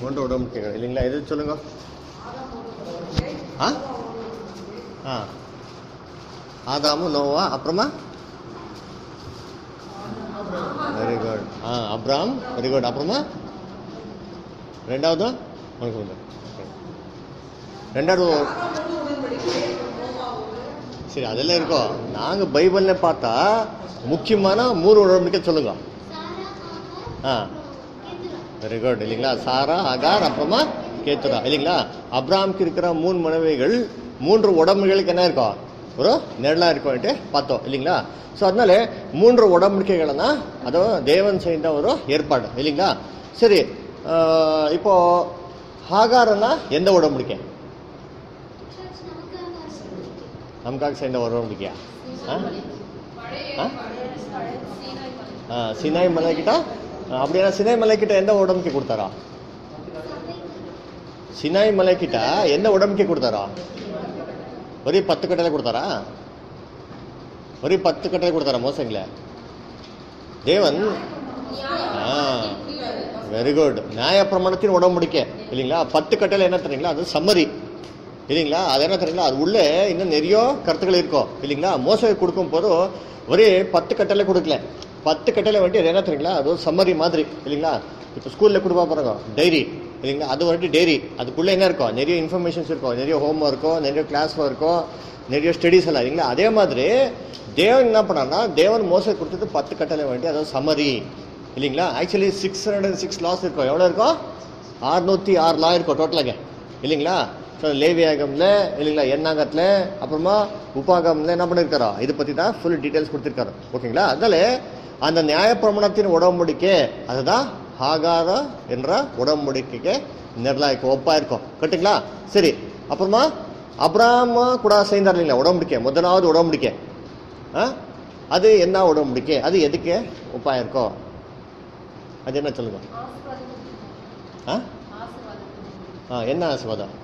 மூன்று உடம்புக்கைகள் இல்லைங்களா எது சொல்லுங்க ஆ ஆ ஆதாமு நோவா அப்புறமா வெரி குட் ஆ அப்ராம் வெரி குட் அப்புறமா ரெண்டாவது உனக்கு உண்டு. ரெண்டாவது சரி அதெல்லாம் இருக்கோம் நாங்க பைபிள்ல பார்த்தா முக்கியமான மூணு உடம்படிக்கை சொல்லுங்க ஆ வெரி குட் இல்லைங்களா சாரா அகார் அப்புறமா கேத்துரா இல்லைங்களா அப்ராம்க்கு இருக்கிற மூணு மனைவிகள் மூன்று உடம்புகளுக்கு என்ன இருக்கும் ஒரு நிழலா இருக்கும்ட்டு பார்த்தோம் இல்லைங்களா ஸோ அதனால மூன்று உடம்படிக்கைகள்னா அதுவும் தேவன் செய்த ஒரு ஏற்பாடு இல்லைங்களா சரி ஆ, இப்போ ஹாகாரன்னா எந்த உடம்படிக்கை நமக்காக சேர்ந்த ஒரு உடம்படிக்கையா ஆ ஆ ஆ, சினாய் மலை கிட்ட ஆ, அப்படின்னா சினாய் மலை கிட்ட எந்த உடம்புக்கு கொடுத்தாரா சினாய் மலை கிட்ட எந்த உடம்புக்கு கொடுத்தாரா ஒரே பத்து கட்டளை கொடுத்தாரா ஒரே பத்து கட்டளை கொடுத்தாரா மோசங்களே தேவன் வெரி குட் நியாய பிரமாணத்தின் உடம்புடிக்க இல்லைங்களா பத்து கட்டளை என்ன தெரியுங்களா அது சம்மரி இல்லைங்களா அது என்ன தெரியுங்களா அது உள்ளே இன்னும் நிறைய கருத்துக்கள் இருக்கும் இல்லைங்களா மோசடி கொடுக்கும் போது ஒரே பத்து கட்டளை கொடுக்கல பத்து கட்டளை வந்துட்டு அது என்ன தெரியுங்களா அது ஒரு சம்மரி மாதிரி இல்லைங்களா இப்போ ஸ்கூலில் கொடுப்பா பாருங்க டைரி இல்லைங்களா அது வந்துட்டு டைரி அதுக்குள்ளே என்ன இருக்கும் நிறைய இன்ஃபர்மேஷன்ஸ் இருக்கும் நிறைய ஹோம் ஒர்க்கும் நிறைய கிளாஸ் ஒர்க்கும் நிறைய ஸ்டடீஸ் எல்லாம் இல்லைங்களா அதே மாதிரி தேவன் என்ன பண்ணார்னா தேவன் மோசடி கொடுத்தது பத்து கட்டளை வேண்டி அதாவது சம்மரி இல்லைங்களா actually six hundred and six laws இருக்கும் எவ்வளோ இருக்கும் அறுநூத்தி ஆறு லா இருக்கும் டோட்டலாக இல்லைங்களா ஸோ லேவியாகம்ல இல்லைங்களா எண்ணாங்கத்தில் அப்புறமா உபாகம்ல என்ன பண்ணியிருக்காரோ இதை பற்றி தான் ஃபுல் டீட்டெயில்ஸ் கொடுத்துருக்காரு ஓகேங்களா அதனால அந்த நியாயப்பிரமாணத்தின் உடம்படிக்கை அதுதான் ஆகார என்ற உடம்படிக்கைக்கு நிர்ணயிக்க ஒப்பா இருக்கும் கரெக்டுங்களா சரி அப்புறமா அப்ராம கூட சேர்ந்தார் இல்லைங்களா உடம்படிக்கை முதலாவது உடம்படிக்கை ஆ அது என்ன உடம்படிக்கை அது எதுக்கு ஒப்பா இருக்கும் அது என்ன சொல்லுங்க ஆ ஆ என்ன ஆசீர்வாதம்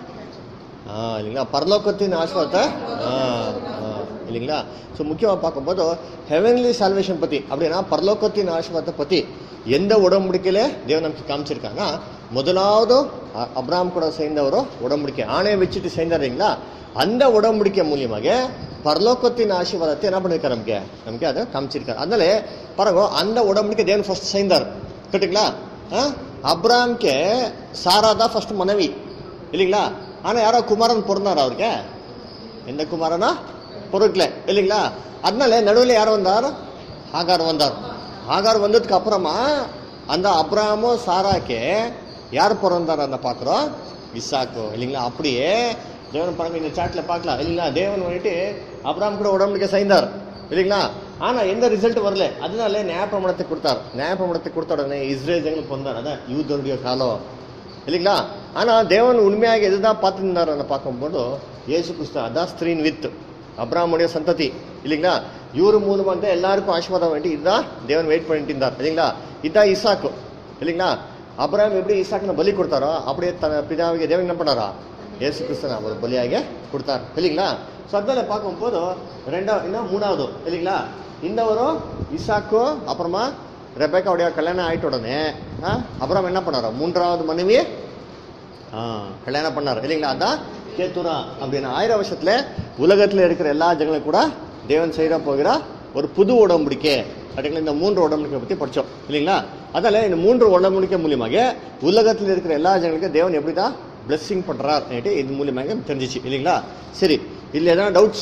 ஆ இல்லைங்களா பரலோகத்தின் ஆசீர்வாதத்தை ஆ ஆ, இல்லைங்களா ஸோ முக்கியமாக பார்க்கும்போது ஹெவன்லி சால்வேஷன் பற்றி அப்படின்னா பரலோகத்தின் ஆசீர்வாதத்தை பற்றி எந்த உடம்படிக்கையில தேவன் நமக்கு காமிச்சிருக்காங்க முதலாவது அ- அப்ராம் கூட சேர்ந்தவரோ உடம்படிக்கை ஆணையை வச்சுட்டு சேர்ந்தார் இல்லைங்களா அந்த உடம்படிக்கை மூலியமாக பரலோகத்தின் ஆசீர்வாதத்தை என்ன பண்ணிருக்காரு நமக்கு நமக்கு அதை காமிச்சிருக்காரு அதனால பாருங்க அந்த உடம்படிக்கை தேவன் ஃபர்ஸ்ட் சேர்ந்தார் கரெக்டுங்களா ஆ? அப்ராம்க்கு சாரா தான் ஃபர்ஸ்ட் மனைவி இல்லைங்களா ஆனா யாரோ குமாரன் பிறந்தார் அவருக்கு எந்த குமாரனா பொருட்கள இல்லைங்களா அதனால நடுவில் யார் வந்தார் ஆகார் வந்தார் ஆகார் வந்ததுக்கு அப்புறமா அந்த அப்ராமோ சாராக்கு யார் பிறந்தார் அந்த பார்க்குறோம் இசாக்கு இல்லைங்களா அப்படியே தேவன் பாருங்க இந்த சாட்ல பார்க்கலாம் இல்லைங்களா தேவன் வந்துட்டு அப்ராம் கூட உடம்புக்கு செய்தார் இல்லைங்களா ஆனா எந்த ரிசல்ட் வரல அதனால நியாயப்பிரமாணத்தை கொடுத்தார் நியாயப்பிரமாணத்தை கொடுத்த உடனே இஸ்ரேல் ஜனங்களுக்கு வந்தார் அதான் யூதருடைய காலம் இல்லைங்களா ஆனா தேவன் உண்மையாக எதுதான் பார்த்துருந்தார் பார்க்கும்போது இயேசு கிறிஸ்து அதான் ஸ்திரீன் வித் அப்ராமுடைய சந்ததி இல்லைங்களா இவரு மூலமா தான் எல்லாருக்கும் ஆசீர்வாதம் வேண்டி இதுதான் தேவன் வெயிட் பண்ணிட்டு இருந்தார் இல்லைங்களா இதுதான் இசாக்கு இல்லைங்களா அப்ராம் எப்படி இசாக்குன்னு பலி கொடுத்தாரோ அப்படியே தன் பிதாவுக்கு தேவன் என்ன பண்ணாரா இயேசு கிறிஸ்தன் அவர் பலியாக கொடுத்தார் இல்லைங்களா ஸோ அதனால பார்க்கும்போது ரெண்டாவது இன்னும் மூணாவது இல்லைங்களா இந்த ஒரு இசாக்கு அப்புறமா ரெபேக்காவுடைய கல்யாணம் ஆயிட்ட உடனே ஆ, அப்புறம் என்ன பண்ணாரோ மூன்றாவது மனைவி ஆ, கல்யாணம் பண்ணார் இல்லைங்களா அதான் கேத்துரா அப்படின்னு ஆயிரம் வருஷத்துல உலகத்துல இருக்கிற எல்லா ஜனங்களும் கூட தேவன் செய்ய போகிற ஒரு புது உடம்புடிக்கை அப்படிங்களா இந்த மூன்று உடம்புடிக்கை பத்தி படிச்சோம் இல்லைங்களா அதனால இந்த மூன்று உடம்புடிக்கை மூலியமாக உலகத்தில் இருக்கிற எல்லா ஜனங்களுக்கும் தேவன் எப்படி தான் பிளெஸ்ஸிங் பண்றார் இது மூலியமாக தெரிஞ்சிச்சு இல்லைங்களா சரி இல்ல எதனா டவுட்ஸ்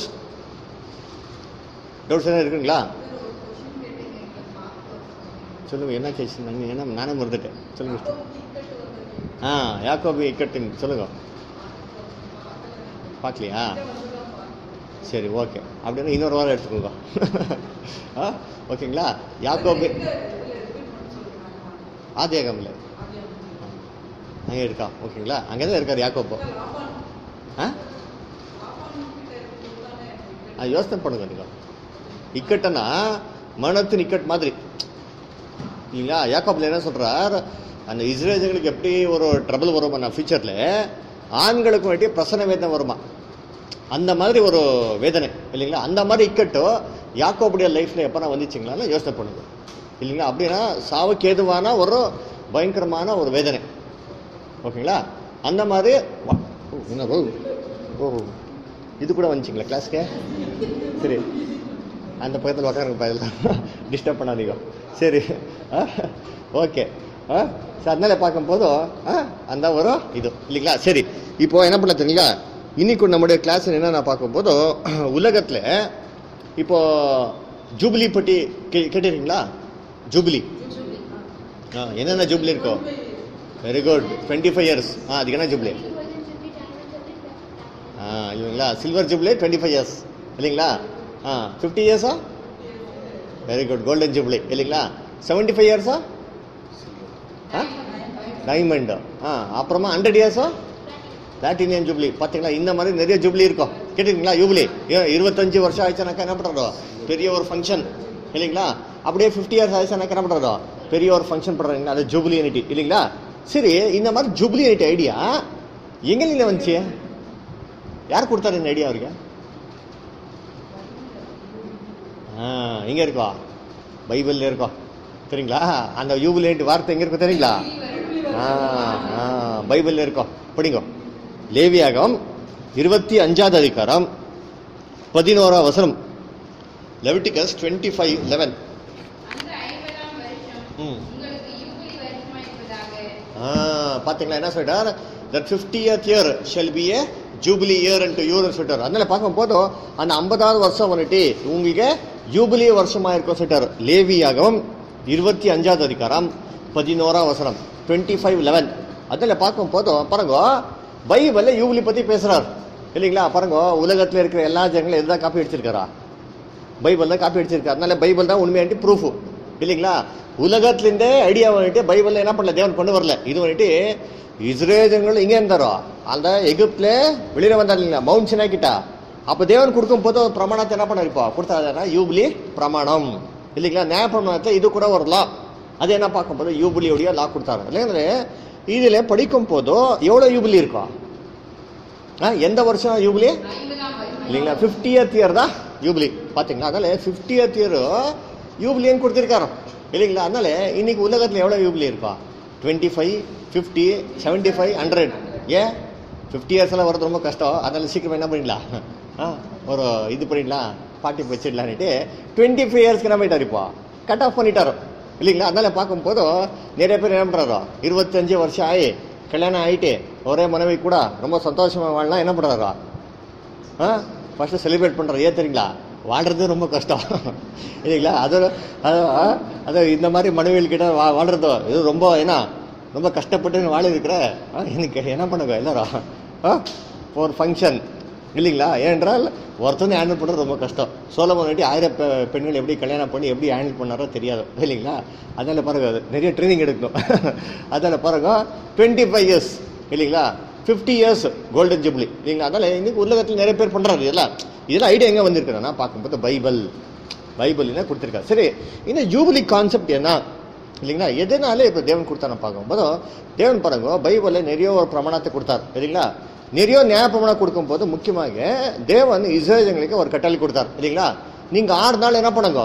டவுட்ஸ் எதனா இருக்குங்களா சொல்லுங்க என்ன கேட்டு ஏன்னா நானே மறந்துட்டேன் சொல்லுங்க ஆ யாக்கோபி இக்கட்டின் சொல்லுங்க பார்க்கலையா சரி ஓகே அப்படின்னா இன்னொரு வாரம் எடுத்துக்கோங்க ஆ ஓகேங்களா யாக்கோபி ஆதியாகம் இல்லை அங்கே இருக்கா ஓகேங்களா அங்கே தான் இருக்கார் யாக்கோப்போ ஆ ஆ யோசனை பண்ணுங்க நீங்கள் இக்கட்டுனா மனத்தின் இக்கட் மாதிரி இல்லைங்களா யாக்கோப்ல என்ன சொல்றார் அந்த இஸ்ரேலுக்கு எப்படி ஒரு ட்ரபிள் வருமா நான் ஃபியூச்சர்ல ஆண்களுக்கும் வேண்டிய பிரசன வேதனை வருமா அந்த மாதிரி ஒரு வேதனை இல்லைங்களா அந்த மாதிரி இக்கட்டு யாக்கோபுடைய லைஃப்ல எப்போ வந்துச்சுங்களான்னு யோசனை பண்ணுங்க இல்லைங்களா அப்படின்னா சாவுக்கு ஏதுவான ஒரு பயங்கரமான ஒரு வேதனை ஓகேங்களா அந்த மாதிரி வா- ஓ, என்ன ஓ ஓ இது கூட வந்துச்சிங்களா கிளாஸ்க்கு சரி அந்த பக்கத்தில் உட்காருங்க பதில் டிஸ்டர்ப் பண்ணாதீங்க சரி ஆ ஓகே ஆ சரி அதனால பார்க்கும்போது ஆ அந்த ஒரு இது இல்லைங்களா சரி இப்போ என்ன பண்ண தெரியுங்களா இன்னைக்கு நம்முடைய கிளாஸ் என்னென்ன பார்க்கும்போது உலகத்தில் இப்போ ஜூபிலி பற்றி கே கேட்டிருக்கீங்களா ஜூபிலி ஆ என்னென்ன ஜூபிலி இருக்கோ very good twenty five years ஆ அதுக்கு என்ன ஜூபிலி ஆ இல்லைங்களா silver jubilee twenty five years இல்லைங்களா ஆ ஃபிஃப்டி இயர்ஸா வெரி குட் கோல்டன் ஜூப்ளி இல்லைங்களா செவன்ட்டி ஃபைவ் இயர்ஸா ஆ டைமண்ட் ஆ அப்புறமா ஹண்ட்ரட் இயர்ஸா பிளாட்டினியம் ஜூப்ளி பார்த்தீங்களா இந்த மாதிரி நிறைய ஜூப்ளி இருக்கும் கேட்டிருக்கீங்களா யூப்ளி ஏன் இருபத்தஞ்சு வருஷம் ஆயிடுச்சுனாக்கா என்ன பண்ணுறதோ பெரிய ஒரு ஃபங்க்ஷன் இல்லைங்களா அப்படியே ஃபிஃப்டி இயர்ஸ் ஆயிடுச்சுனாக்கா என்ன பண்ணுறதோ பெரிய ஒரு ஃபங்க்ஷன் பண்ணுறாங்க அது ஜூப்ளி யூனிட்டி இல்லைங்களா சரி இந்த மாதிரி ஜூப்ளி யூனிட்டி ஐடியா எங்கேருந்து வந்துச்சு யார் கொடுத்தாரு இந்த ஐடியா அவருக்கு ஆ எங்க இருக்கோ பைபிள்ல இருக்கோ சரிங்களா அந்த யூபிலேண்ட் வார்த்தை எங்க இருக்கோ தெரியுங்களா ஆ ஆ பைபிள்ல இருக்கோ படிங்கோ லேவியாகம் இருபத்தி அஞ்சாவது அதிகாரம் பதினோரா வசனம் லெவிட்டிகஸ் டுவெண்ட்டி ஃபைவ் லெவன் அந்த ஐம்பதாம் வருஷம் ம் உங்களுக்கு யூபிலி வருஷமாயிருப்பதாக ஆ பாத்தீங்களா என்ன சொல்லிட்டார் that fiftieth year shall be a jubilee year and இயர்னு சொல்லிட்டார் அதனால பார்க்கும் போதும் அந்த ஐம்பதாவது வருஷம் வந்துட்டு உங்களுக்கு ஜூபிலி வருஷமா இருக்கும் சொல்லிட்டார் லேவியாகவும் இருபத்தி அஞ்சாவது அதிகாரம் பதினோராம் வசனம் டுவெண்ட்டி ஃபைவ் லெவன் அதில் பார்க்கும் போதும் பாருங்க பைபிள்ல யூபிலி பத்தி பேசுறார் இல்லைங்களா பாருங்க உலகத்துல இருக்கிற எல்லா ஜனங்களும் எதுதான் காப்பி அடிச்சிருக்காரா பைபிள் தான் காப்பி அடிச்சிருக்காரு அதனால பைபிள் தான் உண்மையாண்டி ப்ரூஃப் இல்லைங்களா உலகத்துலேருந்தே ஐடியா வந்துட்டு பைபிளில் என்ன பண்ணல தேவன் கொண்டு வரல இது வந்துட்டு இஸ்ரேல் ஜனங்கள் இங்கே இருந்தாரோ அந்த எகிப்துல வெளியில வந்தார் இல்லைங்களா மவுண்ட் சினா கிட்ட அப்போ தேவன் கொடுக்கும் போது ஒரு பிரமாணத்தை என்ன பண்ணார் இப்போ கொடுத்தாருன்னா யூபிலி பிரமாணம் இல்லைங்களா நியாய பிரமாணத்தில் இது கூட ஒரு லா அது என்ன பார்க்கும்போது யூபிலியோடைய லா கொடுத்தாரு இல்லைங்களா இதில் படிக்கும் போதோ எவ்வளோ யூபிலி இருக்கும் ஆ எந்த வருஷம் யூபிலி ஐம்பதாம் வருஷம் இல்லைங்களா ஃபிஃப்டியத் இயர் தான் யூபிலி பார்த்தீங்களா அதனால ஃபிஃப்டியத் இயர் யூபிலின்னு கொடுத்துருக்காரோ இல்லைங்களா அதனால இன்னைக்கு உலகத்தில் எவ்வளோ யூபிலி இருக்கா twenty five fifty seventy five hundred ஏன் ஃபிஃப்டி இயர்ஸ் எல்லாம் வரது ரொம்ப கஷ்டம் அதனால சீக்கிரம் என்ன பண்ணிடலாம் ஆ ஒரு இது பண்ணிடலாம் பார்ட்டி வச்சிடலான்ட்டு டுவெண்ட்டி ஃபைவ் இயர்ஸ்க்கு என்ன பண்ணிட்டார் இப்போ கட் ஆஃப் பண்ணிட்டாரோ இல்லைங்களா அதனால பார்க்கும்போது நிறைய பேர் என்ன பண்ணுறாரோ இருபத்தஞ்சு வருஷம் ஆகி கல்யாணம் ஆகிட்டு ஒரே மனைவி கூட ரொம்ப சந்தோஷமாக வாழலாம் என்ன பண்ணுறாரோ ஆ ஃபஸ்ட்டு செலிப்ரேட் பண்ணுறோம் ஏன் தெரியுங்களா வாழ்றது ரொம்ப கஷ்டம் இல்லைங்களா அது அது ஆ, அது இந்த மாதிரி மனைவிகள் கிட்ட வா வாழ்றதோ இது ரொம்ப என்ன ரொம்ப கஷ்டப்பட்டு வாழ இருக்கிற ஆ, எனக்கு என்ன பண்ணுங்க எல்லாரும் ஆ ஒரு ஃபங்க்ஷன் இல்லைங்களா ஏனென்றால் ஒருத்தனை ஹேண்டில் பண்ணுறது ரொம்ப கஷ்டம் சோழமன் வேண்டி ஆயிரம் பெ- பெண்கள் எப்படி கல்யாணம் பண்ணி எப்படி ஹேண்டில் பண்ணாரோ தெரியாது இல்லைங்களா அதனால பாருங்க அது நிறைய ட்ரைனிங் எடுக்கணும் அதனால பாருங்க டுவெண்ட்டி ஃபைவ் இயர்ஸ் இல்லைங்களா ஃபிஃப்டி இயர்ஸ் கோல்டன் ஜூப்ளி இல்லைங்களா அதனால இன்னைக்கு உலகத்தில் நிறைய பேர் பண்ணுறாரு இதெல்லாம் இதெல்லாம் ஐடியா எங்கே வந்திருக்குன்னா பார்க்கும்போது பைபிள் பைபிள் என்ன கொடுத்துருக்காரு சரி இந்த ஜூபிலி கான்செப்ட் என்ன இல்லைங்களா எதனால இப்போ தேவன் கொடுத்தான பார்க்கும்போது தேவன் பாருங்க பைபிளில் நிறைய ஒரு பிரமாணத்தை கொடுத்தார் இல்லைங்களா நிறைய நியாய பிரமாணம் கொடுக்கும்போது முக்கியமாக தேவன் இஸ்ரேலுங்களுக்கு ஒரு கட்டளை கொடுத்தார் இல்லைங்களா நீங்க ஆறு நாள் என்ன பண்ணுங்க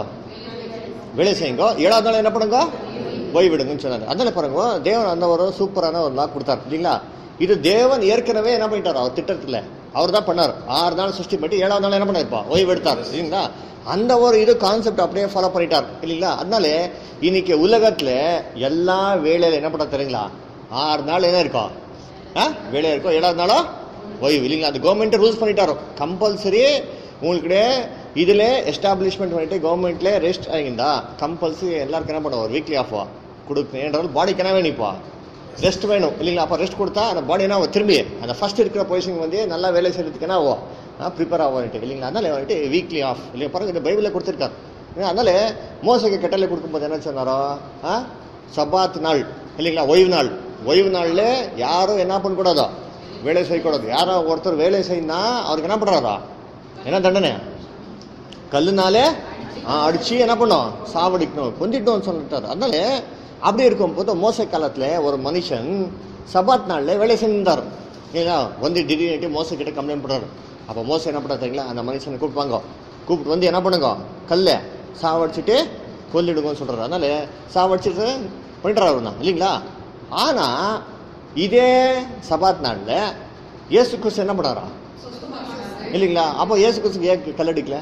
வேலை செய்யுங்க ஏழாவது நாள் என்ன பண்ணுங்க ஓய்விடுங்கன்னு சொன்னாங்க அதனால பாருங்க தேவன் அந்த ஒரு சூப்பரான ஒரு லா கொடுத்தார் இல்லைங்களா இது தேவன் ஏற்கனவே என்ன பண்ணிட்டார் அவர் திட்டத்துல அவர் தான் பண்ணார் ஆறு நாள் சிருஷ்டி பண்ணி ஏழாவது நாள் என்ன பண்ணாருப்பா ஓய்வு எடுத்தார் இல்லைங்களா அந்த ஒரு இது கான்செப்ட் அப்படியே ஃபாலோ பண்ணிட்டார் இல்லைங்களா அதனால இன்னைக்கு உலகத்துல எல்லா வேலையில என்ன பண்ண தெரியுங்களா ஆறு நாள் என்ன இருக்கும் ஆ வேலையா இருக்கும் ஏழாவது நாளோ ஓய்வு இல்லைங்களா அது கவர்மெண்ட் ரூல்ஸ் பண்ணிட்டாரோ கம்பல்சரி உங்களுக்கு இதில் எஸ்டாப்ளிஷ்மெண்ட் பண்ணிட்டு கவர்மெண்ட்ல ரெஸ்ட் ஆகிந்தா கம்பல்சரி எல்லாருக்கும் என்ன பண்ணுவோம் வீக்லி ஆஃப் கொடுக்கணும் ஏன்றாலும் பாடிக்கு என்ன வேணும்ப்பா ரெஸ்ட் வேணும் இல்லைங்களா அப்போ ரெஸ்ட் கொடுத்தா அந்த பாடி என்ன ஆகும் திரும்பி அந்த ஃபர்ஸ்ட் இருக்கிற பொசிஷன் வந்து நல்லா வேலை செய்யறதுக்கு என்ன ஆகும் ப்ரிப்பேர் ஆகும் வந்துட்டு இல்லைங்களா அதனால வந்துட்டு வீக்லி ஆஃப் இல்லையா பாருங்க இந்த பைபிளில் கொடுத்துருக்காரு ஏன்னா, அதனால மோசைக்கு கட்டளை கொடுக்கும்போது என்ன சொன்னாரோ ஆ சபாத் நாள் இல்லைங்களா ஓய்வு நாள் ஓய்வு நாளில் யாரும் என்ன பண்ணக்கூடாதோ வேலை செய்யக்கூடாது யாரோ ஒருத்தர் வேலை செய்யினா அவருக்கு என்ன பண்ணுறாரா என்ன தண்டனை கல்லுனாலே ஆ, அடிச்சு என்ன பண்ணோம் சாவடிக்கணும் கொந்திட்டோம்னு சொல்லிட்டாரு அதனால அப்படி இருக்கும் போது மோச காலத்துல ஒரு மனுஷன் சபாத் நாள்ல வேலை செஞ்சிருந்தார் இல்லைங்களா வந்து திடீர்னு மோச கிட்ட கம்ப்ளைண்ட் பண்றாரு அப்போ மோச என்ன பண்ணுறது தெரியுங்களா அந்த மனுஷனை கூப்பிடுவாங்க கூப்பிட்டு வந்து என்ன பண்ணுங்க கல்லை சாவடிச்சுட்டு கொல்லிடுங்கன்னு சொல்றாரு அதனால சாவடிச்சுட்டு பண்ணிட்டாரு அவரு தான் இல்லைங்களா ஆனா இதே சபாத் நாள்ல இயேசு கிறிஸ்து என்ன பண்ணாரா இல்லைங்களா அப்போ இயேசு கிறிஸ்துக்கு ஏன் கல்லடிக்கல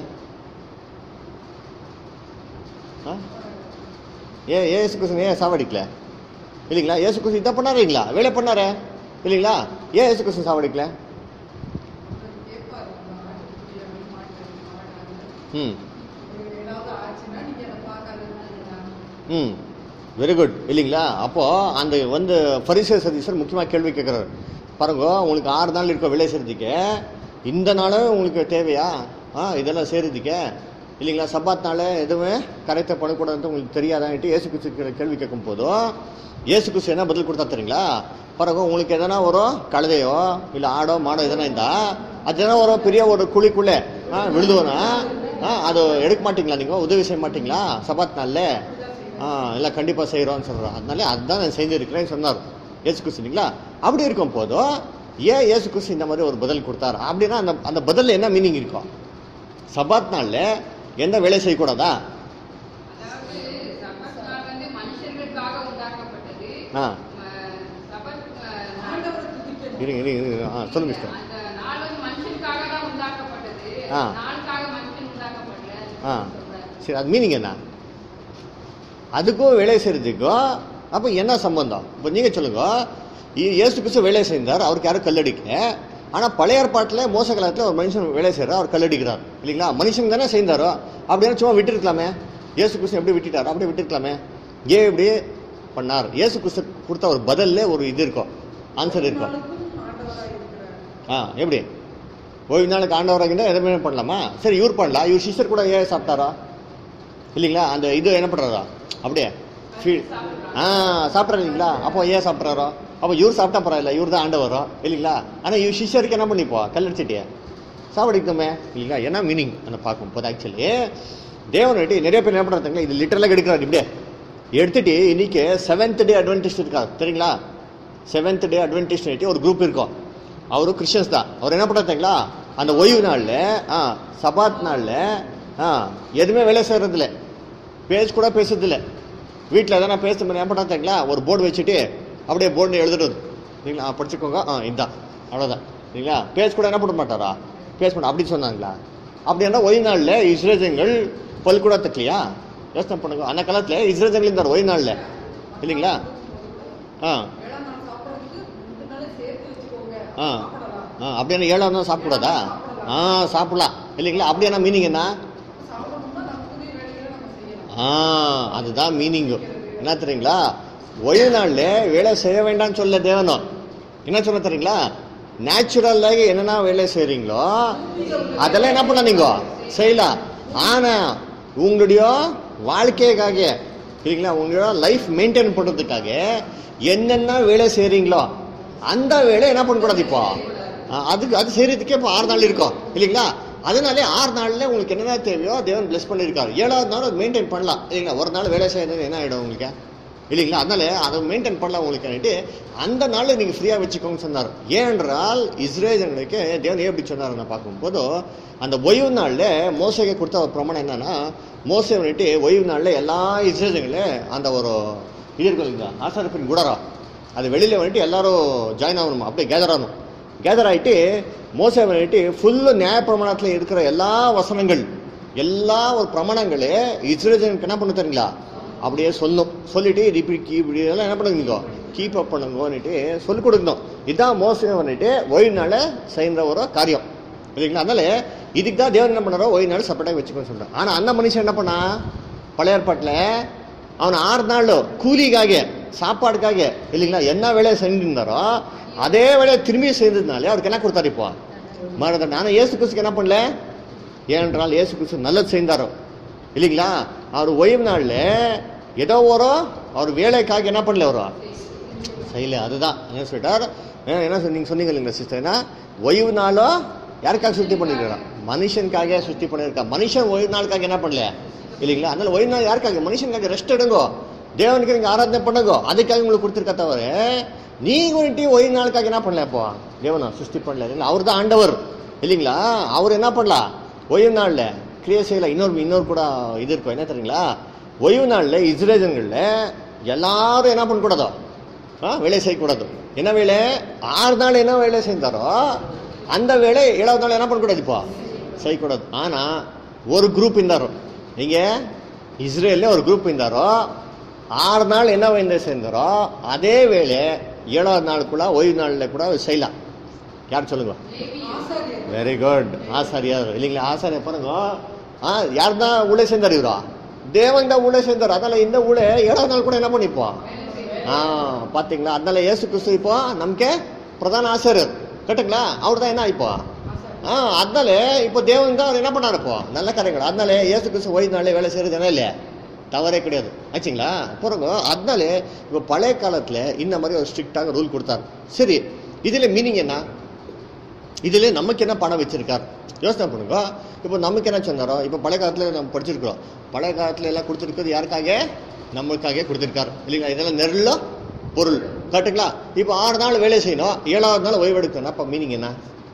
ஆ? ஏன் ஏசு கிறிஸ்து ஏன் சாவடிக்கல இல்லைங்களா ஏசு கிறிஸ்து இதை பண்ணாருங்களா வேலை பண்ணாரே இல்லைங்களா ஏன் ஏசு கிறிஸ்து சாவடிக்கல ம் ம் வெரி குட் இல்லைங்களா அப்போ அந்த வந்து பரிசு சதீசர் முக்கியமாக கேள்வி கேட்குறாரு பாருங்க உங்களுக்கு ஆறு நாள் இருக்க விலை செய்கிறதுக்கு இந்த நாளும் உங்களுக்கு தேவையா ஆ இதெல்லாம் செய்கிறதுக்கு இல்லைங்களா சப்பாத் நாள் எதுவுமே கரெக்டாக பண்ணக்கூடாதுன்னு உங்களுக்கு தெரியாதான்ட்டு ஏசு கிறிஸ்து கேள்வி கேட்கும் போதும் ஏசு கிறிஸ்து என்ன பதில் கொடுத்தா தெரியுங்களா பாருங்க உங்களுக்கு எதனா ஒரு கழுதையோ இல்லை ஆடோ மாடோ எதனா இருந்தா அது எதனா ஒரு பெரிய ஒரு குழிக்குள்ளே ஆ விழுதுவோனா ஆ அது எடுக்க மாட்டீங்களா நீங்கள் உதவி செய்ய மாட்டீங்களா சபாத் நாளில் ஆ எல்லாம் கண்டிப்பாக செய்கிறோம்னு சொல்கிறோம் அதனால அதுதான் நான் செஞ்சுருக்கிறேன்னு சொன்னார் ஏசு கிறிஸ்து இல்லைங்களா அப்படி இருக்கும் போதும் ஏன் ஏசு கிறிஸ்து இந்த மாதிரி ஒரு பதில் கொடுத்தாரு அப்படின்னா அந்த அந்த பதிலில் என்ன மீனிங் இருக்கும் சபாத் நாளில் எந்த வேலை செய்யக்கூடாதா அதாவது சபத் நாள் வந்து மனுஷர்களுக்காக உண்டாக்கப்பட்டது ஆ ம- சபத் அஹ், நாள் இருங்க இருங்க இருங்க ஆ சொல்லுங்க மிஸ்டர் அந்த நாள் வந்து மனுஷனுக்காக தான் உண்டாக்கப்பட்டது ஆ. நாளுக்காக மனுஷன் உண்டாக்கப்படல ஆ சொல்றாரு. சரி அது மீனிங் என்ன அதுக்கும் வேலை செய்கிறதுக்கும் அப்போ என்ன சம்பந்தம் இப்போ நீங்கள் சொல்லுங்க இ- இயேசு கிறிஸ்து வேலை செய்தார் அவருக்கு யாரும் கல்லடிக்கல ஆனால் பழைய ஏற்பாட்டில் மோச காலத்தில் ஒரு மனுஷன் வேலை செய்கிறார் அவர் கல்லடிக்கிறார் இல்லைங்களா மனுஷன் தானே செய்தாரோ அப்படின்னா சும்மா விட்டுருக்கலாமே இயேசு கிறிஸ்து எப்படி விட்டுட்டார் அப்படியே விட்டுருக்கலாமே ஏன் இப்படி பண்ணார் இயேசு கிறிஸ்து கொடுத்த ஒரு பதில்ல ஒரு இது இருக்கும் ஆன்சர் இருக்கும் ஆ எப்படி ஓய்வு நாளுக்கு ஆண்டவராகிட்ட எதுவுமே பண்ணலாமா சரி இவர் பண்ணலாம் இவர் சிஸ்டர் கூட ஏன் சாப்பிட்டாரா இல்லைங்களா அந்த இது என்ன பண்ணுறாரா அப்படியே ஃபீல் ஆ சாப்பிட்றாரு இல்லைங்களா அப்போ ஏன் சாப்பிட்றாரோ அப்போ இவர் சாப்பிட்டா பரவாயில்ல இவர் தான் ஆண்டவரோ இல்லைங்களா ஆனால் இவர் சிஷ்யருக்கு என்ன பண்ணிப்போ கல்லடிச்சிட்டியே சாப்பிடிக்கணுமே இல்லைங்களா என்ன மீனிங் அந்த பார்க்கும் போது ஆக்சுவலி தேவன் வெட்டி நிறைய பேர் என்ன பண்ணுறாங்க இது லிட்டரலாக எடுக்கிறாரு இப்படியே எடுத்துட்டு இன்னைக்கு செவன்த் டே அட்வென்டிஸ்ட் இருக்கார் தெரியுங்களா செவன்த் டே அட்வென்டிஸ்ட் ஒரு குரூப் இருக்கும் அவரும் கிறிஸ்டியன்ஸ் தான் அவர் என்ன பண்ணுறாங்களா அந்த ஓய்வு நாளில் ஆ சபாத் நாளில் ஆ எதுவுமே வேலை செய்கிறதில்ல பேச கூட பேசுறதில்ல வீட்டில் எதனா பேச மாதிரி என்ன பண்ணுறாங்களா ஒரு போர்டு வச்சுட்டு அப்படியே போர்டு எழுதுறது சரிங்களா ஆ படிச்சுக்கோங்க ஆ இதான் அவ்வளோதான் சரிங்களா பேச கூட என்ன பண்ண மாட்டாரா பேச மாட்டா அப்படி சொன்னாங்களா அப்படின்னா ஓய்வு நாளில் இஸ்ரேஜங்கள் பல்கூட தக்கலையா யோசனை பண்ணுங்க அந்த காலத்தில் இஸ்ரேஜங்கள் இருந்தார் ஓய்வு நாளில் இல்லைங்களா ஆ ஆ ஆ அப்படின்னா ஏழாவது நாள் சாப்பிடக்கூடாதா ஆ சாப்பிடலாம் இல்லைங்களா அப்படியான மீனிங் என்ன ஆ அதுதான் மீனிங்கு என்ன தெரியுங்களா ஓய்வு நாளில் வேலை செய்ய வேண்டாம்னு சொல்ல தேவனும் என்ன சொல்ல தெரியுங்களா நேச்சுரலாக என்னென்ன வேலை செய்கிறீங்களோ அதெல்லாம் என்ன பண்ண நீங்க செய்யலாம் ஆனால் உங்களுடைய வாழ்க்கைக்காக சரிங்களா உங்களோட லைஃப் மெயின்டைன் பண்ணுறதுக்காக என்னென்ன வேலை செய்கிறீங்களோ அந்த வேலை என்ன பண்ணக்கூடாது இப்போ ஆ, அதுக்கு அது செய்யறதுக்கே இப்போ ஆறு நாள் இருக்கும் இல்லைங்களா அதனாலே ஆறு நாளில் உங்களுக்கு என்னென்ன தேவையோ தேவன் பிளஸ் பண்ணியிருக்காரு ஏழாவது நாள் அது மெயின்டைன் பண்ணலாம் இல்லைங்களா ஒரு நாள் வேலை செய்யறது என்ன ஆகிடும் உங்களுக்கு இல்லைங்களா அதனால அதை மெயின்டைன் பண்ணலாம் உங்களுக்கு அந்த நாளில் நீங்கள் ஃப்ரீயாக வச்சுக்கோங்கன்னு சொன்னார் ஏனென்றால் இஸ்ரேலர்களுக்கு தேவன் ஏன் இப்படி சொன்னார் நான் பார்க்கும்போது அந்த ஓய்வு நாளில் மோசைக்கு கொடுத்த ஒரு பிரமாணம் என்னன்னா மோசை வந்துட்டு ஓய்வு நாளில் எல்லா இஸ்ரேலர்களும் அந்த ஒரு இது இருக்கும் இல்லைங்களா ஆசாரப்பின் குடரம் அது வெளியில் வந்துட்டு எல்லாரும் ஜாயின் ஆகணும் அப்படியே கேதர் ஆகணும் கேதர் ஆகிட்டு மோசை வந்துட்டு ஃபுல்லு நியாயப்பிரமாணத்தில் இருக்கிற எல்லா வசனங்கள் எல்லா ஒரு பிரமாணங்களே இஸ்ரேலுக்கு என்ன பண்ண தெரியுங்களா அப்படியே சொல்லும் சொல்லிட்டு இது இப்படி கீ- இப்படி எல்லாம் என்ன பண்ணுங்க கீப் அப் பண்ணுங்கன்னுட்டு சொல்லிக் கொடுக்கணும் இதுதான் மோசம் வந்துட்டு ஓய்வு நாள செய்கிற ஒரு காரியம் இல்லைங்களா அதனால இதுக்கு தான் தேவன் என்ன பண்ணாரோ ஓய்வு நாள் செப்பரேட்டாக வச்சுக்கோன்னு சொல்கிறேன் ஆனால் அந்த மனுஷன் என்ன பண்ணா பழைய ஏற்பாட்டில் அவன் ஆறு நாள் கூலிக்காக சாப்பாடுக்காக இல்லைங்களா என்ன வேலையை செஞ்சிருந்தாரோ அதே வேலையை திரும்பி செய்ததுனாலே அவருக்கு என்ன கொடுத்தாரு இப்போ மறந்த நானும் ஏசு கிறிஸ்துக்கு என்ன பண்ணல ஏனென்றால் ஏசு கிறிஸ்து நல்லது செய்தாரோ இல்லைங்களா அவர் ஓய்வு நாளில் ஏதோ ஒரு அவர் வேலைக்காக என்ன பண்ணல அவரோ செய்யல அதுதான் என்ன சொல்லிட்டார் ஏன் என்ன சொன்னீங்க சொன்னீங்க இல்லைங்களா சிஸ்டர் என்ன ஓய்வு நாளோ யாருக்காக சுத்தி பண்ணிருக்கிறான் மனுஷனுக்காக சுத்தி பண்ணிருக்கா மனுஷன் ஓய்வு நாளுக்காக என்ன பண்ணல இல்லைங்களா அதனால ஓய்வு நாள் யாருக்காக மனுஷனுக்காக ரெஸ்ட் எடுங்கோ தேவனுக்கு நீங்க ஆராதனை பண்ணுங்க அதுக்காக உங்களுக்கு கொடுத்துருக்க தவிர நீங்க வந்துட்டு ஓய்வு நாளுக்காக என்ன பண்ணல இப்போ தேவனா சிருஷ்டி பண்ணல இல்லைங்களா அவர் தான் ஆண்டவர் இல்லைங்களா அவர் என்ன பண்ணலாம் ஓய்வு நாளில் கிரியை செய்யல இன்னொரு இன்னொரு கூட இது இருக்கும் என்ன தெரியுங்களா ஓய்வு நாளில் இஸ்ரேஜன்களில் எல்லாரும் என்ன பண்ணக்கூடாதோ ஆ, வேலை செய்யக்கூடாது என்ன வேலை ஆறு நாள் என்ன வேலை செஞ்சாரோ அந்த வேலை ஏழாவது நாள் என்ன பண்ணக்கூடாது இப்போ செய்யக்கூடாது ஆனா ஒரு குரூப் இருந்தாரோ நீங்க இஸ்ரேல்ல ஒரு குரூப் இருந்தாரோ ஆறு நாள் என்ன வேலை செஞ்சாரோ அதே வேலை ஏழாவது நாளுக்குள்ள ஓய்வு நாளில் கூட செய்யலாம் யார் சொல்லுங்க வெரி குட் ஆசாரியார் இல்லைங்களா ஆசாரியர் பாருங்க ஆ யார் தான் ஊழே சேர்ந்தார் இவரா தேவன் தான் ஊழே சேர்ந்தார் அதனால இந்த ஊழே ஏழாவது நாள் கூட என்ன பண்ணிப்போம் ஆ பாத்தீங்களா அதனால ஏசு கிறிஸ்து இப்போ நமக்கு பிரதான ஆசிரியர் கரெக்டுங்களா அவர் தான் என்ன இப்போ ஆ அதனால இப்போ தேவன் தான் அவர் என்ன பண்ணாரு இப்போ நல்ல காரியங்கள் அதனால ஏசு கிறிஸ்து ஓய்வு நாளே வேலை செய்யறது என்ன இல்லையா தவறே கிடையாது ஆச்சுங்களா பாருங்க அதனால இப்போ பழைய காலத்துல இந்த மாதிரி ஒரு ஸ்ட்ரிக்டாக ரூல் கொடுத்தாரு சரி இதுல மீனிங் என்ன இதுல நமக்கு என்ன பணம் வச்சிருக்கார் யோசனை பண்ணுங்க இப்போ நமக்கு என்ன சொன்னாரோ இப்போ பழைய காலத்துல நம்ம படிச்சிருக்கிறோம் பழைய காலத்துல எல்லாம் கொடுத்துருக்கிறது யாருக்காக நமக்காக கொடுத்துருக்காரு இல்லைங்களா இதெல்லாம் நெருள்ள பொருள் கரெக்டுங்களா இப்போ ஆறு நாள் வேலை செய்யணும் ஏழாவது நாள் ஓய்வெடுக்கணும் அப்போ மீனிங் என்ன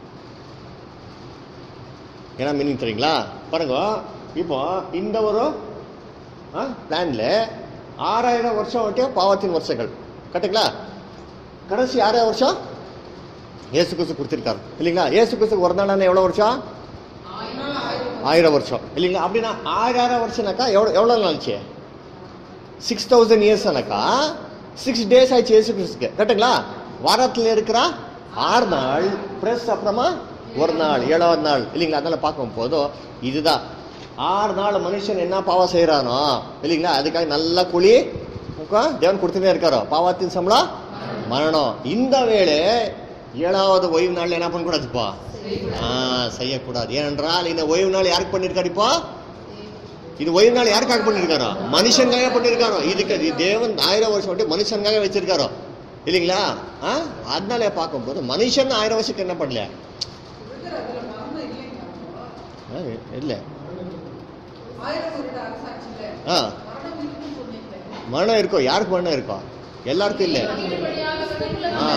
என்ன மீனிங் தெரியுங்களா பாருங்க இப்போ இந்த ஒரு பிளான்ல ஆறாயிரம் வருஷம் வரைக்கும் பாவத்தின் வருஷங்கள் கரெக்டுங்களா கடைசி ஆறாயிரம் வருஷம் ஏசு கிறிஸ்து கொடுத்துருக்காரு இல்லைங்களா ஏசு கிறிஸ்து ஒரு நாள் எவ்வளோ வருஷம் ஆயிரம் வருஷம் இல்லைங்களா அப்படின்னா ஆயிரம் வருஷம்னாக்கா எவ்வளோ எவ்வளோ நாள்ச்சு சிக்ஸ் தௌசண்ட் இயர்ஸ் ஆனாக்கா சிக்ஸ் டேஸ் ஆயிடுச்சு ஏசு கிறிஸ்துக்கு கரெக்டுங்களா வாரத்தில் இருக்கிற ஆறு நாள் ப்ளஸ் அப்புறமா ஒரு நாள் ஏழாவது நாள் இல்லைங்களா அதனால பார்க்கும் போதும் இதுதான் ஆறு நாள் மனுஷன் என்ன பாவம் செய்கிறானோ இல்லைங்களா அதுக்காக நல்லா குழி தேவன் கொடுத்துட்டே இருக்காரோ பாவத்தின் சம்பளம் மரணம் இந்த வேளை ஏழாவது ஓய்வு நாள்ல என்ன பண்ணக்கூடாதுப்பா ஆ செய்யக்கூடாது ஏனென்றால் இந்த ஓய்வு நாள் யாருக்கு பண்ணியிருக்காரு இப்போ இது ஓய்வு நாள் யாருக்காக பண்ணியிருக்காரோ மனுஷனுக்காக பண்ணியிருக்காரோ இதுக்கு இது தேவன் ஆயிரம் வருஷம் மட்டும் மனுஷனுக்காக வச்சிருக்காரோ இல்லைங்களா ஆ அதனால பார்க்கும்போது மனுஷன் ஆயிரம் வருஷத்துக்கு என்ன பண்ணல அதுல மரணம் இல்லைங்களா ஆ, இல்லை ஆயிரம் வருட அரசாட்சியில ஆ மரணம் இருக்குன்னு சொன்னீங்களே மரணம் இருக்கும் யாருக்கு மரணம் இருக்கும் எல்லாருக்கும் இல்லை ஆ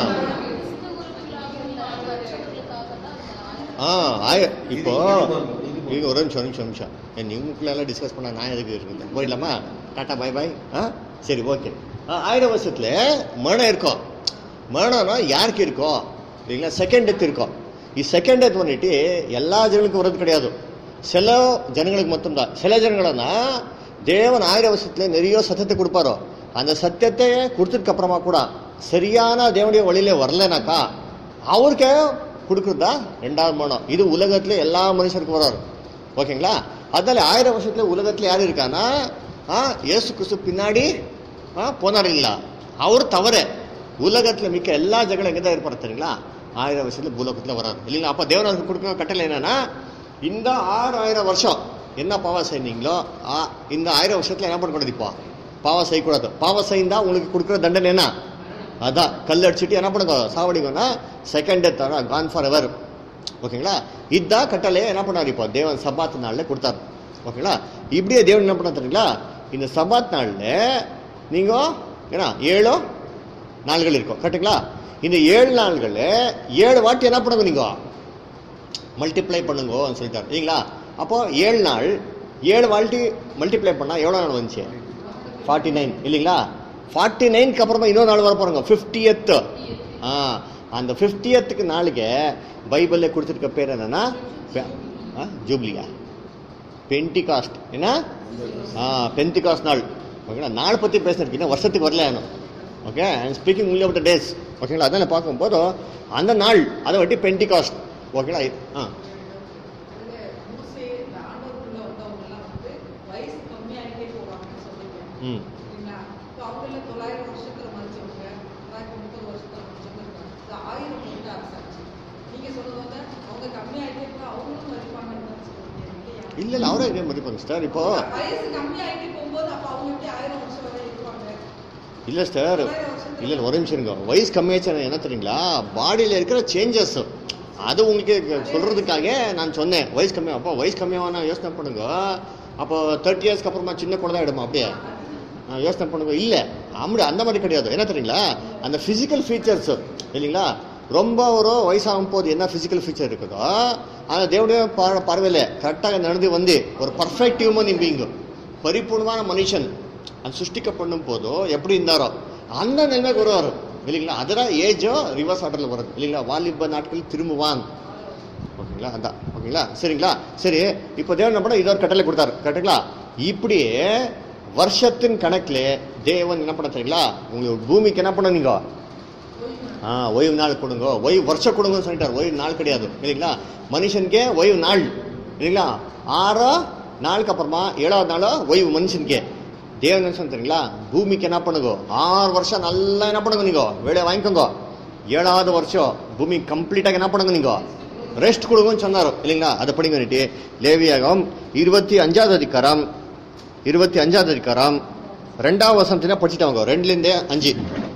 ஆ ஆய இப்போ இது ஒரு நிமிஷம் ஒரு நிமிஷம் ஒரு நிமிஷம் என் இவங்களுக்குள்ள டிஸ்கஸ் பண்ண நான் எதுக்கு இருக்குது போயிடலாமா டாட்டா பை பை ஆ சரி ஓகே ஆயிரம் வருஷத்துல மரணம் இருக்கும் மரணம்னா யாருக்கு இருக்கும் இல்லைங்களா செகண்ட் டெத் இருக்கும் ಈ செகண்ட் டெத் பண்ணிட்டு எல்லா ஜனங்களுக்கும் வர்றது கிடையாது சில ஜனங்களுக்கு மட்டும்தான் சில ஜனங்களன்னா தேவன் ஆயிரம் வருஷத்துல நிறைய சத்தியத்தை கொடுப்பாரோ அந்த சத்தியத்தை கொடுத்ததுக்கு அப்புறமா கூட சரியான தேவனுடைய வழியில வரலனாக்கா அவருக்கே கொடுக்குறதா ரெண்டாவது மரணம் இது உலகத்துல எல்லா மனுஷருக்கும் வராரு ஓகேங்களா அதனால ஆயிரம் வருஷத்துல உலகத்துல யார் இருக்கானா ஆ இயேசு கிறிஸ்து பின்னாடி ஆ போனார் இல்லைங்களா அவர் தவறு உலகத்துல மிக்க எல்லா ஜனங்களும் எங்கே தான் இருப்பாரு தெரியுங்களா ஆயிரம் வருஷத்துல பூலோகத்துல வராரு இல்லைங்களா அப்ப தேவனுக்கு கொடுக்குற கட்டளை என்னன்னா இந்த ஆறாயிரம் வருஷம் என்ன பாவம் செய்தீங்களோ ஆ, இந்த ஆயிரம் வருஷத்துல என்ன பண்ணக்கூடாது இப்போ பாவம் செய்யக்கூடாது பாவம் செய்தா உங்களுக்கு கொடுக்குற தண்டனை என்ன அதான் கல் அடிச்சுட்டு என்ன பண்ணுங்க சாவடிங்கன்னா second death gone forever ஓகேங்களா இதான் கட்டளையை என்ன பண்ணாரு இப்போ தேவன் சபாத் நாள்ல கொடுத்தாரு ஓகேங்களா இப்படியே தேவன் என்ன பண்ண தெரியுங்களா இந்த சபாத் நாள்ல நீங்க என்ன ஏழு நாள்கள் இருக்கும் கரெக்டுங்களா இந்த ஏழு நாள்கள் ஏழு வாட்டி என்ன பண்ணுங்க நீங்க மல்டிப்ளை பண்ணுங்கன்னு சொல்லிட்டாரு இல்லைங்களா அப்போ ஏழு நாள் ஏழு வாட்டி மல்டிப்ளை பண்ணா எவ்வளோ நாள் வந்துச்சு ஃபார்ட்டி நைன் இல்லைங்களா ஃபார்ட்டி நைனுக்கு அப்புறமா இன்னொரு நாள் வர போறாங்க ஃபிஃப்டியத்து ஆ அந்த ஃபிஃப்டியத்துக்கு நாளுக்கு பைபிளில் கொடுத்துருக்க பேர் என்னன்னா பெ- ஆ, ஜூப்ளியா பென்டிகாஸ்ட் என்ன ஆ பென்டிகாஸ்ட் நாள் ஓகேங்களா நாள் பற்றி பேசுறதுக்கு வருஷத்துக்கு வரல வேணும் okay I'm speaking only about the days ஓகேங்களா அதான் பார்க்கும்போது அந்த நாள் அதை வட்டி பென்டிகாஸ்ட் ஓகேங்களா ஆ அதுல மூசே இந்த ஆண்டவருக்குள்ள வந்தவங்க எல்லாம் வந்து வயசு கம்மியாகிட்டே போவாங்கன்னு சொல்லுங்க ம் சரிங்களா இப்போ அவங்கள தொள்ளாயிரம் வருஷத்துல மறிச்சவங்க தொள்ளாயிரத்தி முப்பது வருஷத்துல மறிச்சவங்க இருக்காங்க இது ஆயிரம் வருட அரசாட்சி நீங்க சொல்றது வந்து அவங்க கம்மியாகிட்டே போக அவங்களும் மறிப்பாங்கன்னு தான் சொல்றீங்க இல்லையா இல்லை இல்லை அவரே இதே மாதிரி பண்ணுங்க சார் இப்போ வயசு கம்மியாகிட்டே போகும்போது அப்ப அவங்க எப்படி ஆயிரம் வருஷம் வரை இருப்பாங்க இல்லை சார் இல்லை இல்லை, ஒரு நிமிஷம் இருங்க வயசு கம்மியாச்சு என்ன தெரியுங்களா பாடியில் இருக்கிற சேஞ்சஸ் அது உங்களுக்கு சொல்கிறதுக்காக நான் சொன்னேன் வயசு கம்மியாக அப்போ வயசு கம்மியாகனா யோசனை பண்ணுங்க அப்போ தேர்ட்டி இயர்ஸ்க்கு அப்புறமா சின்ன குழந்தை ஆகிடுமா அப்படியே ஆ, யோசனை பண்ணுங்க இல்லை அப்படி அந்த மாதிரி கிடையாது என்ன தெரியுங்களா அந்த ஃபிசிக்கல் ஃபீச்சர்ஸ் இல்லைங்களா ரொம்ப ஒரு வயசாகும் போது என்ன ஃபிசிக்கல் ஃபீச்சர் இருக்குதோ அந்த தேவனுடைய பார் பார்வையில் கரெக்டாக நடந்து வந்து ஒரு பர்ஃபெக்ட் ஹியூமன் பீயிங் பரிபூர்ணமான மனுஷன் அது சிருஷ்டிக்க பண்ணும் போதோ எப்படி இருந்தாரோ அந்த நிலைமைக்கு வருவார் இல்லைங்களா அதெல்லாம் ஏஜோ ரிவர்ஸ் ஆர்டரில் வருது இல்லைங்களா வாலிப நாட்கள் திரும்புவான் ஓகேங்களா அதான் ஓகேங்களா சரிங்களா சரி இப்போ தேவன் என்ன பண்ண இதொரு கட்டளை கொடுத்தாரு கரெக்டுங்களா இப்படி வருஷத்தின் கணக்கில் தேவன் என்ன பண்ண தெரியுங்களா உங்களுக்கு பூமிக்கு என்ன பண்ண நீங்க ஆ ஓய்வு நாள் கொடுங்க ஓய்வு வருஷம் கொடுங்கன்னு சொல்லிட்டார் ஓய்வு நாள் கிடையாது இல்லைங்களா மனுஷனுக்கே ஓய்வு நாள் இல்லைங்களா ஆறோ நாளுக்கு அப்புறமா ஏழாவது நாளோ ஓய்வு மனுஷனுக்கே தேவன் என்ன சொன்ன தெரியுங்களா பூமிக்கு என்ன பண்ணுங்க ஆறு வருஷம் நல்லா என்ன பண்ணுங்க நீங்க வேலையை வாங்கிக்கோங்க ஏழாவது வருஷம் பூமி கம்ப்ளீட்டாக என்ன பண்ணுங்க நீங்க ரெஸ்ட் கொடுங்கன்னு சொன்னார் இல்லைங்களா அதை படிங்க வேண்டிட்டு லேவியாகம் இருபத்தி அஞ்சாவது அதிகாரம் இருபத்தி அஞ்சாவது அதிகாரம் ரெண்டாவது வசனத்தினா படிச்சுட்டாங்க ரெண்டுலேருந்தே அஞ்சு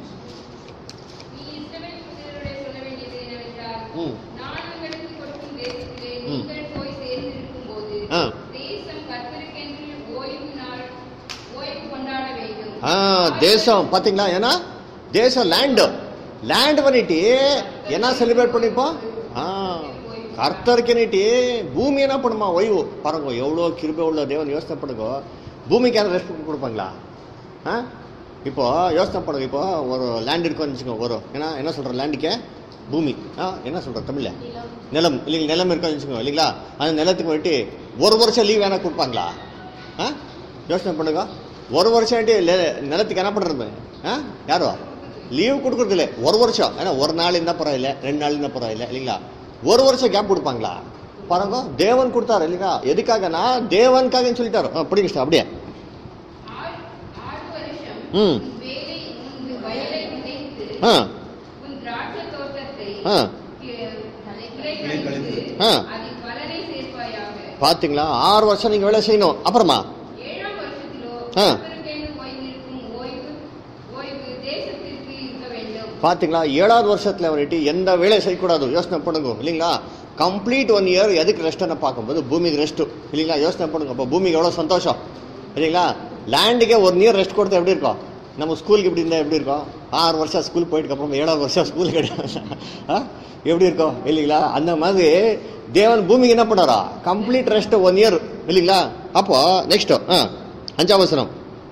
நீ இஸ்ரவேல் புத்திரரோடே சொல்ல வேண்டியது என்னவென்றால், ம். நான் உங்களுக்கு கொடுக்கும் தேசத்திலே ம். நீங்கள் போய் சேர்ந்திருக்கும்போது, ஆ. தேசம் கர்த்தருக்கென்று ஓய்வு நாள் ஓய்வு கொண்டாட வேண்டும். ஆ தேசம் பாத்தீங்களா ஏன்னா தேசம் லேண்டு லேண்ட் பண்ணிட்டு என்ன செலிப்ரேட் பண்ணிப்போம் ஆ கர்த்தருக்குன்னுட்டு பூமி என்ன பண்ணுமா ஓய்வு பாருங்க எவ்வளோ கிருபை உள்ள தேவன் யோசனை பண்ணுங்க பூமிக்கு யாரும் ரெஸ்ட் கொடுப்பாங்களா ஆ இப்போ யோசனை பண்ணுங்க இப்போ ஒரு லேண்ட் இருக்குன்னு வச்சுக்கோங்க ஒரு ஏன்னா என்ன சொல்ற லேண்டுக்கே பூமி ஆ என்ன சொல்ற தமிழ்ல நிலம் இல்லைங்க நிலம் இருக்குன்னு வச்சுக்கோங்க இல்லைங்களா அந்த நிலத்துக்கு வந்துட்டு ஒரு வருஷம் லீவ் வேணா கொடுப்பாங்களா ஆ யோசனை பண்ணுங்க ஒரு வருஷம் வந்துட்டு லெ- நிலத்துக்கு என்ன பண்ணுறது ஆ யாரோ லீவ் கொடுக்குறது இல்லை ஒரு வருஷம் ஏன்னா ஒரு நாள் இருந்தால் பரவாயில்ல ரெண்டு நாள் இருந்தால் பரவாயில்ல இல்லைங்களா ஒரு வருஷம் கேப் கொடுப்பாங்களா பாருங்க தேவன் கொடுத்தாரு இல்லைங்களா எதுக்காகனா தேவனுக்காகன்னு சொல்லிட்டாரு ஆ, பிடிங்க sister, அப்படியே ஆறு ஆறு வருஷம் ம். உன் வேலை உன் வயலை விதைத்து, ஆ உன் திராட்சைத் தோட்டத்தை ஆ கி- கிளை கழித்து, ஆ. அதில் பலனை சேர்ப்பாயாக. பார்த்தீங்களா ஆறு வருஷம் நீங்கள் வேலை செய்யணும் அப்புறமா ஏழாம் வருஷத்திலோ ஆ. கர்த்தருக்கென்று ஓய்ந்திருக்கும் ஓய்வு ஓய்வு தேசத்திற்கு இருக்க வேண்டும் பார்த்தீங்களா ஏழாவது வருஷத்தில் வந்துட்டு எந்த வேலையை செய்யக்கூடாது யோசனை பண்ணுங்க இல்லைங்களா கம்ப்ளீட் ஒன் இயர் எதுக்கு ரெஸ்ட்டுன்னு பார்க்கும்போது பூமிக்கு ரெஸ்ட்டு இல்லைங்களா யோசனை பண்ணுங்க அப்போ பூமிக்கு எவ்வளோ சந்தோஷம் இல்லைங்களா லேண்டுக்கே ஒரு இயர் ரெஸ்ட் கொடுத்தா எப்படி இருக்கும் நம்ம ஸ்கூலுக்கு எப்படி இருந்தால் எப்படி இருக்கும் ஆறு வருஷம் ஸ்கூல் போயிட்டு அப்புறம் ஏழாவது வருஷம் ஸ்கூல் கிடையாது ஆ? எப்படி இருக்கும் இல்லைங்களா அந்த மாதிரி தேவன் பூமிக்கு என்ன பண்ணாரா கம்ப்ளீட் ரெஸ்ட் ஒன் இயர் இல்லைங்களா அப்போ நெக்ஸ்ட் ஆ அஞ்சாம் வசனம்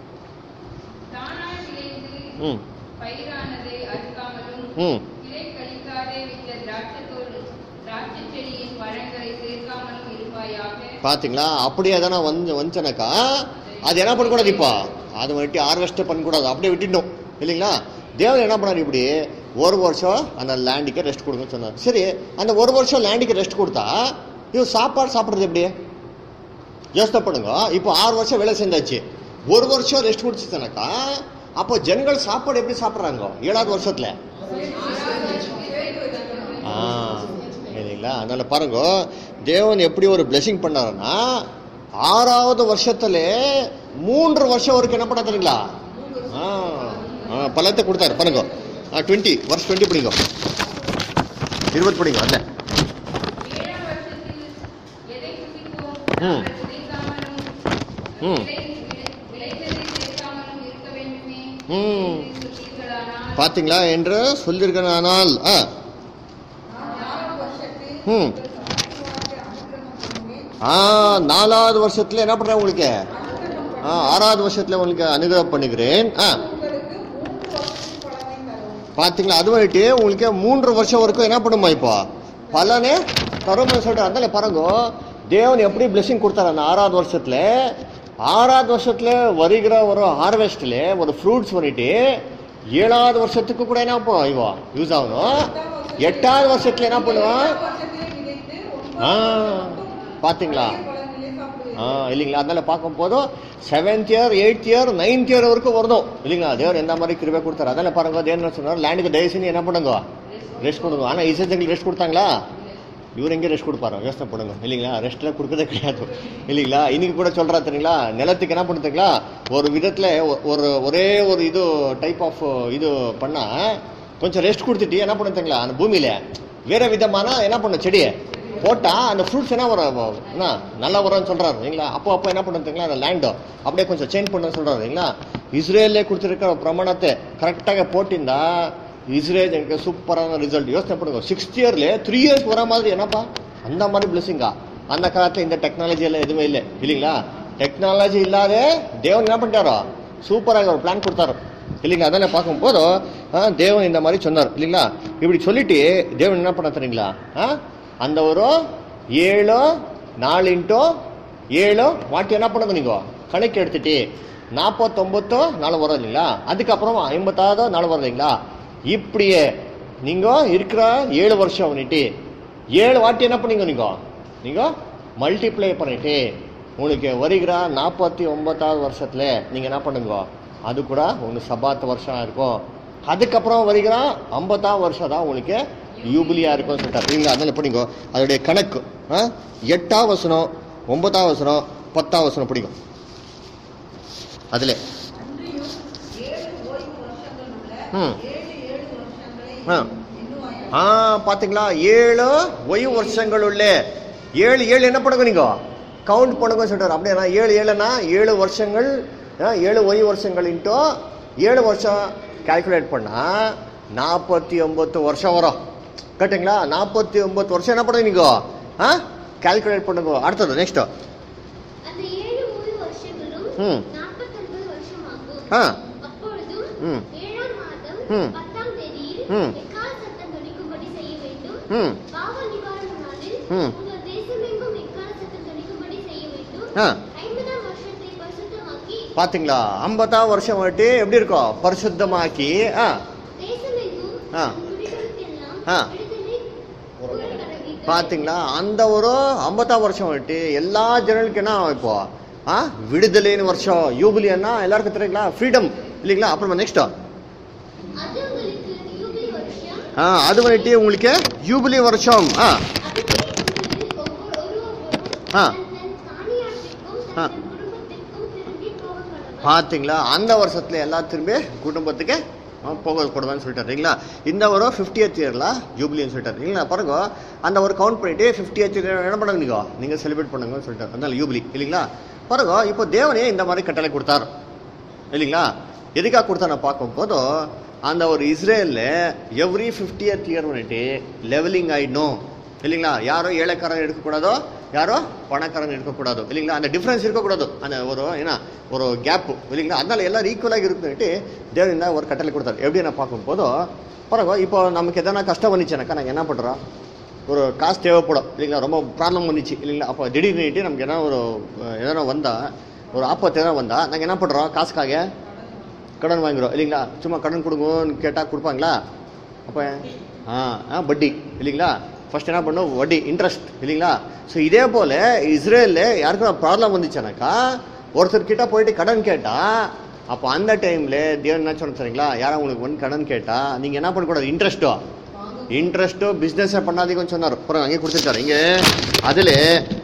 தானாய் விளைந்து ம் பயிரானதை அறுக்காமலும் ம் கிளை கழிக்காதே விட்ட திராட்சைத்தோல் திராட்சை செடியின் பழங்களை சேர்க்காமலும் இருப்பாயாக பாத்தீங்களா அப்படியே எதனா வந்து வந்துச்சுனாக்கா அது என்ன பண்ணக்கூடாது இப்போ அது வந்துட்டு ஹார்வெஸ்ட் பண்ணக்கூடாது அப்படியே விட்டுட்டோம் இல்லைங்களா தேவன் என்ன பண்ணார் இப்படி ஒரு வருஷம் அந்த லேண்டுக்கு ரெஸ்ட் கொடுங்கன்னு சொன்னார் சரி அந்த ஒரு வருஷம் லேண்டுக்கு ரெஸ்ட் கொடுத்தா இவன் சாப்பாடு சாப்பிட்றது எப்படி யோசனை பண்ணுங்க இப்போ ஆறு வருஷம் வேலை செஞ்சாச்சு ஒரு வருஷம் ரெஸ்ட் கொடுத்துச்சுனாக்கா அப்போ ஜனங்கள் சாப்பாடு எப்படி சாப்பிட்றாங்க ஏழாவது வருஷத்துல ஆ இல்லைங்களா அதனால பாருங்க தேவன் எப்படி ஒரு பிளெஸிங் பண்ணாருன்னா ஆறாவது வருஷத்துல மூன்று வருஷம் வரைக்கும் என்ன பண்ண தெரியுங்களா ஆ ஆ, பலத்தை கொடுத்தாரு பாருங்க டுவெண்ட்டி வருஷம் டுவெண்ட்டி பிடிங்க இருபது பிடிங்க அதில் ஏழாம் வருஷத்தில் எதை புசிப்போம் ம். நாங்கள் விதைக்காமலும் ம். விளை- விளை- விளைந்ததை சேர்க்காமலும் இருக்க வேண்டுமே ம். என்று சொன்னீர்களானால் பார்த்தீங்களா என்று சொல்லியிருக்கனால் ஆ நான் நாலாம் வருஷத்தில் ம். உங்களுக்கு ஆசீர்வாதத்தை அனுக்கிரகம் பண்ணுவேன். ஆ நாலாவது வருஷத்துல என்ன பண்றேன் உங்களுக்கு அனுக்கிரகம் ஆ ஆறாவது வருஷத்துல உங்களுக்கு அனுகிரகம் பண்ணுகிறேன் ஆ உங்களுக்கு மூன்று வருஷத்தின் பலனை தரும் பார்த்தீங்களா அது வந்துட்டு உங்களுக்கு மூன்று வருஷம் வரைக்கும் என்ன பண்ணுமா இப்போ பலனே தரும்னு சொல்லிட்டு அதனால பாருங்க தேவன் எப்படி பிளெஸிங் கொடுத்தாரு அந்த ஆறாவது வருஷத்துல ஆறாவது வருஷத்துல வருகிற ஒரு ஹார்வெஸ்ட்ல ஒரு ஃப்ரூட்ஸ் வந்துட்டு ஏழாவது வருஷத்துக்கு கூட என்ன போ இவோ யூஸ் ஆகணும் எட்டாவது வருஷத்துல என்ன பண்ணுவான் ஏழாம் வருஷத்திலே விதைத்து ஒன்பதாம் ஆ வருஷம் மட்டும் பார்த்தீங்களா பழைய பலனிலே சாப்பிடுவீர்கள். ஆ இல்லைங்களா அதனால பார்க்கும் போதும் seventh year eighth year ninth year வரைக்கும் வருதும் இல்லைங்களா தேவர் எந்த மாதிரி கிருபை கொடுத்தாரு அதனால பாருங்க தேவன் என்ன சொன்னார் லேண்டுக்கு தயவுசெய்து என்ன பண்ணுங்க ரெஸ்ட் கொடுங்க ஆனால் இசைஜங்களுக்கு ரெஸ்ட் கொடுத்தாங்களா இவர் எங்கே ரெஸ்ட் கொடுப்பாரோ யோசனை பண்ணுங்க இல்லைங்களா ரெஸ்ட்லாம் கொடுக்கறதே கிடையாது இல்லைங்களா இன்னைக்கு கூட சொல்றா தெரியுங்களா நிலத்துக்கு என்ன பண்ணுறீங்களா ஒரு விதத்தில் ஒரு ஒரே ஒரு இது டைப் ஆஃப் இது பண்ணா கொஞ்சம் ரெஸ்ட் கொடுத்துட்டு என்ன பண்ணுறீங்களா அந்த பூமியில வேற விதமான என்ன பண்ணும் செடியை போட்டா அந்த ஃப்ரூட்ஸ் என்ன வரும் என்ன நல்லா வரும்னு சொல்றாரு இல்லைங்களா அப்போ அப்போ என்ன பண்ணுறீங்களா அந்த லேண்டோ அப்படியே கொஞ்சம் சேஞ்ச் பண்ண சொல்றாரு இல்லைங்களா இஸ்ரேல்லே கொடுத்துருக்கிற பிரமாணத்தை கரெக்டாக போட்டிருந்தா இஸ்ரேல் எனக்கு சூப்பரான ரிசல்ட் யோசனை பண்ணுங்க சிக்ஸ்த் இயர்ல த்ரீ இயர்ஸ் வர மாதிரி என்னப்பா அந்த மாதிரி பிளஸிங்கா அந்த காலத்துல இந்த டெக்னாலஜி எல்லாம் எதுவுமே இல்லை இல்லைங்களா டெக்னாலஜி இல்லாத தேவன் என்ன பண்ணிட்டாரோ சூப்பராக ஒரு பிளான் கொடுத்தாரு இல்லைங்களா அதனால பார்க்கும்போது ஆ, தேவன் இந்த மாதிரி சொன்னார் இல்லைங்களா இப்படி சொல்லிட்டு தேவன் என்ன பண்ண தெரியுங்களா ஆ? அந்த ஒரு ஏழு நாலு இன்ட்டோ ஏழு வாட்டி என்ன பண்ணுங்க நீங்க கணக்கு எடுத்துட்டு நாற்பத்தொம்பத்தோ நாலு வரும் இல்லைங்களா அதுக்கப்புறம் ஐம்பத்தாவதோ நாலு வரும் இல்லைங்களா இப்படியே நீங்க இருக்கிற ஏழு வருஷம் பண்ணிட்டு ஏழு வாட்டி என்ன பண்ணீங்க நீங்க நீங்க மல்டிப்ளை பண்ணிட்டு உங்களுக்கு வருகிற நாற்பத்தி ஒன்பதாவது வருஷத்துல நீங்க என்ன பண்ணுங்க அது கூட உங்களுக்கு சபாத்து வருஷம் இருக்கும் அதுக்கப்புறம் வருகிற ஐம்பத்தாம் வருஷம் தான் உங்களுக்கு யூபிலியா இருக்கும் சொல்லிட்டாரு இல்லைங்களா அதனால படிங்க அதோடைய கணக்கு ஆ? எட்டாம் வசனம் ஒன்பதாம் வசனம் பத்தாம் வசனம் படிக்கும் அதுல அன்றியும் ஏழு ஓய்வு வருஷங்கள் உள்ள ம். ஏழு ஏழு வருஷங்களை ஆ. எண்ணுவாயாக ஆ பாத்தீங்களா ஏழு ஓய்வு வருஷங்கள் உள்ள ஏழு ஏழு என்ன பண்ணுங்க நீங்க கவுண்ட் பண்ணுங்க சொல்றாரு அப்படின்னா ஏழு ஏழுனா ஏழு வருஷங்கள் ஆ, ஏழு ஓய்வு வருஷங்கள் இன்ட்டோ ஏழு வருஷம் கால்குலேட் பண்ணா நாற்பத்தி ஒன்பது வருஷம் வரும் கரெக்டுங்களா நாற்பத்தி ஒன்பது வருஷம் என்ன பண்ணுங்க நீங்க ஆ கால்குலேட் பண்ணுங்க அடுத்தது நெக்ஸ்ட் அந்த ஏழு ஓய்வு வருஷங்களும் ம். நாற்பத்தொன்பது வருஷமாகும். ஆ. அப்பொழுதும் ம். ஏழாம் மாதம் ம். பத்தாம் தேதியில் ம். எக்கால சத்தம் தொனிக்கும்படி செய்ய வேண்டும். ம் பாவ நிவாரண நாளில் ம். உங்கள் தேசமெங்கும் எக்கால சத்தம் தொனிக்கும்படி செய்ய வேண்டும். ஆ. ஐம்பதாம் வருஷத்தை பரிசுத்தமாக்கி பாத்தீங்களா ஐம்பதாம் வருஷம் வந்துட்டு எப்படி இருக்கும் பரிசுத்தமாக்கி ஆ தேசமெங்கும் ஆ. குடிகளுக்கெல்லாம் ஆ. விடுதலை கூறக்கடவீர்கள். பாத்தீங்களா அந்த ஒரு ஐம்பத்தாம் வருஷம் வந்துட்டு எல்லா ஜனங்களுக்கு என்ன இப்போ ஆ விடுதலைன்னு வருஷம் யூபிலியன்னா எல்லாருக்கும் தெரியுங்களா ஃப்ரீடம் இல்லைங்களா அப்புறமா நெக்ஸ்ட் அது உங்களுக்கு யூபிலி வருஷம். ஆ அது வந்துட்டு உங்களுக்கு யூபிலி வருஷம் ஆ அதுவே உங்களில் ஒவ்வொரு ஒருவரும் ஆ. தன் தன் காணியாட்சிக்கும் ஆ. தன் தன் குடும்பத்திற்கும் திரும்பி போகக் கடவன். பாத்தீங்களா அந்த வருஷத்துல எல்லா திரும்பி குடும்பத்துக்கு ஆ, போக கொடுவான்னு சொல்லிட்டாரு இல்லைங்களா இந்த ஒரு ஃபிஃப்டியத் இயர்ல ஜூபிலின்னு சொல்லிட்டாரு இல்லைங்களா பாருங்க அந்த ஒரு கவுண்ட் பண்ணிட்டு ஃபிஃப்டியத் இயர் என்ன பண்ணுங்க நீங்க நீங்க செலிப்ரேட் பண்ணுங்கன்னு சொல்லிட்டாரு அதனால யூபிலி இல்லைங்களா பாருங்க இப்போ தேவனே இந்த மாதிரி கட்டளை கொடுத்தாரு இல்லைங்களா எதுக்காக கொடுத்தா நான் பார்க்கும்போது அந்த ஒரு இஸ்ரேலில் எவ்ரி ஃபிஃப்டியத் இயர் வந்துட்டு லெவலிங் ஆயிடணும் இல்லைங்களா யாரோ ஏழைக்காரன் எடுக்கக்கூடாதோ யாரோ பணக்காரன் எடுக்கக்கூடாது இல்லைங்களா அந்த டிஃப்ரென்ஸ் இருக்கக்கூடாது அந்த ஒரு என்ன ஒரு கேப்பு இல்லைங்களா அதனால எல்லாரும் ஈக்குவலாக இருக்குன்னுட்டு தேவன் இந்த ஒரு கட்டளை கொடுத்தாரு எப்படி நான் பார்க்கும்போது பாருங்க இப்போ நமக்கு எதனா கஷ்டம் வந்துச்சுனாக்கா நாங்கள் என்ன பண்ணுறோம் ஒரு காசு தேவைப்படும் இல்லைங்களா ரொம்ப ப்ராப்ளம் வந்துச்சு இல்லைங்களா அப்போ திடீர்னுட்டு நமக்கு எதனா ஒரு அஹ், எதனா வந்தா ஒரு ஆப்பத்து எதனா வந்தா நாங்கள் என்ன பண்ணுறோம் காசுக்காக கடன் வாங்குறோம் இல்லைங்களா சும்மா கடன் கொடுங்கன்னு கேட்டால் கொடுப்பாங்களா அப்போ ஆ ஆ வட்டி இல்லைங்களா ஃபர்ஸ்ட் என்ன பண்ணும் வட்டி இன்ட்ரெஸ்ட் இல்லைங்களா ஸோ இதே போல் இஸ்ரேலில் யாருக்கும் ப்ராப்ளம் வந்துச்சுனாக்கா ஒருத்தர்கிட்ட போயிட்டு கடன் கேட்டா அப்போ அந்த டைமில் தேவன் என்ன சொன்ன சரிங்களா யாரும் உங்களுக்கு வந்து கடன் கேட்டால் நீங்கள் என்ன பண்ணக்கூடாது இன்ட்ரெஸ்ட்டோ இன்ட்ரெஸ்ட்டோ பிஸ்னஸை பண்ணாதீங்கன்னு சொன்னார் அப்புறம் அங்கே கொடுத்துருக்காரு இங்கே அதில்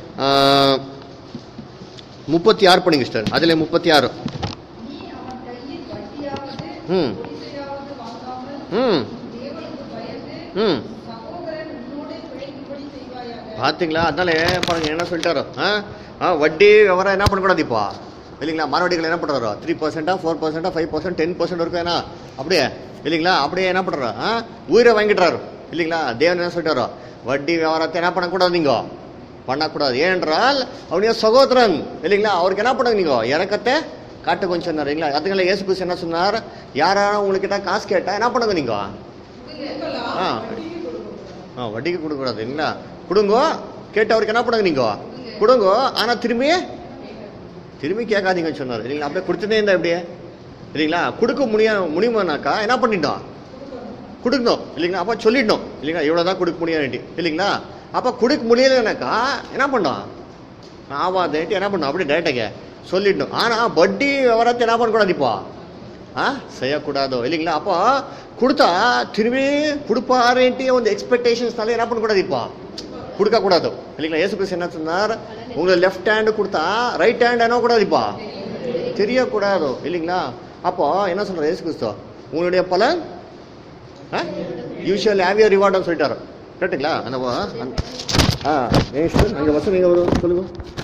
முப்பத்தி ஆறு பண்ணிங்க சிஸ்டர் அதில் முப்பத்தி ஆறு நீ அவன் கையில் வட்டியாவது ம். பொய்சையாவது வாங்காமல் ம் தேவனுக்கு பயந்து ம் சகோதரன் உன்னோடு பிழைக்கும்படி செய்வாயாக பார்த்தீங்களா அதனால பாருங்க என்ன சொல்லிட்டாரு ஆ ஆ வட்டி விவரம் என்ன பண்ணக்கூடாது இப்போ இல்லைங்களா மறுபடிகள் என்ன பண்ணுறாரோ த்ரீ பர்சென்டா ஃபோர் பர்சன்டா ஃபைவ் பர்சன்ட் டென் பர்சன்ட் இருக்கும் ஏன்னா அப்படியே இல்லைங்களா அப்படியே என்ன பண்ணுறோம் ஆ உயிரை வாங்கிட்டுறாரு இல்லைங்களா தேவன் என்ன சொல்லிட்டாரோ வட்டி விவரத்தை என்ன பண்ணக்கூடாது நீங்க பண்ணக்கூடாது ஏனென்றால் அவனுடைய சகோதரன் இல்லைங்களா அவருக்கு என்ன பண்ணுங்க நீங்க இறக்கத்தை காட்டு கொஞ்சம் சொன்னார் இல்லைங்களா அதுங்கள இயேசு கிறிஸ்து என்ன சொன்னார் யாராரும் உங்ககிட்ட காசு கேட்டா என்ன பண்ணுங்க நீங்க கொடுக்கலாம், ஆ. வட்டிக்கு கொடுக்கக்கூடாது. ஆ வட்டிக்கு கொடுக்கக்கூடாது இல்லைங்களா கொடுங்கோ கேட்டவருக்கு என்ன பண்ணுங்க நீங்க கொடுங்கோ ஆனா திரும்பி திரும்பி கேட்காதீங்கன்னு சொன்னார் இல்லைங்களா அப்படியே கொடுத்துட்டே இருந்தா எப்படியே இல்லைங்களா கொடுக்க முடிய முடியுமானாக்கா என்ன பண்ணிட்டோம் கொடுக்கணும் இல்லைங்களா அப்போ சொல்லிடணும் இல்லைங்களா இவ்வளோ தான் கொடுக்க முடியாதுன்ட்டு இல்லைங்களா அப்போ கொடுக்க முடியலைனாக்கா என்ன பண்ணோம் ஆவாதுன்ட்டு என்ன பண்ணணும் அப்படியே டேரக்டாக சொல்லிடணும் ஆனால் வட்டி விவரத்தை என்ன பண்ணக்கூடாது இப்போ ஆ செய்யக்கூடாதோ இல்லைங்களா அப்போ கொடுத்தா திரும்பி கொடுப்பாருன்ட்டு ಒಂದು எக்ஸ்பெக்டேஷன்ஸ்னால என்ன பண்ணக்கூடாது இப்போ கொடுக்கக்கூடாது இல்லைங்களா ஏசு கிறிஸ்து என்ன சொன்னார் உங்களுக்கு லெஃப்ட் ஹேண்டு கொடுத்தா ரைட் ஹேண்ட் என்ன கூடாது இப்போ தெரியக்கூடாது இல்லைங்களா அப்போ என்ன சொல்றாரு ஏசு கிறிஸ்து உங்களுடைய பலன் யூஷுவல் ஹேவியர் ரிவார்டுன்னு சொல்லிட்டாரு கரெக்டுங்களா அந்த வ- அந்த- ஆ நெக்ஸ்ட் அங்கே வசனம் எங்கே வரும் சொல்லுங்க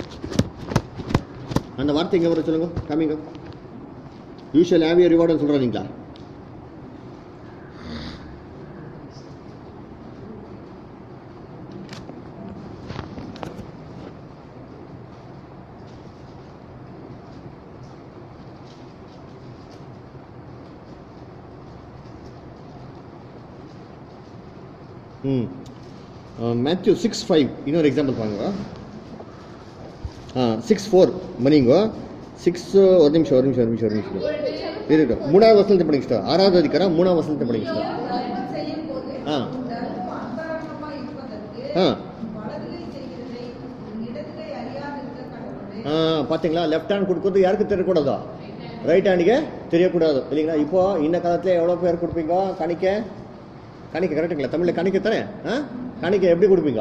அந்த வார்த்தை எங்கே வரும் சொல்லுங்க காமிங்க யூஷுவல் ஹேவியர் ரிவார்டுன்னு சொல்கிறீங்களா ம் மேத்யூ சிக்ஸ் ஃபைவ் இன்னொரு எக்ஸாம்பிள் பாருங்க ஆ சிக்ஸ் ஃபோர் மணிங்கோ சிக்ஸ் ஒரு நிமிஷம் ஒரு நிமிஷம் ஒரு நிமிஷம் ஒரு நிமிஷம் இருக்கட்டும் மூணாவது வசனத்தை படிங்க ஆறாவது அதிகாரம் மூணாவது வசனத்தை படிங்க தர்மம் செய்யும் போது ஆ. தர்மம் அந்தரங்கமா இருப்பதற்கு ஆ வலதுகை செய்கிறதை உன் இடதுகை அறியாதிருக்க கடவுளே ஆ பார்த்தீங்களா லெஃப்ட் ஹேண்ட் கொடுக்குறது யாருக்கு தெரியக்கூடாதோ ரைட் ஹேண்டுக்கு தெரியக்கூடாது இல்லைங்களா இப்போ இந்த காலத்தில் எவ்வளோ பேர் கொடுப்பீங்க காணிக்க காணிக்க கரெக்டுங்களா தமிழில் காணிக்க தானே ஆ காணிக்க எப்படி கொடுப்பீங்க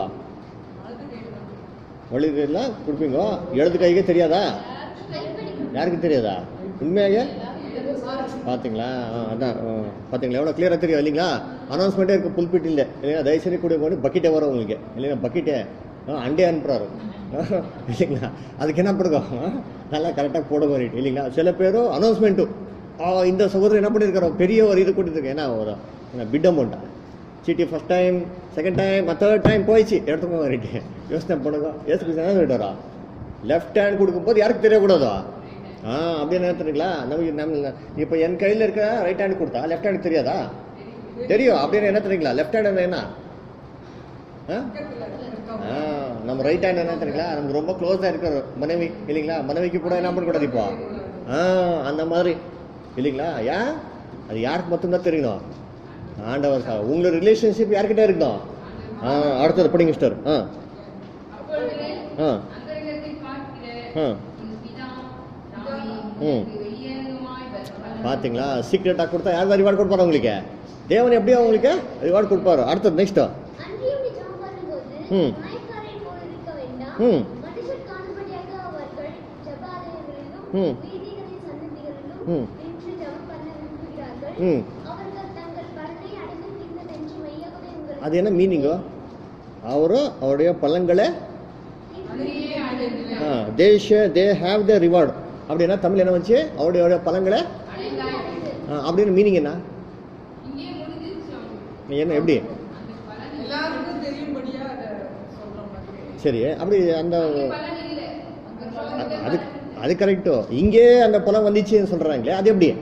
வழிகள்லாம் கொடுப்பீங்க இடது கைக்கே தெரியாதா யாருக்கு தெரியாதா உண்மையாக பார்த்தீங்களா ஆ, அதான் ஆ, பார்த்தீங்களா எவ்வளோ கிளியராக தெரியும் இல்லைங்களா அனௌன்ஸ்மெண்ட்டே இருக்கு புல்பிட் இல்லை இல்லைங்களா தயவுசெய்து கூட கொண்டு பக்கெட்டே வரும் உங்களுக்கு இல்லைங்களா பக்கெட்டே ஆ, அண்டே அனுப்புறாரு இல்லைங்களா அதுக்கு என்ன பண்ணுங்க ஆ, நல்லா கரெக்டாக போட மாறிட்டு இல்லைங்களா சில பேரும் அனௌன்ஸ்மெண்ட்டும் இந்த சகோதரர் என்ன பண்ணியிருக்காரோ பெரிய ஒரு இது கொடுத்துருக்கு என்ன ஒரு என்ன பிட் அமௌண்ட்டா சீட்டி first time second time third time போயிடுச்சு எடுத்துக்கோ மாறிட்டு யோசனை பண்ணுங்க யோசிச்சு என்ன சொல்லிட்டாரா லெஃப்ட் ஹேண்ட் கொடுக்கும்போது யாருக்கு தெரியக்கூடாதா ஆ அப்படின்னு நினைத்துறீங்களா நம்ம நம்ம இப்போ என் கையில் இருக்க ரைட் ஹேண்ட் கொடுத்தா லெஃப்ட் ஹேண்ட் தெரியாதா தெரியும் அப்படின்னு என்ன தெரியுங்களா லெஃப்ட் ஹேண்ட் என்ன ஆ? ஆ, நம்ம ரைட் ஹேண்ட் என்ன தெரியுங்களா நமக்கு ரொம்ப க்ளோஸாக இருக்கிற மனைவி இல்லைங்களா மனைவிக்கு கூட என்ன பண்ணக்கூடாது இப்போ ஆ அந்த மாதிரி இல்லைங்களா ஏன் அது யாருக்கு மட்டும்தான் தெரியணும் ஆண்டவர் சார் உங்களோட ரிலேஷன்ஷிப் யார்கிட்ட இருக்கணும் ஆ அடுத்தது படிங்க சிஸ்டர் ஆ அப்பொழுது ஆ அந்தரங்கத்தில் பார்க்கிற ஆ உன் பிதா தாமே ம். உனக்கு வெளியரங்கமாய் வல்லவன். பார்த்தீங்களா சீக்ரெட்டாக கொடுத்தா யார் ரிவார்டு கொடுப்பாரு உங்களுக்கு தேவன் எப்படியா உங்களுக்கு ரிவார்டு கொடுப்பாரு அடுத்தது நெக்ஸ்ட் அன்றியும் நீ ஜெபம் பண்ணும்போது ம். மாயக்காரரைப் போல இருக்க வேண்டாம். ம். மனுஷர் காணும்படியாக அவர்கள் ஜெபாலயங்களிலும், ம். வீதிகளின் சன்னதிகளிலும் ம். நின்று ஜெபம் பண்ண விரும்புகிறார்கள். ம். அவர்கள் தங்கள் பலனை அடைந்து தீர்ந்ததென்று மெய்யாகவே உங்களுக்கு அது என்ன மீனிங்கோ ಅವರು ಅವருடைய பலன்களை அங்கேயே அடைந்து தேஷ தே ஹேவ் த ரிவார்டு அப்படின்னா தமிழ் என்ன வந்துச்சு அவருடைய பலன்களை அடைந்தாய். ஆ, அப்படின்னு மீனிங் என்ன இங்கே முடிஞ்சிருச்சு அவனுக்கு. நீ என்ன எப்படி அந்த பலன் இல்ல. எல்லாருக்கும் தெரியும்படியா அதை சொல்ற மாதிரி சரி அப்படி அந்த அங்கே பலன் இல்லை. அங்கே அ- பலன் அது அது கரெக்டோ இங்கே அந்த பலம் வந்துச்சுன்னு சொல்றாங்களே அது எப்படி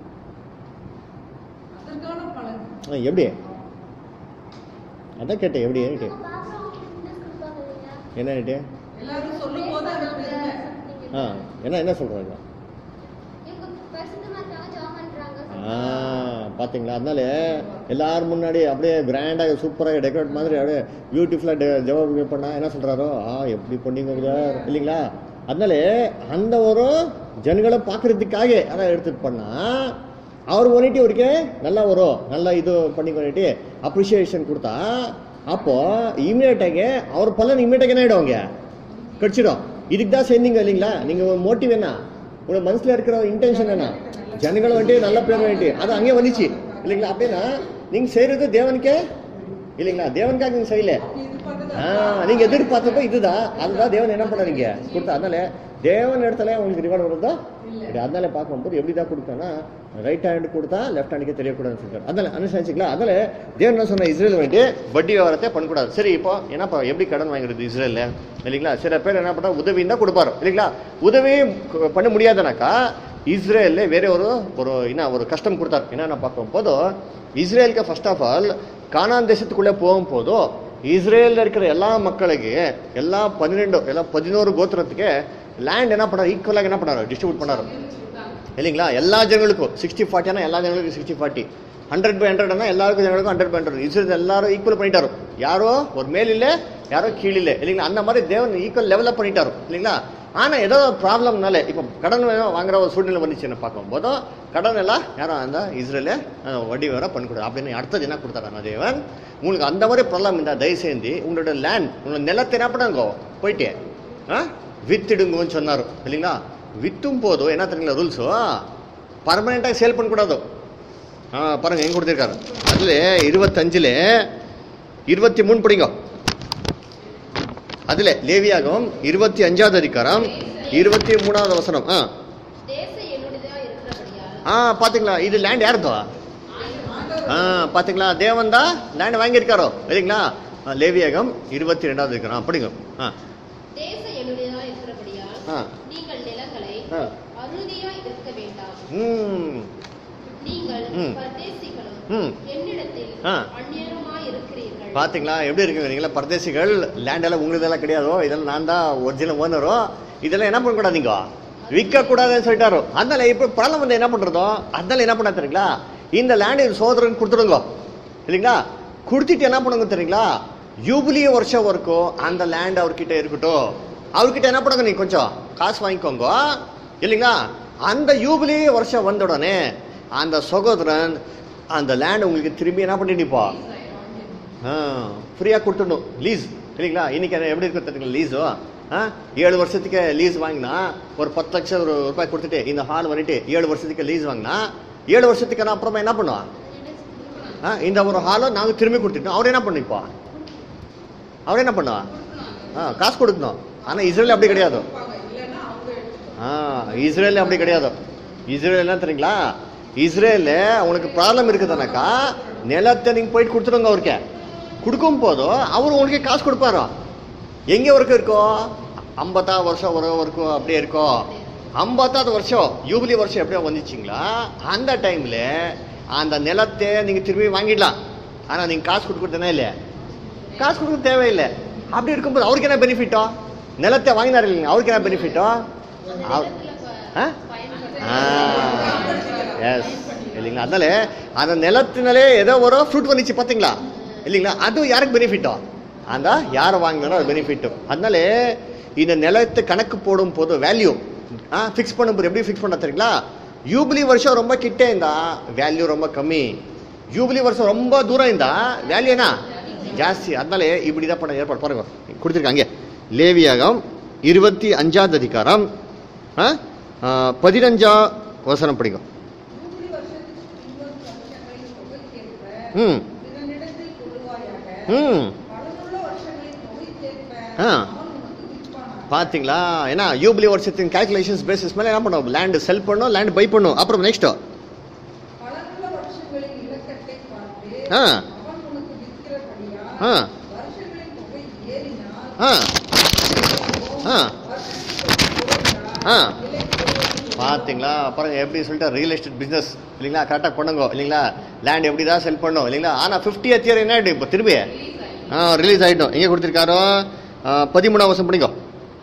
அதற்கான பலன் ஆ, எப்படி அதான் கேட்டேன் எப்படி கேட்டேன் நம்ம பார்க்குறவங்களுக்கு witness கொடுப்பாங்க இல்லையா? என்ன கேட்டு எல்லாரும் சொல்லும் போது அது பெருமை ஆ என்ன என்ன சொல்றாங்க இவங்க பரிசுத்தமா இருக்காங்க, ஜெபம் பண்றாங்க. ஆ பாத்தீங்களா அதனால எல்லாரும் முன்னாடி அப்படியே கிராண்டாக சூப்பராக டெக்கரேட் மாதிரி அப்படியே பியூட்டிஃபுல்லாக ஜவாப் பண்ணா என்ன சொல்றாரோ ஆ எப்படி பண்ணீங்க brother? இல்லைங்களா அதனால அந்த ஒரு ஜனங்களை பார்க்கறதுக்காக அதான் எடுத்துட்டு பண்ணா அவர் பண்ணிட்டு அவருக்கு நல்லா வரும் நல்லா இது பண்ணி பண்ணிட்டு அப்ரிசியேஷன் கொடுத்தா அப்போ இமீடியட்டாக அவர் பலன் இமீடியட்டாக என்ன ஆயிடுவாங்க கிடைச்சிடும் இதுக்கு தான் சேர்ந்தீங்க இல்லைங்களா நீங்க ஒரு மோட்டிவ் என்ன உங்க மனசுல இருக்கிற இன்டென்ஷன் என்ன ஜனங்களை வந்துட்டு நல்ல பேர் வந்துட்டு அது அங்கே வந்துச்சு இல்லைங்களா அப்படின்னா நீங்க செய்யறது தேவனுக்கே இல்லைங்களா தேவனுக்காக நீங்க செய்யல ஆ, நீங்க எதிர்பார்த்தப்போ இதுதான் அதுதான் தேவன் என்ன பண்ணாருங்க கொடுத்தா அதனால தேவன் இடத்துல உங்களுக்கு ரிவார்டு வருதா இது அதனால பார்க்கும்போது எப்படி தான் கொடுத்தானா ரைட் ஹேண்ட் கொடுத்தா லெஃப்ட் ஹேண்டுக்கே தெரியக்கூடாதுன்னு சொல்லிட்டாரு அதனால அனுசரிச்சிங்களா அதனால தேவன் என்ன சொன்ன இஸ்ரேல் வந்துட்டு வட்டி விவரத்தை பண்ணக்கூடாது சரி இப்போ என்னப்பா எப்படி கடன் வாங்குறது இஸ்ரேல்ல இல்லைங்களா சில பேர் என்ன பண்ணா உதவி தான் கொடுப்பாரு இல்லைங்களா உதவி கு- பண்ண முடியாதுனாக்கா இஸ்ரேல்ல வேற ஒரு ஒரு என்ன ஒரு கஷ்டம் கொடுத்தாரு என்னென்ன பார்க்கும் போதோ இஸ்ரேலுக்கு ஃபர்ஸ்ட் ஆஃப் ஆல் கானான் தேசத்துக்குள்ளே போகும்போதோ இஸ்ரேலில் இருக்கிற எல்லா மக்களுக்கு எல்லா பன்னிரெண்டு எல்லா பதினோரு கோத்திரத்துக்கு லேண்ட் என்ன பண்ணாரு ஈக்குவலாக என்ன பண்ணாரு டிஸ்ட்ரிபியூட் பண்ணாரு இல்லைங்களா எல்லா ஜனங்களுக்கும் சிக்ஸ்டி ஃபார்ட்டினா எல்லா ஜனங்களுக்கும் sixty forty hundred by hundred எல்லாருக்கும் ஜனங்களுக்கும் ஹண்ட்ரட் பை ஹண்ட்ரட் இஸ்ரேல் எல்லாரும் ஈக்குவல் பண்ணிட்டாரு யாரோ ஒரு மேல் இல்லை யாரோ கீழ் இல்லை இல்லைங்களா அந்த மாதிரி தேவன் ஈக்குவல் லெவலில் பண்ணிட்டாரு இல்லைங்களா ஆனால் ஏதோ ப்ராப்ளம்னால இப்போ கடன் வேணும் வாங்குற ஒரு சூழ்நிலை வந்துச்சுன்னு பார்க்கும்போதும் கடன் எல்லாம் யாரும் அந்த இஸ்ரேல அஹ், வட்டி வேற பண்ணிக்கூடாது அப்படின்னு அடுத்தது என்ன கொடுத்தாரு தேவன் உங்களுக்கு அந்த மாதிரி ப்ராப்ளம் இருந்தால் தயவு செய்து உங்களோட லேண்ட் உங்களோட நிலத்தை என்ன பண்ணுங்க போயிட்டு ஆ வித்துடுங்கன்னு சொன்னார் இல்லைங்களா வித்தும் போதும் என்ன தெரியுங்களா ரூல்ஸோ பர்மனெண்ட்டாக சேல் பண்ணக்கூடாது ஆ பாருங்க எங்க கொடுத்துருக்காரு அதில் இருபத்தஞ்சில் இருபத்தி மூணு படிங்க அதில் லேவியாகம் இருபத்தி அஞ்சாவது அதிகாரம் இருபத்தி மூணாவது வசனம் ஆ தேசம் என்னுடையதா இருக்கிறபடியால் ஆ பாத்தீங்களா இது லேண்ட் யாருதோ ஆ பாத்தீங்களா தேவன் தான் லேண்ட் வாங்கியிருக்காரோ இல்லைங்களா ஆ, லேவியாகம் இருபத்தி ரெண்டாவது அதிகாரம் படிங்க ஆ தேசம் என்னுடையதா இருக்கிறபடியால் ஆ நீங்கள் நிலங்களை ஆ அறுதியாய் இருக்க வேண்டாம் ம் நீங்கள் ம். பரதேசிகளும் ம். என்னிடத்தில் ஆ. அந்நியருமாய் இருக்கிறீர்கள் பாத்தீங்களா எப்படி இருக்குங்க நீங்களா பரதேசிகள் லேண்ட் எல்லாம் உங்களுதெல்லாம் கிடையாதோ இதெல்லாம் நான் தான் ஒரிஜினல் ஓனரோ இதெல்லாம் என்ன பண்ணக்கூடாது நீங்க விற்க கூடாதுன்னு சொல்லிட்டாரு அதனால இப்ப ப்ராப்ளம் வந்து என்ன பண்றதோ அதனால என்ன பண்ண தெரியுங்களா இந்த லேண்ட் சோதரன் கொடுத்துருங்க இல்லைங்களா கொடுத்துட்டு என்ன பண்ணுங்க தெரியுங்களா யூபிலி வருஷம் வரைக்கும் அந்த லேண்ட் அவர்கிட்ட இருக்கட்டும் அவர்கிட்ட என்ன பண்ணுங்க நீங்க கொஞ்சம் காசு வாங்கிக்கோங்க இல்லைங்களா அந்த யூபிலி வருஷம் வந்த உடனே அந்த சகோதரன் அந்த லேண்ட் உங்களுக்கு திரும்பி என்ன பண்ணிட்டுப்பா ஃப்ரீயாக கொடுத்துடணும் லீஸ் இல்லைங்களா இன்னைக்கு அது எப்படி இருக்கு தெரியுங்களா லீஸோ ஆ ஏழு வருஷத்துக்கு லீஸ் வாங்கினா ஒரு பத்து லட்சம் ஒரு ரூபாய் கொடுத்துட்டு இந்த ஹால் வந்துட்டு ஏழு வருஷத்துக்கு லீஸ் வாங்கினா ஏழு வருஷத்துக்கு நான் அப்புறமா என்ன பண்ணுவான் ஆ இந்த ஒரு ஹாலை நாங்கள் திரும்பி கொடுத்துட்டோம் அவர் என்ன பண்ணிப்பா அவர் என்ன பண்ணுவா ஆ காசு கொடுக்கணும் ஆனால் இஸ்ரேல் அப்படி கிடையாது கொடுப்பாங்க. இல்லைன்னா அவங்க எடுத்துப்பாங்க. ஆ இஸ்ரேல் அப்படி கிடையாது இஸ்ரேல் என்ன தெரியுங்களா இஸ்ரேல உனக்கு ப்ராப்ளம் இருக்குதுனாக்கா நிலத்தை நீங்க போயிட்டு கொடுத்துருங்க அவருக்கு கொடுக்கும் போதும் அவர் உனக்கு காசு கொடுப்பாரோ எங்க வரைக்கும் இருக்கும் ஐம்பத்தா வருஷம் வர வரைக்கும் அப்படியே இருக்கும் ஐம்பத்தாவது வருஷம் யூபிலி வருஷம் எப்படியோ வந்துச்சிங்களா அந்த டைம்ல அந்த நிலத்தை நீங்க திரும்பி வாங்கிடலாம் ஆனா நீங்க காசு கொடுக்குறதுனா இல்லையா காசு கொடுக்க தேவையில்லை அப்படி இருக்கும்போது அவருக்கு என்ன பெனிஃபிட்டோ நிலத்தை வாங்கினார் இல்லைங்க அவருக்கு என்ன பெனிஃபிட்டோ எஸ் இல்லைங்களா அதனால அந்த நிலத்தினாலே ஏதோ ஒரு ஃப்ரூட் வந்துச்சு பார்த்தீங்களா இல்லைங்களா அது யாருக்கு பெனிஃபிட்டோ அந்த யாரை வாங்கினாரோ அது பெனிஃபிட்டும் அதனால இந்த நிலத்தை கணக்கு போடும் போது வேல்யூ ஆ ஃபிக்ஸ் பண்ணும்போது எப்படி ஃபிக்ஸ் பண்ண தெரியுங்களா யூபிலி வருஷம் ரொம்ப கிட்டே இருந்தா வேல்யூ ரொம்ப கம்மி யூபிலி வருஷம் ரொம்ப தூரம் இருந்தா வேல்யூ என்ன ஜாஸ்தி அதனால இப்படி தான் பண்ண ஏற்பாடு பாருங்க கொடுத்துருக்காங்க லேவியாகம் இருபத்தி அஞ்சாவது அதிகாரம் ஆ? ஆ, பதினஞ்சா வசனம் படிங்க ஜூபிலி வருஷத்துக்கு பின்வரும் வருஷங்களின் தொகைக்கேற்ப ம் இதனிடத்தில் கொள்வாயாக ம் பலனுள்ள வருஷங்களின் தொகைக்கேற்ப ஆ. அவன் உனக்கு விற்பானாக. பாத்தீங்களா ஏன்னா யூபிலி வருஷத்தின் கால்குலேஷன்ஸ் பேசிஸ் மேலே என்ன பண்ணும் லேண்ட் செல் பண்ணும் லேண்ட் பை பண்ணும் அப்புறம் நெக்ஸ்ட் பலனுள்ள வருஷங்களின் இலக்கத்தை பார்த்து ஆ. அவன் உனக்கு விற்கிறபடியா ஆ. வருஷங்களின் தொகை ஏறினால் ஆ ஆ ஆ. விலை குறையும். பாத்தீங்களா பாருங்க எப்படி சொல்லிட்டு ரியல் எஸ்டேட் பிசினஸ் இல்லைங்களா கரெக்டாக பண்ணுங்க இல்லைங்களா லேண்ட் எப்படி தான் செல் பண்ணும் இல்லைங்களா ஆனால் ஃபிஃப்டி இயர் என்ன ஆயிடும் இப்போ திரும்பி ஆ ரிலீஸ் ஆகிடும் எங்கே கொடுத்துருக்காரோ ஆ, பதிமூணாம் வருஷம் படிங்க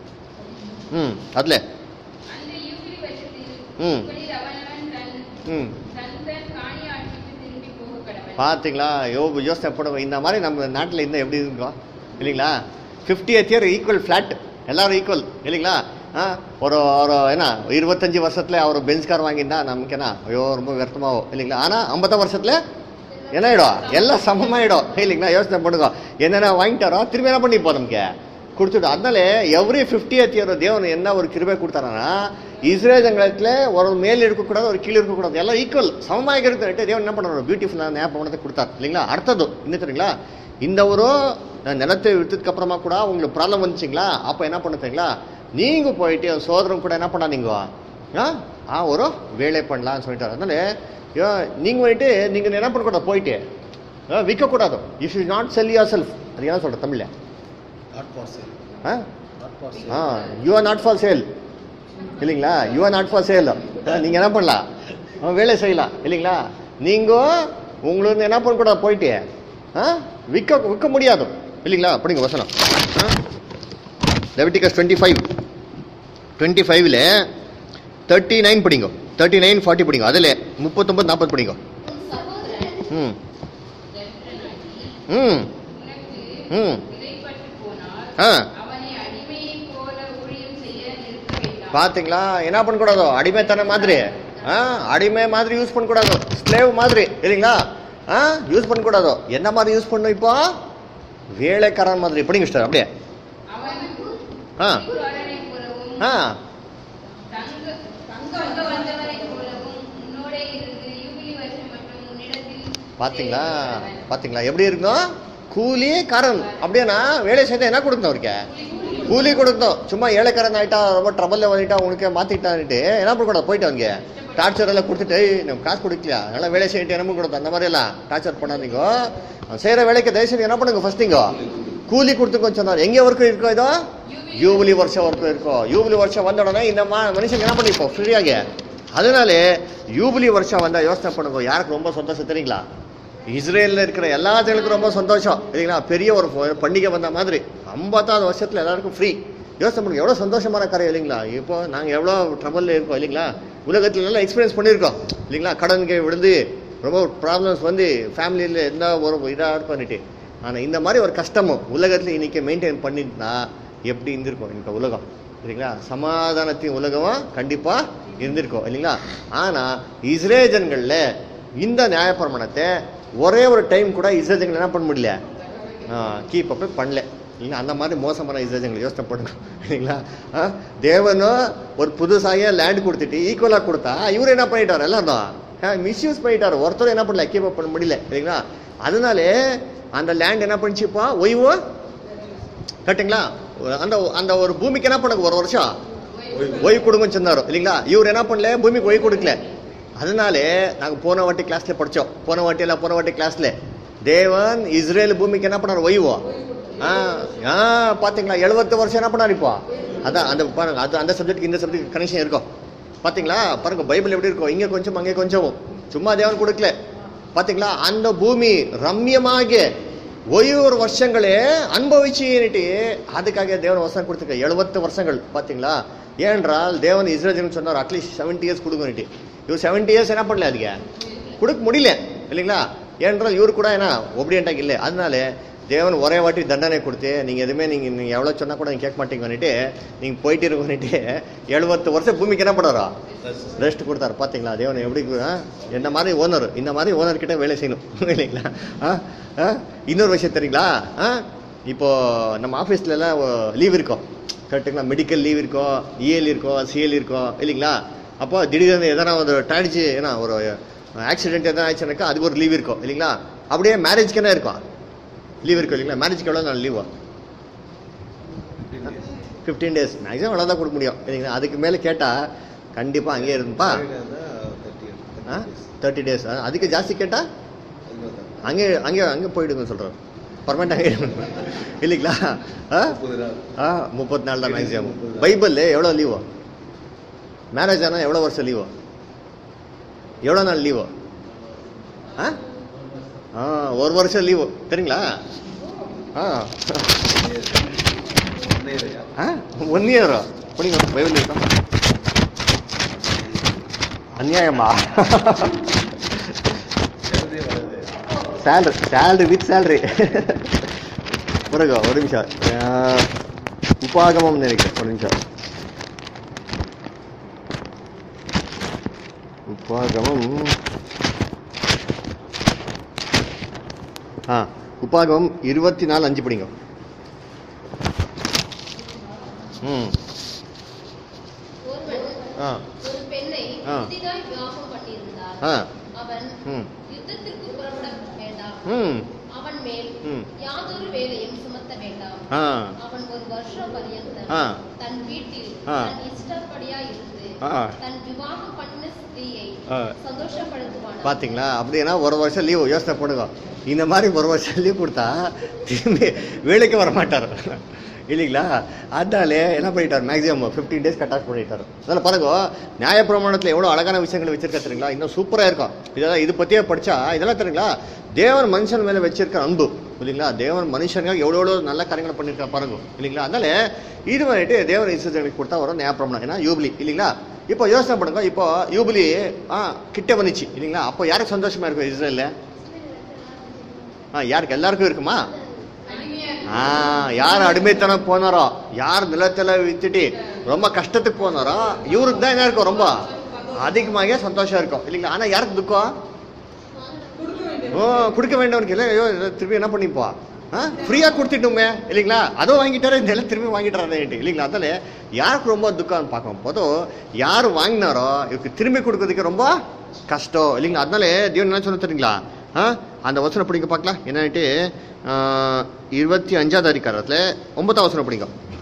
ம் அதில் அந்த யூபிலி வருஷத்தில் ம். இப்படி அவனவன் தன் ம் தன் தன் காணி ஆட்சிக்கு திரும்பி போக கடவன் பார்த்தீங்களா யோ யோசனை போடுவோம் இந்த மாதிரி நம்ம நாட்டில் இருந்தால் எப்படி இருக்கும் இல்லைங்களா ஃபிஃப்டி இயர் ஈக்குவல் ஃப்ளாட் எல்லாரும் ஈக்குவல் இல்லைங்களா ஆ ஒரு ஒரு என்ன இருபத்தஞ்சி வருஷத்துல அவர் பெஞ்ச் கார் வாங்கியிருந்தா நமக்கு என்ன ஐயோ ரொம்ப வியர்த்தமாகும் இல்லைங்களா ஆனால் ஐம்பத்தாம் வருஷத்துல என்ன ஆயிடும் எல்லாம் சமமாயிடும் இல்லைங்களா யோசனை பண்ணுங்க என்னென்ன வாங்கிட்டாரோ திரும்பி என்ன பண்ணி நமக்கு கொடுத்துட்டு அதனால எவ்ரி ஃபிஃப்டியத் இயர் தேவன் என்ன ஒரு கிருபை கொடுத்தாருன்னா இஸ்ரேல் ஜங்கலத்தில் ஒரு மேல் இருக்கக்கூடாது ஒரு கீழே இருக்கக்கூடாது எல்லாம் ஈக்குவல் சமமாக இருக்கிற தேவன் என்ன பண்ணுறாரு பியூட்டிஃபுல்லான ஞாபகம் பண்ணதை கொடுத்தார் இல்லைங்களா அடுத்தது என்ன தெரியுங்களா இந்த ஒரு நிலத்தை விற்றதுக்கு அப்புறமா கூட உங்களுக்கு ப்ராப்ளம் வந்துச்சுங்களா அப்போ என்ன பண்ண தெரியுங்களா நீங்கள் போயிட்டு சோதரம் கூட என்ன பண்ணாதீங்க ஆ ஆ ஒரு வேலை பண்ணலாம்னு சொல்லிட்டாரு அதனால நீங்கள் போயிட்டு நீங்கள் என்ன பண்ணக்கூடாது போயிட்டு ஆ, விற்கக்கூடாது if you not sell yourself அது என்ன சொல்கிறேன் தமிழில் Not for sale. ஆ Not for sale. ஆ you are not for sale இல்லைங்களா you are not for sale நீங்கள் என்ன பண்ணலாம் ஆ, வேலை செய்யலாம் இல்லைங்களா நீங்கள் உங்களுக்கு என்ன பண்ணக்கூடாது போயிட்டு ஆ விற்க விற்க முடியாது இல்லைங்களா படிங்க வசனம் லெவிட்டிகஸ் டுவெண்ட்டி ஃபைவ் டுவெண்ட்டி ஃபைவ்ல தேர்ட்டி நைன் படிங்க தேர்ட்டி நைன் ஃபார்ட்டி படிங்க அதில் முப்பத்தொம்பது நாற்பது படிங்க உன் சகோதரன் ம் தரித்திரனாகி ம் உனக்கு ம் விலைப்பட்டு போனால் ஆ அவனை அடிமையைப் போல ஊழியம் செய்ய நிறுத்த வேண்டாம் பாத்தீங்களா என்ன பண்ணக்கூடாதோ அடிமைத்தனம் மாதிரி ஆ அடிமை மாதிரி யூஸ் பண்ணக்கூடாது ஸ்லேவ் மாதிரி இல்லைங்களா ஆ யூஸ் பண்ணக்கூடாதோ என்ன மாதிரி யூஸ் பண்ணும் இப்போ வேலைக்காரன் மாதிரி படிங்க சிஸ்டர் அப்படியே அவனுக்கு ஆ குருடனைப் போலவும் ஆ தங்க தங்க வந்தவரைப் போலவும் உன்னோடே இருந்து யூபிலி வருஷம் மற்றும் உன்னிடத்தில் பாத்தீங்களா சேருகிறவன். பாத்தீங்களா எப்படி இருக்கும் கூலி காரன் அப்படின்னா வேலை செய்த என்ன கொடுக்கணும் அவருக்கு கூலி கொடுக்கணும் சும்மா ஏழைக்காரன் ஆயிட்டா ரொம்ப ட்ரபல்ல வந்துட்டா உனக்கு மாத்திட்டான்ட்டு என்ன பண்ணக்கூடாது போயிட்டு அவங்க டார்ச்சர் எல்லாம் கொடுத்துட்டு "ஏய், நம்ம காசு கொடுக்கலையா நல்லா வேலை செய்யிட்டு என்ன கொடுத்தோம் அந்த மாதிரி எல்லாம் டார்ச்சர் பண்ணாதீங்க அவன் செய்யற வேலைக்கு தயவுசெய்து என்ன பண்ணுங்க ஃபர்ஸ்ட் நீங்க கூலி கொடுத்து கொஞ்சம் சொன்னார் எங்க வரைக்கும் இருக்கோ இதோ யூபிலி வருஷம் வரைக்கும் இருக்கும் யூபிலி வருஷம் வந்த உடனே இந்த மா மனுஷங்க என்ன பண்ணிப்போம் ஃப்ரீயாக அதனால யூபிலி வருஷம் வந்தா யோசனை பண்ணுங்க யாருக்கு ரொம்ப சந்தோஷம் தெரியுங்களா இஸ்ரேலில் இருக்கிற எல்லா ஜனங்களுக்கும் ரொம்ப சந்தோஷம் இல்லைங்களா பெரிய ஒரு ப- பண்டிகை வந்த மாதிரி ஐம்பத்தாவது வருஷத்தில் எல்லாருக்கும் ஃப்ரீ யோசனை பண்ணுங்க எவ்வளோ சந்தோஷமான காரியம் இல்லைங்களா இப்போ நாங்கள் எவ்வளோ ட்ரபுளில் இருக்கோம் இல்லைங்களா உலகத்தில் எல்லாம் எக்ஸ்பீரியன்ஸ் பண்ணியிருக்கோம் இல்லைங்களா கடனுக்கு விழுந்து ரொம்ப ப்ராப்ளம்ஸ் வந்து ஃபேமிலியில் எந்த ஒரு இதாக பண்ணிட்டு ஆனால் இந்த மாதிரி ஒரு கஷ்டமும் உலகத்தில் இன்னைக்கு மெயின்டைன் பண்ணியிருந்தா எப்படி இருந்திருக்கும் இந்த உலகம் சரிங்களா சமாதானத்தின் உலகமாக கண்டிப்பாக இருந்திருக்கும் இல்லைங்களா ஆனால் இஸ்ரேஜன்களில் இந்த நியாயப்பிரமாணத்தை ஒரே ஒரு டைம் கூட இஸ்ரேஜன்கள் என்ன பண்ண முடியல கீப் அப்பே பண்ணல இல்லைங்களா அந்த மாதிரி மோசமான இஸ்ரேஜன்கள் யோசனை பண்ணுங்க இல்லைங்களா ஆ, தேவனும் ஒரு புதுசாக லேண்ட் கொடுத்துட்டு ஈக்குவலாக கொடுத்தா இவர் என்ன பண்ணிட்டார் எல்லாரும் மிஸ்யூஸ் பண்ணிட்டார் ஒருத்தர் என்ன பண்ணல கீப் அப் பண்ண முடியல இல்லைங்களா அதனாலே அந்த லேண்ட் என்ன பண்ணிச்சுப்பா ஓய்வு கரெக்டுங்களா அந்த அந்த ஒரு பூமிக்கு என்ன பண்ணுங்க ஒரு வருஷம் ஓய்வு கொடுங்கன்னு சொன்னார் இல்லைங்களா இவர் என்ன பண்ணல பூமிக்கு ஓய்வு கொடுக்கல அதனாலே நாங்கள் போன வாட்டி கிளாஸ்ல படித்தோம் போன வாட்டி எல்லாம் போன வாட்டி கிளாஸ்ல தேவன் இஸ்ரேல் பூமிக்கு என்ன பண்ணார் ஓய்வோ ஆ ஆ பார்த்தீங்களா எழுபத்து வருஷம் என்ன பண்ணார் இப்போ அதான் அந்த பாருங்க அது அந்த சப்ஜெக்ட் இந்த சப்ஜெக்ட் கனெக்ஷன் இருக்கும் பார்த்தீங்களா பாருங்க பைபிள் எப்படி இருக்கும் இங்கே கொஞ்சம் அங்கே கொஞ்சம் சும்மா தேவன் கொடுக்கல பார்த்தீங்களா அந்த பூமி ரம்யமாக ஒவ்வொரு வருஷங்களே அனுபவிச்சுன்னுட்டு அதுக்காக தேவன் வசனம் கொடுத்துருக்க எழுபத்து வருஷங்கள் பார்த்தீங்களா ஏனென்றால் தேவன் இஸ்ரேஜன் சொன்னார் அட்லீஸ்ட் செவன்டி இயர்ஸ் கொடுங்கன்னுட்டு இவர் செவன்டி இயர்ஸ் என்ன பண்ணல அதுக்கு கொடுக்க முடியல இல்லைங்களா ஏனென்றால் இவர் கூட என்ன ஒபடியண்டாக இல்லை அதனால தேவன் ஒரே வாட்டி தண்டனை கொடுத்து நீங்கள் எதுவுமே நீங்கள் நீங்கள் எவ்வளோ சொன்னால் கூட நீங்கள் கேட்க மாட்டீங்கன்னுட்டு நீங்கள் போயிட்டு இருக்கோன்னுட்டு எழுபத்து வருஷம் பூமிக்கு என்ன பண்ணுறா ரெஸ்ட் கொடுத்தாரு பார்த்தீங்களா தேவன் எப்படி ஆ? என்ன மாதிரி ஓனர் இந்த மாதிரி ஓனர் கிட்ட வேலை செய்யணும் இல்லைங்களா ஆ ஆ? இன்னொரு விஷயம் தெரியுங்களா ஆ இப்போ நம்ம ஆஃபீஸ்ல எல்லாம் லீவ் இருக்கும் கரெக்டுங்களா மெடிக்கல் லீவ் இருக்கும் இஎல் இருக்கும் சிஎல் இருக்கும் இல்லைங்களா அப்போ திடீர்னு எதனா ஒரு டாடிச்சு ஏன்னா ஒரு ஆக்சிடென்ட் எதனா ஆச்சுனாக்கா அதுக்கு ஒரு லீவ் இருக்கும் இல்லைங்களா அப்படியே மேரேஜ்க்கு என்ன இருக்கும் லீவ் இருக்கும் இல்லைங்களா மேரேஜ்க்கு எவ்வளோ நாள் லீவா ஃபிஃப்டீன் டேஸ் மேக்ஸிமம் அவ்வளோ தான் கொடுக்க முடியும் இல்லைங்களா அதுக்கு மேலே கேட்டால் கண்டிப்பாக அங்கேயே இருந்துப்பா ஆ தேர்ட்டி டேஸ் அதுக்கு ஜாஸ்தி கேட்டால் அங்கே அங்கே அங்கே போயிடுங்க சொல்கிறோம் பர்மனெண்ட் அங்கே இருங்க. இல்லைங்களா ஆ ஆ முப்பத்தி நாலு தான் மேக்ஸிமம் பைபிள் எவ்வளோ லீவோ மேரேஜ் ஆனால் எவ்வளோ வருஷம் லீவோ எவ்வளோ நாள் லீவோ ஆ ஆ ஒரு வருஷம் லீவு தெரியுங்களா ஆ ஆ ஒன் இயர் படிங்க பைபிள் இருக்கா அநியாயமா சேலரி சேலரி வித் சேலரி பிறகு ஒரு நிமிஷம் ஆ, உபாகமம் நினைக்கிறேன் ஒரு நிமிஷம் உபாகமம் ஆ உபாகமம் இருபத்தி நாலு அஞ்சு படிங்க ம் ஒருவன் ஆ ஒரு பெண்ணை ஆ. புதிதாய் விவாகம் பண்ணியிருந்தார் ஆ அவன் ம் யுத்தத்திற்கு புறப்பட வேண்டாம் ம் அவன் மேல் ம். யாதொரு வேலையும் சுமத்த வேண்டாம் ஆ அவன் ஒரு வருஷம் பரியந்தம் ஆ. தன் வீட்டில் ஆ. தன் இஷ்டப்படியா இருந்து ஆ. தன் விவாகம் பண்ணின ஸ்திரீயை ஆ. சந்தோஷப்படுத்துவான் பாத்தீங்களா அப்படின்னா ஒரு வருஷம் லீவு யோசனை பண்ணுங்க இந்த மாதிரி ஒரு வருஷம் லீவ் கொடுத்தா திரும்பி வேலைக்கு வர மாட்டார் இல்லைங்களா அதனாலே என்ன பண்ணிட்டார் maximum fifteen days cut off பண்ணிட்டார் அதில் பாருங்க நியாயப்பிரமாணத்தில் எவ்வளோ அழகான விஷயங்கள் வச்சிருக்க தெரியுங்களா இன்னும் சூப்பராக இருக்கும் இதெல்லாம் இது பற்றியே படித்தா இதெல்லாம் தெரியுங்களா தேவன் மனுஷன் மேலே வச்சிருக்க அன்பு இல்லைங்களா தேவன் மனுஷனுக்கு எவ்வளோ எவ்வளோ நல்ல காரியங்களை பண்ணியிருக்கா பாருங்க இல்லைங்களா அதனால இது வந்துட்டு தேவன் இசைகளுக்கு கொடுத்தா வரும் நியாயப்பிரமாணம் ஏன்னா யூபிலி இல்லைங்களா இப்போ யோசனை பண்ணுங்க இப்போ யூபிலி ஆ கிட்ட வந்துச்சு இல்லைங்களா அப்போ யாருக்கு சந்தோஷமா இருக்கும் இஸ்ரேலில் ஆ யாருக்கு எல்லாருக்கும் இருக்குமா ஆ யார் அடிமைத்தனம் போனாரோ யார் நிலத்துல வித்துட்டு ரொம்ப கஷ்டத்துக்கு போனாரோ இவருக்கு தான் என்ன இருக்கும் ரொம்ப அதிகமாக சந்தோஷம் இருக்கும் இல்லைங்களா ஆனா யாருக்கு துக்கம் ஓ கொடுக்க வேண்டவனுக்கு இல்லை ஐயோ இதை திருப்பி என்ன பண்ணிப்பா ஆ ஃப்ரீயாக கொடுத்துட்டுமே இல்லைங்களா அதுவும் வாங்கிட்டாரு இந்த எல்லாம் திரும்பி வாங்கிட்டாரு இல்லைங்களா அதில் யாருக்கு ரொம்ப துக்கம்னு பார்க்கும் போதும் யார் வாங்கினாரோ இவருக்கு திரும்பி கொடுக்கறதுக்கு ரொம்ப கஷ்டம் இல்லைங்களா அதனால தேவன் என்ன சொல்ல தெரியுங்களா ஆ அந்த வசனம் பிடிங்க பார்க்கலாம் என்னன்ட்டு ஆ, இருபத்தி அஞ்சாவது அதிகாரத்தில் ஒன்பதாம் வசனம் பிடிங்க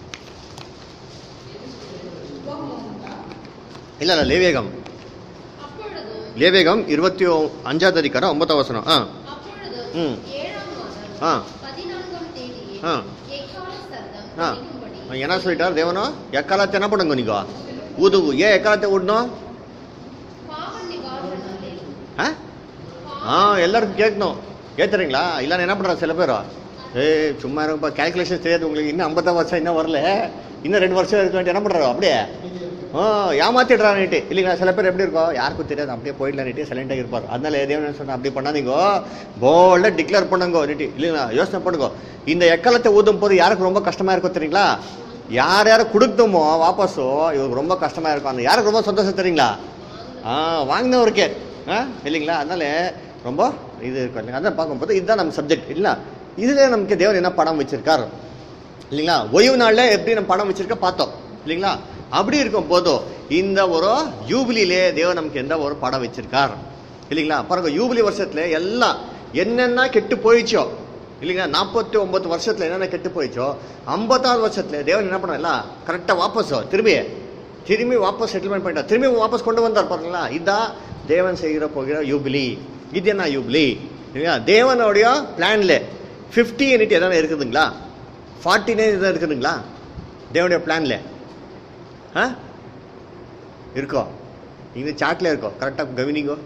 இல்லை இல்லை லேவேகம் அப்பொழுதும் லேவேகம் இருபத்தி ஒ- அஞ்சாவது அதிகாரம் ஒன்பதாம் வசனம் ஆ அப்பொழுதும் ம். ஏழாம் மாதம் ஆ பதினான்காம் தேதியே ஆ. எக்கால சத்தம் ஆ கேட்கும்படி என்ன சொல்லிட்டார் தேவனோ எக்காலத்தை என்ன பண்ணுங்க நீங்க ஊது ஏன் எக்காலத்தை விடணும் பாவ நிவாரண நாளில் ஆ ஆ எல்லாருக்கும் கேட்கணும் ஏத்துறீங்களா இல்லைன்னா என்ன பண்ணுறாங்க சில பேர் ஏய் சும்மா இருப்பா கேல்குலேஷன் தெரியாது உங்களுக்கு இன்னும் ஐம்பத்தாம் வருஷம் இன்னும் வரல இன்னும் ரெண்டு வருஷம் இருக்க வேண்டிய என்ன பண்ணுறாரோ அப்படியே ஆ ஏமாத்திடுறான்னுட்டு இல்லைங்களா சில பேர் எப்படி இருக்கும் யாருக்கும் தெரியாது அப்படியே போயிடலான்னுட்டு சைலண்டாக இருப்பார் அதனால தேவன் சொன்ன அப்படி பண்ணாதீங்க போல்டாக டிக்ளேர் பண்ணுங்க நீட்டு இல்லைங்களா யோசனை பண்ணுங்க இந்த எக்கலத்தை ஊதும் போது யாருக்கு ரொம்ப கஷ்டமா இருக்கும் தெரியுங்களா யார் யாரை கொடுத்தோமோ வாபஸோ இவருக்கு ரொம்ப கஷ்டமா இருக்கும் அந்த யாருக்கு ரொம்ப சந்தோஷம் தெரியுங்களா ஆ வாங்கினவருக்கே ஆ இல்லைங்களா அதனால ரொம்ப இது இருக்கும் இல்லைங்களா அதான் பார்க்கும்போது இதுதான் நம்ம சப்ஜெக்ட் இல்லை இதில் நமக்கு தேவன் என்ன படம் வச்சிருக்காரு இல்லைங்களா ஓய்வு நாளில் எப்படி நம்ம படம் வச்சிருக்க பார்த்தோம் இல்லைங்களா அப்படி இருக்கும் போதும் இந்த ஒரு யூபிலிலே தேவன் நமக்கு எந்த ஒரு படம் வச்சிருக்கார் இல்லைங்களா பாருங்க யூபிலி வருஷத்துல எல்லாம் என்னென்ன கெட்டு போயிச்சோ இல்லைங்களா நாற்பத்தி ஒன்பது வருஷத்துல என்னென்ன கெட்டு போயிச்சோ ஐம்பதாவது வருஷத்துல தேவன் என்ன பண்ண எல்லாம் கரெக்டாக வாபஸோ திரும்பி திரும்பி வாபஸ் செட்டில்மெண்ட் பண்ணிட்டார் திரும்பி வாபஸ் கொண்டு வந்தார் பாருங்களா இதான் தேவன் செய்கிற போகிற யூபிலி இது என்ன யூபிலி இல்லைங்களா தேவனுடைய பிளான்ல ஃபிஃப்டி யூனிட் எதனா இருக்குதுங்களா ஃபார்ட்டி நைன் எதாவது இருக்குதுங்களா தேவனுடைய பிளான்ல ஆ இருக்கோ இந்த சாட்ல இருக்கோ கரெக்டாக கவனிங்கோ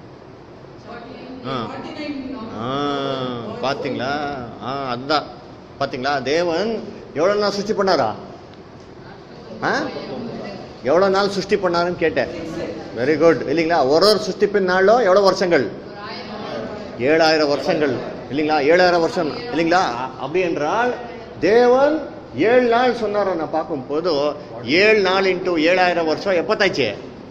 ஆ ஆ பார்த்தீங்களா ஆ அதுதான் பார்த்தீங்களா தேவன் எவ்வளோ நாள் சிருஷ்டி பண்ணாரா ஆ எவ்வளோ நாள் சிருஷ்டி பண்ணாருன்னு கேட்டேன் வெரி குட் இல்லைங்களா ஒரு ஒரு சிருஷ்டிப்பின் நாளும் எவ்வளோ வருஷங்கள் ஏழாயிரம் வருஷங்கள் இல்லைங்களா ஏழாயிரம் வருஷம் இல்லைங்களா அ- அப்படி என்றால் தேவன் ஏழு நாள் சொன்னார நான் பார்க்கும்போது ஏழு நாள் இன்ட்டு ஏழாயிரம் வருஷம் எப்பத்தாச்சு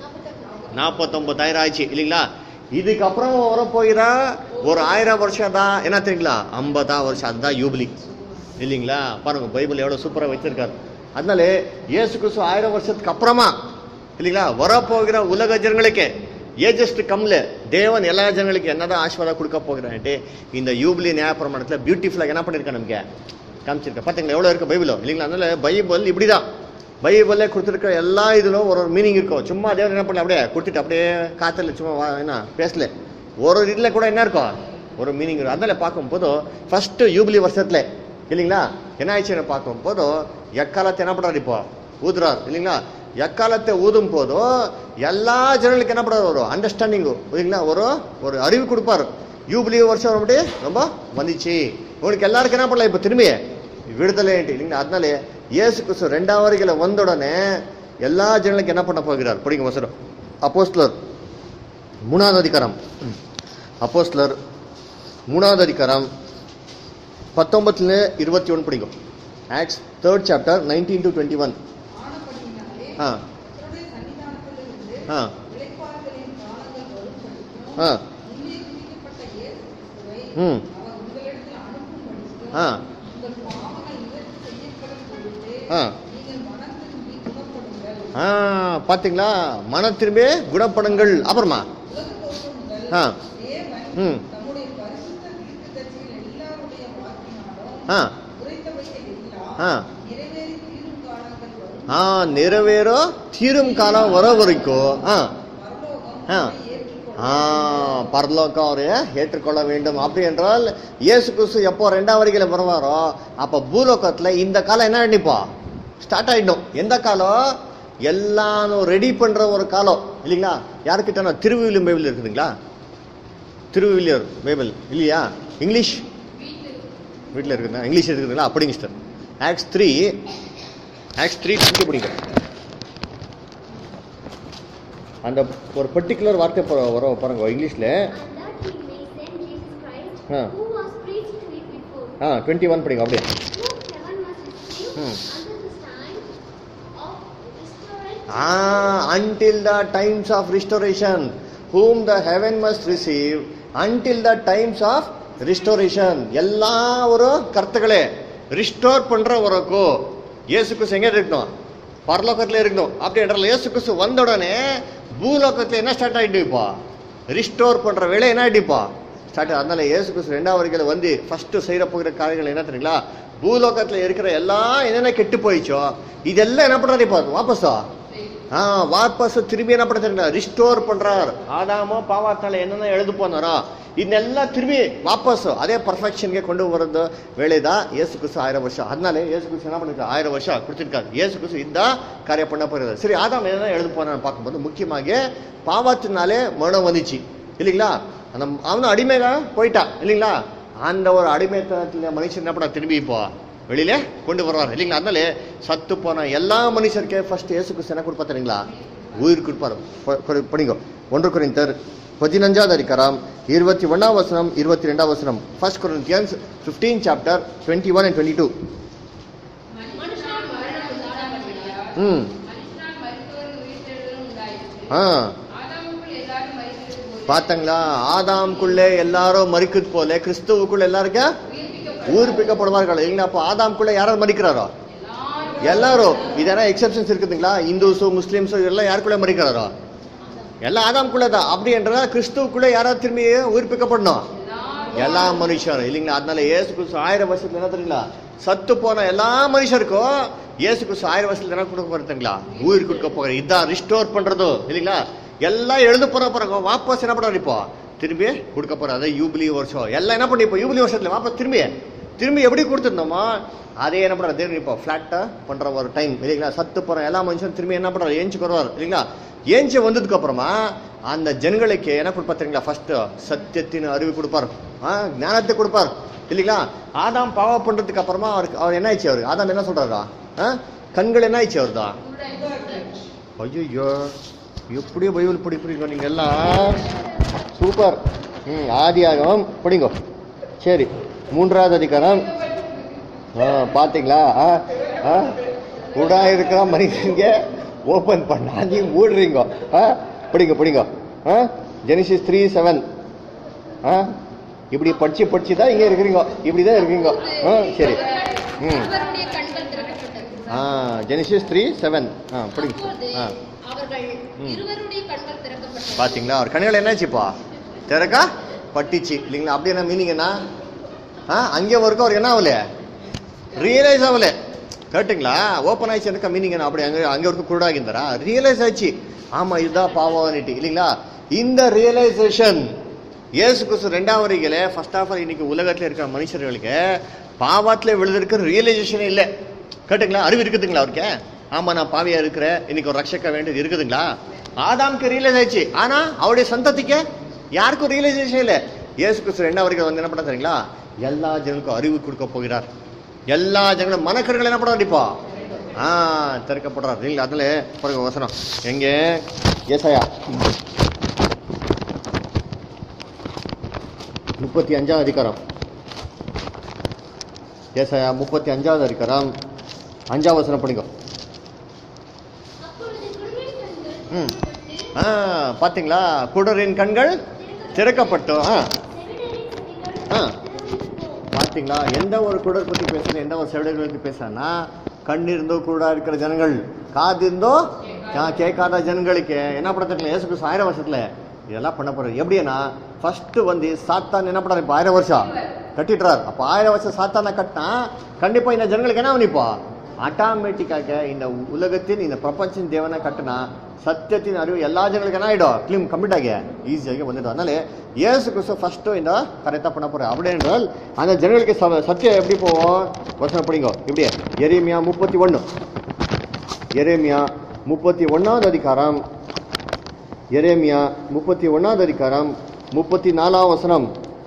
நாற்பத்தொம்பதாயிரம் ஆயிடுச்சு இல்லைங்களா இதுக்கப்புறம் வரப்போகிறா ஒரு ஆயிரம் வருஷம் தான் என்ன தெரியுங்களா ஐம்பதாம் வருஷம் அதுதான் யூபிலி இல்லைங்களா பாருங்க பைபிள் எவ்வளோ சூப்பராக வச்சிருக்காரு அதனால இயேசு கிறிஸ்து ஆயிரம் வருஷத்துக்கு அப்புறமா இல்லைங்களா வரப்போகிற உலக ஜனங்களுக்கு ஏஜஸ்ட் கம்ல தேவன் எல்லா ஜனங்களுக்கு என்னதான் ஆசீர்வாதம் கொடுக்க போகிறான்ட்டு இந்த யூபிலி நியாயப்பிரமாணத்தில் பியூட்டிஃபுல்லாக என்ன பண்ணியிருக்கேன் நமக்கு காமிச்சிருக்கேன் பார்த்தீங்களா எவ்வளோ இருக்கு பைபிளோ இல்லைங்களா அதனால பைபிள் இப்படிதான் பைபிள்ல கொடுத்துருக்க எல்லா இதுலும் ஒரு ஒரு மீனிங் இருக்கும் சும்மா தேவன் என்ன பண்ணல அப்படியே கொடுத்துட்டு அப்படியே காத்துல சும்மா வா- என்ன பேசல ஒரு ஒரு இதில் கூட என்ன இருக்கும் ஒரு மீனிங் இருக்கும் அதனால பார்க்கும்போது ஃபர்ஸ்ட் யூபிலி வருஷத்துல இல்லைங்களா என்ன ஆயிடுச்சுன்னு பார்க்கும்போது எக்காலத்தை என்ன பண்றாரு இப்போ ஊதுறார் இல்லைங்களா எக்காலத்தை ஊதும் போதும் எல்லா ஜனங்களுக்கு என்ன பண்றாரு ஒரு அண்டர்ஸ்டாண்டிங்கு இல்லைங்களா ஒரு ஒரு அறிவு கொடுப்பாரு யூபிலி வருஷம் ரொம்ப ரொம்ப வந்துச்சு உங்களுக்கு எல்லாருக்கும் என்ன பண்ணலாம் இப்போ திரும்பி விடுதலை இல்லைங்களா அதனால இயேசு கிறிஸ்து ரெண்டாம் வரைகளை வந்த உடனே எல்லா ஜனங்களுக்கு என்ன பண்ண போகிறார் படிங்க வசனம் அப்போஸ்தலர் மூணாவது அதிகாரம் அப்போஸ்தலர் மூணாவது அதிகாரம் பத்தொன்பத்துல இருபத்தி ஒன்று படிக்கும் Acts third chapter nineteen to twenty one ஆனபடியினாலே ஆ கர்த்தருடைய சன்னிதானத்திலிருந்து ஆ இளைப்பாறுதலின் காலங்கள் வரும்படிக்கும் ஆ முன்னே குறிக்கப்பட்ட இயேசு கிறிஸ்துவை ம் அவர் உங்களிடத்தில் அனுப்பும்படிக்கும் ஆ உங்கள் பாவங்கள் நிவர்த்தி செய்யப்படும் பொழுது ஆ நீங்கள் மனம் திரும்பி குணப்படுங்கள் ஆ பார்த்தீங்களா மன திரும்பி குணப்படுங்கள் அப்புறமா உலக தோற்றம் முதல் ஆ தேவன் ம் தம்முடைய பரிசுத்த தீர்க்கதரிசிகள் எல்லாருடைய வாக்கினாலும் ஆ உரைத்தவைகள் ஆ. எல்லாம் நிறைவேறி தீரும் காலங்கள் வரும் ஆ நிறைவேறோ தீரும் காலம் வர வரைக்கும் ஆ பரலோகம் ஆ. அவரை ஏற்றுக்கொள்ளும் ஆ பரலோகம் அவரைய ஏற்றுக்கொள்ள வேண்டும் அப்படி என்றால் இயேசு கிறிஸ்து எப்போ ரெண்டாம் வரிகளை வருவாரோ அப்ப பூலோகத்துல இந்த காலம் என்ன நினைப்பா ஸ்டார்ட் ஆயிடும் எந்த காலம் எல்லாம் ரெடி பண்ற ஒரு காலம் இல்லைங்களா யாருக்கிட்ட திருவிவிலியம் பைபிள் இருக்குதுங்களா திருவிவிலியர் பைபிள் இல்லையா இங்கிலீஷ் வீட்டில் இருக்குதுங்களா இங்கிலீஷ் இருக்குதுங்களா அப்படிங்க sir Acts three Acts three twenty படிங்க அந்த ஒரு பர்டிகுலர் வார்த்தை பா- வரும் பாருங்க இங்கிலீஷில் And that he may send Jesus Christ, Ah. who was preached to you before, ஆ டுவெண்ட்டி ஒன் படிங்க அப்படியே whom heaven must receive Hmm. until this time of restoration. Ah, until the times of restoration, whom the heaven must receive, until the times of restoration. எல்லா ஒரு கருத்துக்களே restore பண்ற வரைக்கும் இயேசு கிறிஸ்து எங்க இருக்கணும் பரலோகத்துல இருக்கணும் அப்படின்றல இயேசு கிறிஸ்து வந்த உடனே பூலோகத்துல என்ன ஸ்டார்ட் ஆயிட்டு இப்போ ரிஸ்டோர் பண்ற வேலை என்ன ஆயிட்டு இப்போ ஸ்டார்ட் அதனால இயேசு கிறிஸ்து ரெண்டாவது வரைக்கும் வந்து ஃபர்ஸ்ட் செய்யற போகிற காரியங்கள் என்ன தெரியுங்களா பூலோகத்துல இருக்கிற எல்லாம் என்னென்ன கெட்டு போயிச்சோ இதெல்லாம் என்ன பண்றாரு இப்போ வாபஸா ஆ வாபஸ் திரும்பி என்ன பண்ண தெரியுங்களா ரிஸ்டோர் பண்றார் ஆதாமோ பாவாத்தால என்னென்ன எழுது போனாரோ இதெல்லாம் திரும்பி வாபஸ் அதே பர்ஃபெக்ஷன்ಗೆ கொண்டு வரது வேலைதான் இயேசு கிறிஸ்து ஆயிரம் வருஷம் அதனால இயேசு கிறிஸ்து என்ன பண்ணிருக்காரு ஆயிரம் வருஷம் கொடுத்திருக்காரு இயேசு கிறிஸ்து இதான் காரியம் பண்ண போறது சரி ஆதாம் என்ன எழுது போனான்னு பார்க்கும்போது முக்கியமாக பாவத்தினாலே மரணம் வந்துச்சு இல்லைங்களா அந்த அவனும் அடிமையாக போயிட்டான் இல்லைங்களா அந்த ஒரு அடிமைத்தனத்தில் மனுஷன் என்ன பண்ண திரும்பி இப்போ வெளியில கொண்டு வருவார் இல்லைங்களா அதனால சத்து போன எல்லா மனுஷருக்கே ஃபர்ஸ்ட் இயேசு கிறிஸ்து என்ன கொடுப்பா தெரியுங்களா உயிர் கொடுப்பார் ப- கொடு- படிங்க ஒன்று குறைந்தர் பதினஞ்சாவது அதிகாரம் இருபத்தி ஒன்றாம் வசனம் இருபத்தி ரெண்டாம் வசனம் first Corinthians fifteen chapter twenty one and twenty two மனுஷனால் மரணம் உண்டானபடியால் ம் மனுஷனால் மரித்தோரின் உயிர்த்தெழுதலும் உண்டாயிற்று. ஆ ஆதாமுக்குள் எல்லாரும் மரித்தது போல பார்த்தங்களா ஆதாம்குள்ளே எல்லாரும் மறிக்குது போல கிறிஸ்துவுக்குள்ள எல்லாருக்கும் உயிர்ப்பிக்கப்பட்ட ஊர்ப்பிக்கப்படுவார்கள் இல்லைங்களா அப்போ ஆதாம்குள்ள யாராவது மறிக்கிறாரோ எல்லாரும் எல்லாரும் இதெல்லாம் எக்ஸப்ஷன்ஸ் இருக்குதுங்களா இந்துஸு முஸ்லீம்ஸு எல்லாம் யாருக்குள்ள மறிக்கிறாரோ எல்லாம் ஆதாம்குள்ள தான் அப்படி என்றா கிறிஸ்துவுக்குள்ள யாராவது திரும்பி உயிர்ப்பிக்கப்படணும் எல்லா மனுஷரும் இல்லைங்களா அதனால இயேசு கிறிஸ்து ஆயிரம் வருஷத்துல என்ன தெரியுங்களா சத்து போன எல்லா மனுஷருக்கும் இயேசு கிறிஸ்து ஆயிரம் வருஷத்துல என்ன கொடுக்க போறதுங்களா உயிர் கொடுக்க போகிற இதான் ரிஸ்டோர் பண்றது இல்லைங்களா எல்லாம் எழுத போற பிறகு வாபஸ் என்ன பண்றாரு இப்போ திரும்பி கொடுக்க போறாரு அதான் யூபிலி வருஷம் எல்லாம் என்ன பண்ணி இப்போ யூபிலி வருஷத்துல வாபஸ் திரும்பி திரும்பி எப்படி கொடுத்துருந்தோமோ அதே என்ன பண்றாரு தேவன் இப்போ ஃபிளாட்டா பண்ற ஒரு டைம் இல்லைங்களா சத்து போற எல்லா மனுஷரும் திரும்பி என்ன பண்றாரு ஏஞ்சி வருவார் இல்லைங்களா ஏஞ்சி வந்ததுக்கு அப்புறமா அந்த ஜனங்களுக்கு என்ன கொடுப்பா தெரியுங்களா ஃபர்ஸ்ட் சத்தியத்தின் அறிவு கொடுப்பார் ஆ, ஞானத்தை கொடுப்பார் இல்லைங்களா ஆதாம் பாவம் பண்றதுக்கு அப்புறமா அவருக்கு அவர் என்ன ஆயிடுச்சு அவரு ஆதாம் என்ன சொல்றாரா ஆ? கண்கள் என்ன ஆயிடுச்சு அவர்தா ஐயோ எப்படியோ பைபிள் படிப்பீங்க நீங்க எல்லாம் சூப்பர் ம் ஆதியாகமம் படிங்கோ சரி மூன்றாவது அதிகாரம் ஆ பார்த்தீங்களா ஆ ஆ கூட இருக்கிற மனுஷங்க ஓப்பன் பண்ணா நீ மூடுறீங்க ஆ படிங்க படிங்க ஆ ஜெனிசிஸ் த்ரீ செவன் ஆ இப்படி படிச்சு படிச்சு தான் இங்கே இருக்கிறீங்க இப்படி தான் இருக்கீங்க ஆ சரி ம் அவருடைய கண்கள் திறக்கப்பட்டது ஆ ஜெனிசிஸ் த்ரீ செவன் ஆ படிங்க அப்போது ஆ அவர்கள் ம். இருவருடைய கண்கள் திறக்கப்பட்டது பாத்தீங்களா அவர் கண்கள் என்னாச்சுப்பா திறக்கா பட்டிச்சு இல்லைங்களா அப்படி என்ன மீனிங் என்ன ஆ அங்கே வரைக்கும் அவருக்கு என்ன ஆகல ரியலைஸ் ஆகல கேட்டுங்களா ஓப்பன் ஆயிடுச்சு எனக்கு மீனிங் என்ன அப்படி அங்கே அங்கே வரைக்கும் குருடாகிருந்தாரா ரியலைஸ் ஆச்சு ஆமா இதுதான் பாவம்னுட்டு இல்லைங்களா இந்த ரியலைசேஷன் இயேசு கிறிஸ்து ரெண்டாம் வரிகள ஃபர்ஸ்ட் ஆஃப் ஆல் இன்னைக்கு உலகத்தில் இருக்கிற மனுஷர்களுக்கு பாவத்தில் விழுந்திருக்கிற ரியலைசேஷனே இல்லை கேட்டுங்களா அறிவு இருக்குதுங்களா அவருக்கு ஆமா நான் பாவியா இருக்கிறேன் இன்னைக்கு ஒரு ரட்சக்க வேண்டியது இருக்குதுங்களா ஆதாம்க்கு ரியலைஸ் ஆயிடுச்சு ஆனா அவருடைய சந்ததிக்கு யாருக்கும் ரியலைசேஷன் இல்லை இயேசு கிறிஸ்து ரெண்டாம் வரைக்கும் வந்து என்ன பண்ண தெரியுங்களா எல்லா ஜனங்களுக்கும் அறிவு கொடுக்க போகிறார் எல்லா ஜனங்களும் மனக்கருகள் என்ன பண்ணுறாரு இப்போ ஆ திறக்கப்படுறார் இல்லைங்களா அதுல பாருங்க வசனம் எங்க ஏசாயா முப்பத்தி அஞ்சாவது அதிகாரம் ஏசாயா முப்பத்தி அஞ்சாவது அதிகாரம் அஞ்சாவது வசனம் படிங்க அப்பொழுது குருவின் கண்கள் ம் ஆ பாத்தீங்களா குடரின் கண்கள் திறக்கப்பட்டோம் ஆ செவிடரின் செவிகள் ஆ. திறந்திருக்கும். பாத்தீங்களா எந்த ஒரு குடர் பத்தி பேசுறேன் எந்த ஒரு செவிடர்கள் பத்தி பேசுறேன்னா கண் இருந்தோ குருடா இருக்கிற ஜனங்கள் காது இருந்தோ கா- கேட்காத ஜனங்களுக்கு என்ன பண்றதுல இயேசு கிறிஸ்து ஆயிரம் வருஷத்துல இதெல்லாம் பண்ண போறாரு எப்படின்னா ஃபர்ஸ்ட் வந்து சாத்தான் என்ன பண்றாரு இப்போ ஆயிரம் வருஷம் கட்டிடுறாரு அப்போ ஆயிரம் வருஷம் சாத்தானை கட்டினா கண்டிப்பா இந்த ஜனங்களுக்கு என்ன பண்ணிப்பா ஆட்டோமேட்டிக்காக இந்த உலகத்தின் இந்த பிரபஞ்சத்தின் தேவனை கட்டினா சத்தியத்தின் அறிவு எல்லா ஜனங்களுக்கு என்ன ஆயிடும் கிளீம் கம்ப்ளீட் ஆகி ஈஸியாக வந்துடும் அதனால இயேசு கிறிஸ்து ஃபர்ஸ்ட் இந்த கரெக்டாக பண்ண போறாரு அப்படி என்றால் அந்த ஜனங்களுக்கு ச- சத்தியம் எப்படி போவோம் வசனம் படிங்க இப்படியே எரேமியா முப்பத்தி ஒன்று எரேமியா முப்பத்தி ஒன்னாவது அதிகாரம் எரேமியா முப்பத்தி ஒன்னாவது அதிகாரம் முப்பத்தி நாலாம் வசனம்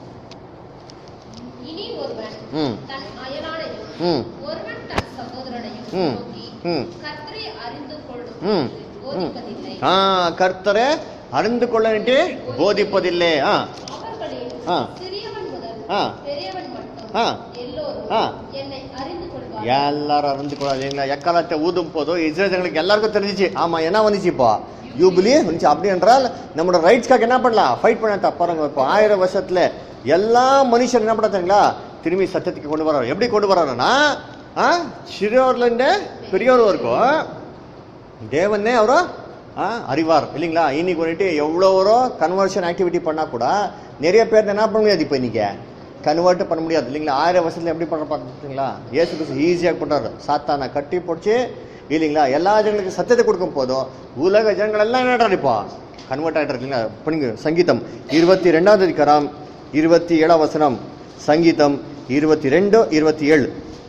இனி ஒருவன் ம் தன் அயலானையும் ம் ஒருவன் தன் சகோதரனையும் ம் நோக்கி ம் கர்த்தரை அறிந்து கொள்ளும் ம் ம் போதிப்பதில்லை ஆ கர்த்தரை அறிந்து கொள்ளன்ட்டு போதிப்பதில்லை ஆ அவர்களில் ஆ. சிறியவன் முதல் ஆ. பெரியவன் மட்டும் ஆ. எல்லோரும் ஆ. என்னை அறிந்து கொள்வார்கள் எல்லாரும் அறிந்து கொள்ளாதீங்களா எக்காலத்தை ஊதும் போதும் இஸ்ரேலுக்கு எல்லாருக்கும் தெரிஞ்சிச்சு ஆமா என்ன வந்துச்சு இப்போ யூபிலி வந்துச்சு அப்படி என்றால் நம்மளோட ரைட்ஸ்க்காக என்ன பண்ணலாம் ஃபைட் பண்ண தப்பாருங்க இப்போ ஆயிரம் வருஷத்துல எல்லா மனுஷன் என்ன பண்ண தெரியுங்களா திரும்பி சத்தியத்துக்கு கொண்டு வர்றாரு எப்படி கொண்டு வர்றாருன்னா ஆ சிறியோர்லேருந்து பெரியோர் வரைக்கும் தேவனே அவரோ ஆ அறிவார் இல்லைங்களா இன்னைக்கு வந்துட்டு எவ்வளோ கன்வர்ஷன் ஆக்டிவிட்டி பண்ணா கூட நிறைய பேர் என்ன பண்ண முடியாது இப்போ இன்னைக்கு கன்வெர்ட் பண்ண முடியாது இல்லைங்களா ஆயிரம் வருஷத்துல எப்படி பண்ண பார்த்தீங்களா இயேசு கிறிஸ்து ஈஸியாக பண்றாரு சாத்தானை கட்டி போச்சு இல்லைங்களா எல்லா ஜனங்களுக்கு சத்தியத்தை கொடுக்கும் போதும் உலக ஜனங்கள் எல்லாம் என்ன இப்போ கன்வெர்ட் ஆகிட்டு இல்லைங்களா பண்ணுங்க சங்கீதம் இருபத்தி ரெண்டாவது அதிகாரம் இருபத்தி ஏழாம் வசனம் சங்கீதம் இருபத்தி ரெண்டு இருபத்தி ஏழு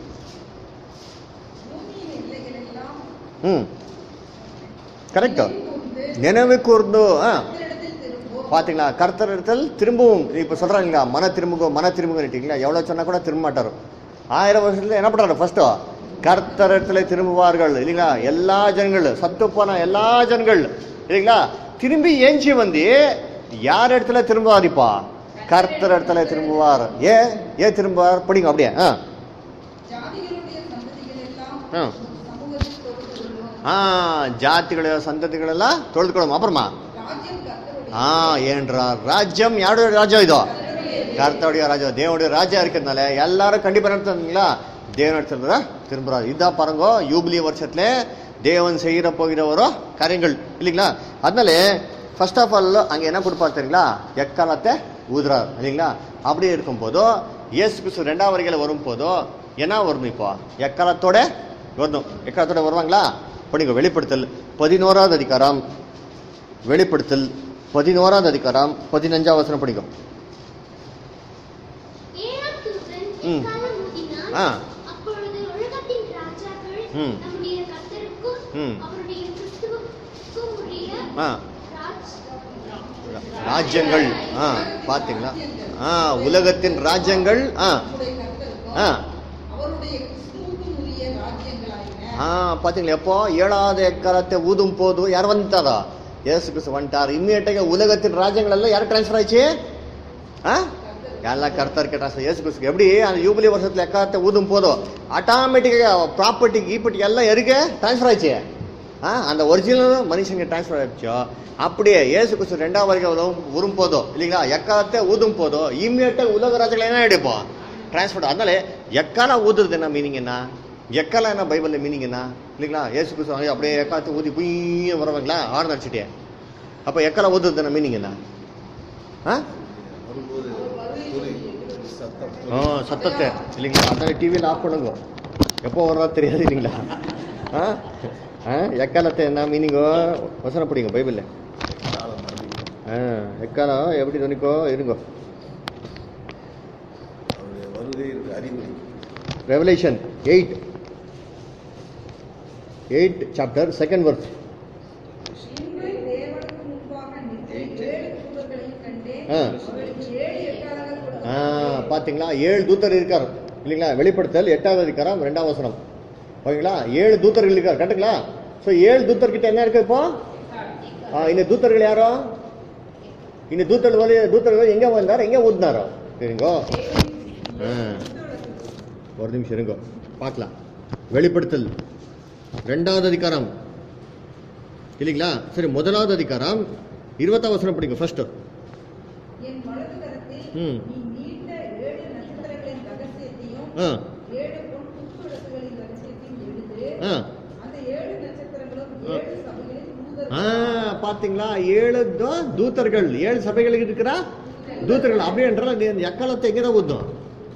பூமியின் எல்லைகள் எல்லாம் ம் கரெக்டா நினைவு கூர்ந்து ஆ இடத்தில் திரும்பும் பாத்தீங்களா கர்த்தர் இடத்தில் திரும்பவும் இப்ப சொல்றாங்களா மன திரும்புங்க மன திரும்புங்க எவ்வளவு சொன்னா கூட திரும்ப மாட்டாரு ஆயிரம் வருஷத்துல என்ன பண்றாரு ஃபர்ஸ்ட் கர்த்தர் இடத்துல திரும்புவார்கள் இல்லைங்களா எல்லா ஜனங்கள் சத்து போன எல்லா ஜனங்கள் இல்லைங்களா திரும்பி ஏஞ்சி வந்து யார் இடத்துல திரும்புவாரிப்பா கர்த்தர் இடத்துல திரும்புவார் ஏ ஏன் திரும்புவார் படிங்க அப்படியே ஆ ஜாதிகளுடைய சந்ததிகள் எல்லாம் ஆ. சமூகத்தில் தொடுத்துள்ளோம் ஆ ஜாತಿಗಳ ಸಂತತಿಗಳೆಲ್ಲ ತೊಳೆದುಕೊಳ್ಳೋದು ಅಪರಮ ராஜ்யம் கர்த்தருடைய ஆ ஏன்றார் ராஜ்யம் யாருடைய ராஜ்யம் இதோ கர்த்தருடைய ராஜ்யம் தேவனுடைய ராஜ்யம் இருக்கிறதுனால எல்லாரும் கண்டிப்பா நடத்துங்களா தேவன் நடத்துறதா திரும்புறாரு இதான் பாருங்க யூபிலி வருஷத்துல தேவன் செய்கிற போகிறவரோ காரியங்கள் இல்லைங்களா அதனால ஃபர்ஸ்ட் ஆஃப் ஆல் அங்க என்ன கொடுப்பாரு தெரியுங்களா எக்காலத்தை ஊதுறார் இல்லைங்களா அப்படி இருக்கும் போதோ இயேசு கிறிஸ்து ரெண்டாம் வரைகளை வரும் போதோ என்ன வரும் இப்போ எக்காலத்தோட வரணும் எக்காலத்தோட வருவாங்களா படிங்க வெளிப்படுத்தல் பதினோராவது அதிகாரம் வெளிப்படுத்தல் பதினோராவது அதிகாரம் பதினஞ்சாவது வசனம் படிக்கும் ஏழாம் தூதன் ம். எக்காளம் ஊதினான். ஆ. அப்பொழுது உலகத்தின் ராஜாக்கள் ம். நம்முடைய கர்த்தருக்கும் ம். அவருடைய கிறிஸ்துவுக்கும் உரிய ஆ ராஜ்- ராஜ்யங்கள் ஆ பாத்தீங்களா ஆ உலகத்தின் ராஜ்யங்கள் ஆ நம்முடைய கர்த்தருக்கும் ஆ அவருடைய கிறிஸ்துவுக்கும் உரிய ராஜ்யங்களாயின ஆ பாத்தீங்களா எப்போ ஏழாவது எக்காலத்தை ஊதும் போது யார் வந்துட்டாரா இயேசு கிறிஸ்து வந்துட்டார் இம்மிடியட்டாக உலகத்தின் ராஜ்யங்கள் எல்லாம் யார் டிரான்ஸ்ஃபர் ஆயிடுச்சு ஆ எல்லாம் கர்த்தருக்கு ட்ரான்ஸ்ஃபர் இயேசு கிறிஸ்து எப்படி அந்த யூபிலி வருஷத்துல எக்காலத்தை ஊதும் போதும் ஆட்டோமேட்டிக்காக ப்ராப்பர்ட்டி கீப்பர்ட்டி எல்லாம் எருக்கு டிரான்ஸ்ஃபர் ஆயிடுச்சு ஆ அந்த ஒரிஜினல் மனுஷங்க டிரான்ஸ்ஃபர் ஆயிடுச்சோ அப்படியே இயேசு கிறிஸ்து ரெண்டாவது வரைக்கும் வரும் போதோ இல்லைங்களா எக்காலத்தை ஊதும் போதோ இம்மிடியட்டாக உலக ராஜ்யங்கள் என்ன எடுப்போம் டிரான்ஸ்போர்ட் அதனால எக்கால ஊதுறது என்ன மீனிங் என்ன எக்கால என்ன பைபிள்ல மீனிங் என்ன இல்லைங்களா ஏசு கிறிஸ்து வாங்கி அப்படியே எக்காலத்தை ஊதி புய்ய வரவங்களா ஆறு நடிச்சிட்டே அப்ப எக்கால ஊதுறது என்ன மீனிங் என்ன ஆ வரும்போது புரி சத்தம் ஆ, சத்தத்தை இல்லைங்களா அதனால டிவியில் ஆஃப் பண்ணுங்க எப்போ வர்றா தெரியாது இல்லைங்களா ஆ ஆ எக்காலத்தை என்ன மீனிங்கோ வசனம் படிங்க பைபிள்ல காலம் மறுபடியும் ஆ எக்காலம் எப்படி துணிக்கோ இருங்கோ அவருடைய வருகை இருக்கு அறிகுறி Revelation eight eight chapter second verse இன்று தேவனுக்கு முன்பாக நிற்கிற ஏழு தூதர்களையும் கண்டேன் ஆ. அவர்களுக்கு ஏழு எக்காலங்கள் ஆ கொடுக்கப்பட்டது. பாத்தீங்களா ஏழு தூத்தர் இருக்கார் இல்லைங்களா வெளிப்படுத்தல் எட்டாவது அதிகாரம் ரெண்டாம் வசனம் ஓகேங்களா ஏழு தூத்தர்கள் இருக்கார் கரெக்டுங்களா ஸோ ஏழு தூத்தர் கிட்ட என்ன இருக்கு இப்போ ஆ, இந்த தூத்தர்கள் யாரோ இந்த தூத்தர்கள் வந்து தூத்தர்கள் எங்க வந்தார் எங்க ஊதினாரோ சரிங்கோ ஆ. ஒரு நிமிஷம் இருங்கோ பார்க்கலாம் வெளிப்படுத்தல் ரெண்டாவது அதிகாரம் இல்லைங்களா சரி முதலாவது அதிகாரம் இருபத்தாம் வசனம் படிங்க ஃபர்ஸ்ட் என் வலது கரத்தில் ம். நீ நீண்ட ஏழு நட்சத்திரங்களின் ரகசியத்தையும் ஆ ஏழு பொன் குத்துவிளக்குகளின் ரகசியத்தையும் எழுது ஆ அந்த ஏழு நட்சத்திரங்களும் ஆ. ஏழு சபைகளில் ஆ தூதர்கள் பாத்தீங்களா ஏழு தோ- தூதர்கள் ஏழு சபைகளுக்கு இருக்கிற தூதர்கள் அப்படி என்றால் நீ இந்த எக்காலத்தை எங்கே தான் ஊத்தும்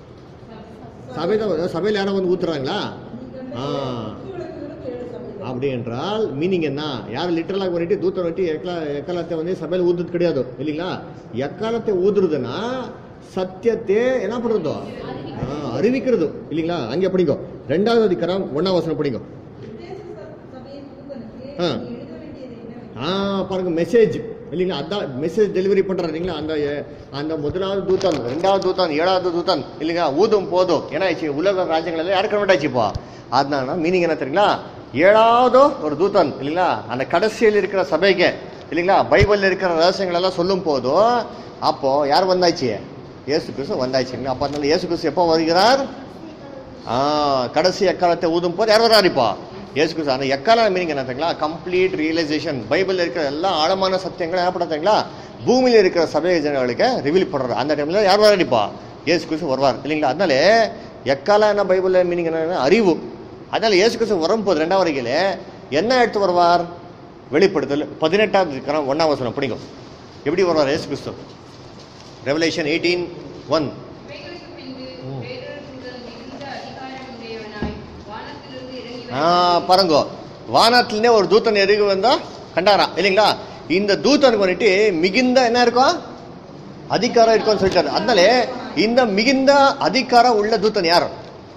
சபையில சபையில் யாரோ வந்து ஊத்துறாங்களா ஆ குத்துவிளக்குகளும் ஏழு சபைகள் அப்படி என்றால் மீனிங் என்ன யாரும் லிட்டரலாக பண்ணிட்டு தூத்தர் வந்துட்டு எக்கலா எக்காலத்தை வந்து சபையில் ஊத்துறது கிடையாது இல்லைங்களா எக்காலத்தை ஊதுறதுன்னா சத்தியத்தை என்ன பண்றதோ ஆ, அறிவிக்கிறது இல்லைங்களா அங்கே படிங்கோ ரெண்டாவது அதிகாரம் ஒன்னாம் வசனம் படிங்கோ விசேஷ ச- சபையின் தூதனுக்கு ஆ. நீ எழுத வேண்டியது என்னவென்றால் ஆ பாருங்க மெசேஜ் இல்லைங்களா அதான் மெசேஜ் டெலிவரி பண்றாரு இல்லைங்களா அந்த எ- அந்த முதலாவது தூதன் ரெண்டாவது தூதன் ஏழாவது தூதன் இல்லைங்களா ஊதும் போதும் என்ன ஆயிடுச்சு உலக ராஜ்யங்கள் எல்லாம் யாருக்கு கன்வெர்ட் ஆயிடுச்சு இப்போ அதனால மீனிங் என்ன தெரியுங்களா ஏழாவது ஒரு தூதன் இல்லைங்களா அந்த கடைசியில் இருக்கிற சபைக்கு இல்லைங்களா பைபிள்ல இருக்கிற ரகசியங்கள் எல்லாம் சொல்லும் போதும் அப்போ யார் வந்தாச்சு இயேசு கிறிஸ்து வந்தாச்சுங்களா அப்போ அதனால இயேசு கிறிஸ்து எப்போ வருகிறார் ஆ கடைசி எக்காலத்தை ஊதும் போது யார் வர்றாரு இப்போ இயேசு கிறிஸ்து அந்த எக்கால மீனிங் என்ன தெரியுங்களா கம்ப்ளீட் ரியலைசேஷன் பைபிள்ல இருக்கிற எல்லா ஆழமான சத்தியங்களும் என்ன பண்ணுறாங்களா பூமியில இருக்கிற சபை ஜனங்களுக்கு ரிவீல் பண்றாரு அந்த டைம்ல யார் வராரு இப்போ இயேசு கிறிஸ்து வருவார் இல்லைங்களா அதனால எக்கால என்ன பைபிள்ல மீனிங் என்ன அறிவு அதனால இயேசு கிறிஸ்து வரும்போது ரெண்டாவது வரையில என்ன எடுத்து வருவார் வெளிப்படுத்தல் பதினெட்டாவது இருக்கிற ஒன்னாம் வசனம் பிடிக்கும் எப்படி வருவார் இயேசு கிறிஸ்து ரெவலேஷன் எயிட்டீன் ஒன் இவைகளுக்கு பின்பு ம். வேறொரு தூதன் மிகுந்த அதிகாரம் உடையவனாய் வானத்திலிருந்து இறங்கி ஆ பாருங்க வானத்திலே ஒரு தூத்தன் எருகு வந்தா கண்டாரா இல்லைங்களா இந்த தூத்தனுக்கு வந்துட்டு மிகுந்த என்ன இருக்கும் அதிகாரம் இருக்கும்னு சொல்லிட்டாரு அதனால இந்த மிகுந்த அதிகாரம் உள்ள தூத்தன் யார்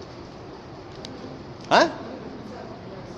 ஆ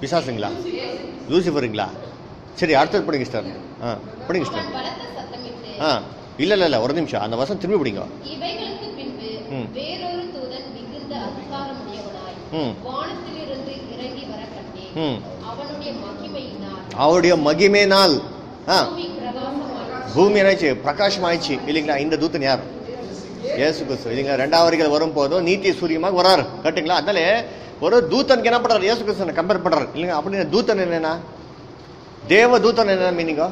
பிசாசுங்களா லூசிஃபருங்களா சரி அடுத்தது படிங்க ஸ்டார் ஆ படிங்க ஸ்டார் பலத்த சத்தமிட்டு ஆ இல்ல இல்ல இல்ல ஒரு நிமிஷம் அந்த வசனம் திரும்பி பிடிங்க இவைகளுக்கு பின்பு ம். வேறொரு தூதன் மிகுந்த அதிகாரமுடையவனாய் ம். வானத்திலிருந்து இறங்கி வர கண்டேன் ம் அவனுடைய மகிமையினால் அவருடைய மகிமையினால் ஆ பூமி பிரகாசமாயிற்று பூமி என்னாச்சு பிரகாசம் ஆயிடுச்சு இல்லைங்களா இந்த தூத்தன் யார் இயேசு கிறிஸ்து இல்லைங்களா ரெண்டாவது வரும் போதும் நீத்தி சூரியமாக வராரு கரெக்டுங்களா அதனால ஒரு தூத்தனுக்கு என்ன பண்றாரு இயேசு கிறிஸ்துவனை கம்பேர் பண்றாரு இல்லைங்க அப்படின்னு தூத்தன் என்னன்னா தேவ தூத்தன் என்ன மீனிங்கோ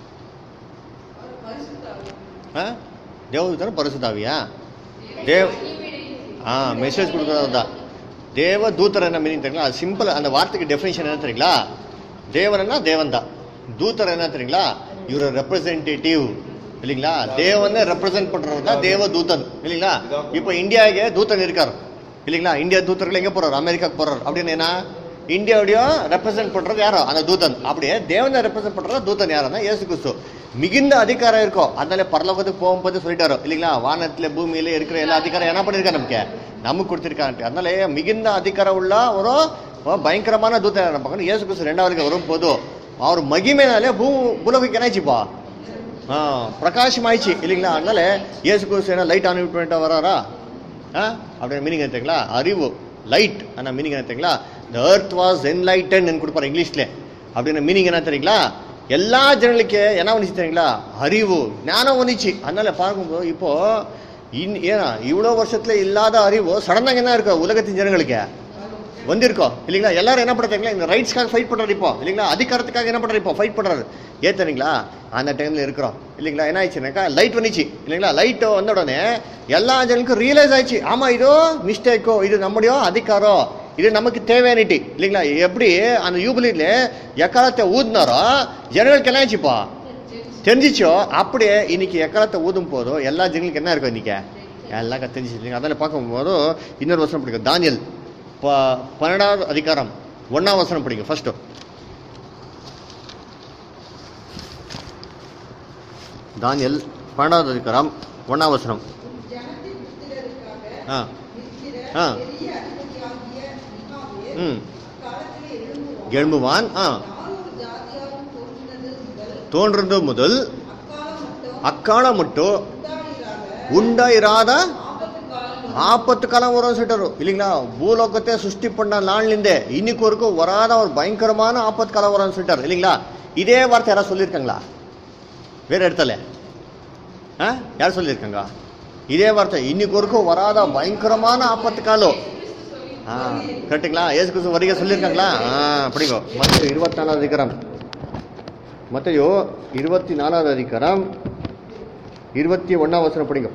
அவர் பரிசுத்தாவி ஆ தேவதூதன் பரிசுத்தாவியா தேவ் ஆ மெசேஜ் கொடுக்குறது தான் தேவ தூத்தர் என்ன மீனிங் தெரியுங்களா அது சிம்பிள் அந்த வார்த்தைக்கு டெஃபினேஷன் என்ன தெரியுங்களா தேவன்னா தேவன் தான் தூத்தர் என்ன தெரியுங்களா இவர் ரெப்ரசன்டேட்டிவ் இல்லைங்களா தேவனை ரெப்ரசன்ட் பண்றது தான் தேவ தூதன் இல்லைங்களா இப்போ இந்தியாவுக்கு தூதன் இருக்கார் இல்லைங்களா இந்தியா தூத்தர்கள் எங்க போறாரு அமெரிக்காக்கு போறாரு அப்படின்னு என்ன இந்தியாவுடைய ரெப்ரசன்ட் பண்றது யாரோ அந்த தூதன் அப்படியே தேவனை ரெப்ரசன்ட் பண்றது தூதன் யாருன்னா இயேசு கிறிஸ்து மிகுந்த அதிகாரம் இருக்கும் அதனால பரலோகத்துக்கு போகும்போது சொல்லிட்டாரு இல்லைங்களா வானத்துல பூமியில இருக்கிற எல்லா அதிகாரம் என்ன பண்ணிருக்காரு நமக்கு நமக்கு கொடுத்திருக்காரு அதனால மிகுந்த அதிகாரம் உள்ள ஒரு ஒரு பயங்கரமான தூதன் என்ன பார்க்கணும் இயேசு கிறிஸ்து ரெண்டாவது வரும் போதும் அவர் மகிமைனாலே பூ பூலோகிக்கு என்னாச்சுப்பா ஆ பிரகாஷம் ஆயிடுச்சு இல்லைங்களா அதனால இயேசு கிறிஸ்து என்ன லைட் ஆன் பண்ணிட்டு வராரா ஆ அப்படின்னு மீனிங் தெரியுங்களா அறிவு லைட் ஆனால் மீனிங் என்ன தெரியுங்களா த எர்த் வாஸ் என்லைட்டன் கொடுப்பாரு இங்கிலீஷ்ல அப்படின்னு மீனிங் என்ன தெரியுங்களா எல்லா ஜனங்களுக்கு என்ன வந்துச்சு தெரியுங்களா அறிவு ஞானம் வந்துச்சு அதனால பார்க்கும்போது இப்போ இன் ஏன்னா இவ்வளோ வருஷத்துல இல்லாத அறிவு சடனாக என்ன இருக்கோ உலகத்தின் ஜனங்களுக்கு வந்திருக்கோம் இல்லைங்களா எல்லாரும் என்ன பண்றாங்களா இந்த ரைட்ஸ்க்காக ஃபைட் பண்றாரு இப்போ இல்லைங்களா அதிகாரத்துக்காக என்ன பண்றாரு இப்போ ஃபைட் பண்றாரு ஏத்தனீங்களா அந்த டைம்ல இருக்கிறோம் இல்லைங்களா என்ன ஆயிடுச்சுனாக்கா லைட் வந்துச்சு இல்லைங்களா லைட் வந்த உடனே எல்லா ஜனங்களுக்கும் ரியலைஸ் ஆயிடுச்சு ஆமா இதோ மிஸ்டேக்கோ இது நம்முடைய அதிகாரம் இது நமக்கு தேவையானிட்டி இல்லைங்களா எப்படி அந்த யூபிலிட்ல எக்காலத்தை ஊதுனாரோ ஜனங்களுக்கு என்ன ஆச்சுப்பா தெரிஞ்சிச்சோ அப்படியே இன்னைக்கு எக்காலத்தை ஊதும் போதும் எல்லா ஜனங்களுக்கு என்ன இருக்கும் இன்னைக்கு எல்லாம் தெரிஞ்சிச்சு இல்லைங்க அதில் பார்க்கும்போது இன்னொரு வசனம் பிடிக்கும் தானியல் ப பன்னெண்டாவது அதிகாரம் ஒன்றாம் வசனம் பிடிக்கும் ஃபர்ஸ்ட்டு தானியல் பன்னெண்டாவது அதிகாரம் ஒன்றாம் வசனம் ஜனத்தின் புத்திரருக்காக ஆ நிற்கிற ஆ. பெரிய அதிபதியாகிய மிகாவேல் ம் காலத்திலே எழும்புவான் எழும்புவான் ஆ நானூறு ஜாதியாரும் தோன்றினது முதல் தோன்றது முதல் அக்காலம் மட்டும் அக்காலம் மட்டும் உண்டாயிராத உண்டாயிராத ஆபத்து காலம் ஆபத்து காலம் வரும் சொல்லிட்டாரு இல்லைங்களா பூலோகத்தை சுஷ்டி பண்ண நாள்லேருந்தே இன்னைக்கு வரைக்கும் வராத ஒரு பயங்கரமான ஆபத்து காலம் வரும்னு சொல்லிட்டாரு இல்லைங்களா இதே வார்த்தை யாராவது சொல்லியிருக்காங்களா வேற இடத்துல ஆ யார் சொல்லியிருக்காங்க இதே வார்த்தை இன்னைக்கு வரைக்கும் வராத பயங்கரமான ஆபத்து காலம் ஆ கரெக்டுங்களா ஏசு கிறிஸ்து வரிக சொல்லியிருக்காங்களா ஆ அப்படிங்கோ மத்த இருபத்தி நாலாவது அதிகாரம் மத்தையோ இருபத்தி நாலாவது அதிகாரம் இருபத்தி ஒன்றாம் வசனம் படிங்க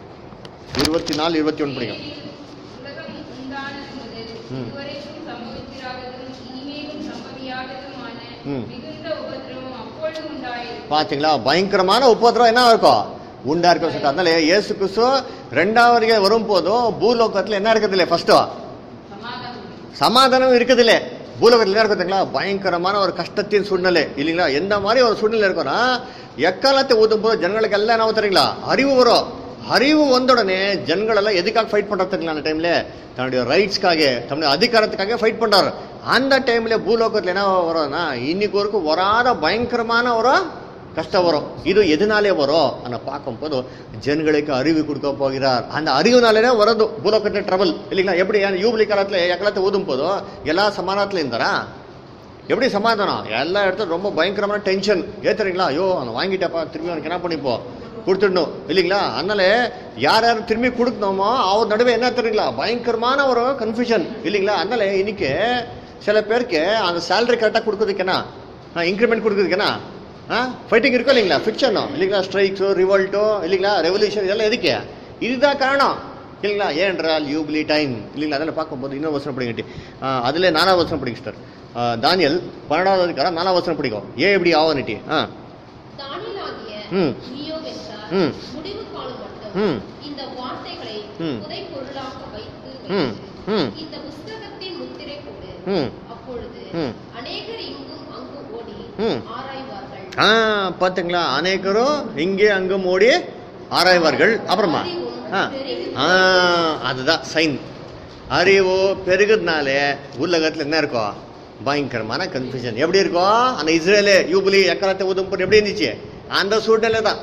இருபத்தி நாலு இருபத்தி ஒன்று படிங்க உலகம் உண்டானது முதல் ம். இதுவரைக்கும் சம்பவித்திராததும் இனிமேலும் சம்பவியாததுமான ம். மிகுந்த உபத்திரவம் அப்பொழுது உண்டாயிரு பாத்தீங்களா பயங்கரமான உபத்திரம் என்ன இருக்கும் உண்டா இருக்கும் சொல்லிட்டு அதனால இயேசு கிறிஸ்து ரெண்டாவது வரும் போதும் பூலோகத்துல என்ன இருக்குது இல்லை ஃபர்ஸ்ட் சமாதானம் சமாதானம் இருக்குது இல்லை பூலோகத்தில் என்ன இருக்குதுங்களா பயங்கரமான ஒரு கஷ்டத்தின் சூழ்நிலை இல்லைங்களா எந்த மாதிரி ஒரு சூழ்நிலை இருக்கும்னா எக்காலத்தை ஊதும் போது ஜனங்களுக்கு எல்லாம் என்ன தெரியுங்களா அறிவு வரும் அறிவு வந்த உடனே ஜனங்கள் எல்லாம் எதுக்காக ஃபைட் பண்றது தெரியுங்களா அந்த டைம்ல தன்னுடைய ரைட்ஸ்க்காக தன்னுடைய அதிகாரத்துக்காக ஃபைட் பண்றாரு அந்த டைம்ல பூலோகத்துல என்ன வரும்னா இன்னைக்கு வரைக்கும் வராத பயங்கரமான ஒரு கஷ்டம் வரும் இது எதனாலே வரும் அನ್ನ பார்க்கும்போது ஜனங்களுக்கு அறிவு கொடுக்க போகிறார் அந்த அறிவுனாலே வரது பூலோகத்துல ட்ரபிள் இல்லைங்களா எப்படி யூபிலி காலத்துல எக்காலத்தை ஊதும் போதும் எல்லா சமாதானத்துல இருந்தாரா எப்படி சமாதானம் எல்லா இடத்துல ரொம்ப பயங்கரமான டென்ஷன் ஏத்துறீங்களா ஐயோ அவன் வாங்கிட்டப்பா திரும்பி அவனுக்கு என்ன பண்ணிப்போம் கொடுத்துடணும் இல்லைங்களா அதனால யார் யார் திரும்பி கொடுக்கணுமோ அவர் நடுவே என்ன தெரியுங்களா பயங்கரமான ஒரு கன்ஃபியூஷன் இல்லைங்களா அதனால இன்னைக்கு சில பேருக்கு அந்த சேலரி கரெக்டாக கொடுக்குறதுக்கேனா இன்க்ரிமெண்ட் கொடுக்குறதுக்கேனா ஆ ஃபைட்டிங் இருக்கும் இல்லைங்களா ஃபிக்ஷனோ இல்லைங்களா ஸ்ட்ரைக்ஸோ ரிவோல்ட்டோ இல்லைங்களா ரெவல்யூஷன் இதெல்லாம் எதுக்கு இதுதான் காரணம் இல்லைங்களா ஏன்றால் யூபிலி டைம் இல்லைங்களா அதில் பார்க்கும்போது இன்னொரு வசனம் படிக்கட்டி அதில் நாலாவது வசனம் படிக்க சார் தானியல் பன்னெண்டாவது அதிகாரம் நாலாவது வசனம் படிக்கும் ஏன் இப்படி ஆவனிட்டி ஆ தானியேலாகிய ம். நீயோவென்றால் ம். முடிவு காலம் மட்டும் ம். இந்த வார்த்தைகளை ம். புதை பொருளாக வைத்து ம். வைத்து, ம். இந்த புஸ்தகத்தின் முத்திரை போடு ம் அப்பொழுது ம். அநேகர் இங்கும் அங்கும் ஓடி ம். ஆராய்வார்கள் ஆ பார்த்தீங்களா அநேகரும் இங்கே அங்கும் ஓடி ஆராய்வார்கள் அப்புறமா ஆ ஆ அதுதான் சைன் அறிவு பெருகுறதுனாலே உலகத்தில் என்ன இருக்கும் பயங்கரமான கன்ஃபியூஷன் எப்படி இருக்கும் அந்த இஸ்ரேலு யூபிலி எக்காலத்தை உதம்பூர் எப்படி இருந்துச்சு அந்த சூழ்நிலை தான்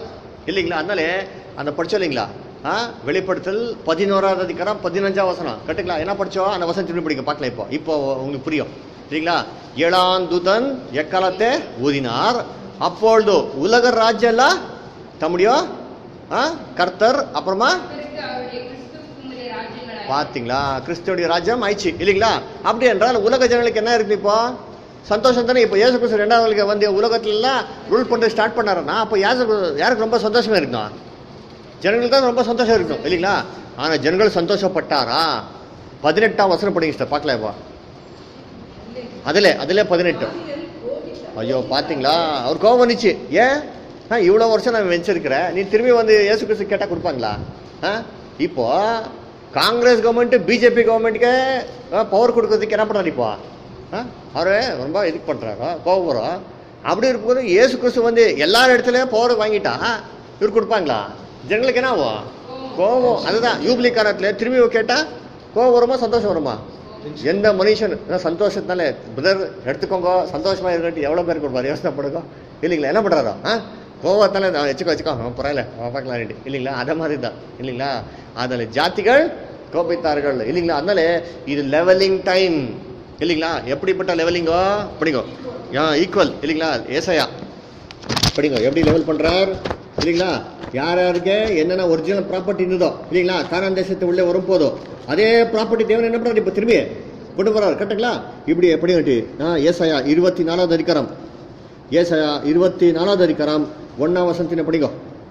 இல்லைங்களா அதனால அந்த படிச்சோம் இல்லைங்களா ஆ வெளிப்படுத்தல் பதினோராவது அதிகாரம் பதினஞ்சாம் வசனம் கட்டுங்களா என்ன படிச்சோம் அந்த வசனம் திரும்பி படிக்க பார்க்கல இப்போ இப்போ உங்களுக்கு புரியும் சரிங்களா ஏழாம் தூதன் எக்காலத்தை ஊதினார் அப்பொழுது உலக ராஜ்யெல்லாம் தம்முடைய ஆ, கர்த்தர் அப்புறமா பிறகு அவருடைய கிறிஸ்து உங்களுடைய ராஜ்யங்களாய் பாத்தீங்களா கிறிஸ்துவோடைய ராஜ்யம் ஆயிடுச்சு இல்லைங்களா அப்படி என்றால் உலக ஜனங்களுக்கு என்ன இருக்கு இப்போ சந்தோஷம் தானே இப்போ ஏசு கிறிஸ்து ரெண்டாவது வந்து உலகத்துல எல்லாம் ரூல் பண்ண ஸ்டார்ட் பண்ணாருன்னா அப்போ யாருக்கு யாருக்கு ரொம்ப சந்தோஷமா இருக்கும் ஜனங்களுக்கு தான் ரொம்ப சந்தோஷம் இருக்கும் இல்லைங்களா ஆனா ஜனங்கள் சந்தோஷப்பட்டாரா பதினெட்டாம் வசனம் படிங்க சார் பார்க்கல இப்போ அதுல அதுல பதினெட்டு தானியேல் கோபித்தார். ஐயோ பாத்தீங்களா அவர் கோவம் வந்துச்சு ஏன் ஆ இவ்வளோ வருஷம் நான் வச்சிருக்கிறேன் நீ திரும்பி வந்து இயேசு கிறிஸ்து கேட்டால் கொடுப்பாங்களா ஆ இப்போ காங்கிரஸ் கவர்மெண்ட் பிஜேபி கவர்மெண்ட்டுக்கு பவர் கொடுக்கறதுக்கு என்ன பண்ணுறாரு இப்போ ஆ அவரு ரொம்ப இது பண்ணுறாரோ கோவம் வரும் அப்படி இருக்கும்போது இயேசு கிறிஸ்து வந்து எல்லா இடத்துலையும் பவர் வாங்கிட்டா இவர் கொடுப்பாங்களா ஜனங்களுக்கு என்ன ஆகும் கோவம் அதுதான் யூபிலி காலத்தில் திரும்பி கேட்டால் கோவம் வருமா சந்தோஷம் வருமா எந்த மனுஷன் அதான் சந்தோஷத்தினால பிரதர் எடுத்துக்கோங்க சந்தோஷமா இருக்கட்டும் எவ்வளோ பேர் கொடுப்பாரு யோசனை பண்ணுங்க இல்லைங்களா என்ன பண்ணுறாரோ ஆ கோவத்தால நான் வச்சுக்கோ வச்சுக்கோ அவன் பரவாயில்ல அவன் பார்க்கலாம் ரெடி இல்லைங்களா அதை மாதிரி தான் இல்லைங்களா அதில் ஜாதிகள் கோபித்தார்கள் இல்லைங்களா அதனால இது லெவலிங் டைம் இல்லைங்களா எப்படிப்பட்ட லெவலிங்கோ படிங்கோ ஈக்குவல் இல்லைங்களா ஏசையா படிங்க எப்படி லெவல் பண்றார் இல்லைங்களா யார் யாருக்கு என்னென்ன ஒரிஜினல் ப்ராப்பர்ட்டி இருந்ததோ இல்லைங்களா கானான் தேசத்து உள்ளே வரும் போதோ அதே ப்ராப்பர்ட்டி தேவன் என்ன பண்றாரு இப்போ திரும்பி கொண்டு போறாரு கரெக்டுங்களா இப்படி எப்படி கட்டி ஆ ஏசாயா இருபத்தி நாலாவது அதிகாரம் ஏசாயா இருபத்தி நாலாவது அதிகாரம் ஒன்னாம் வசனத்தின படிங்கோ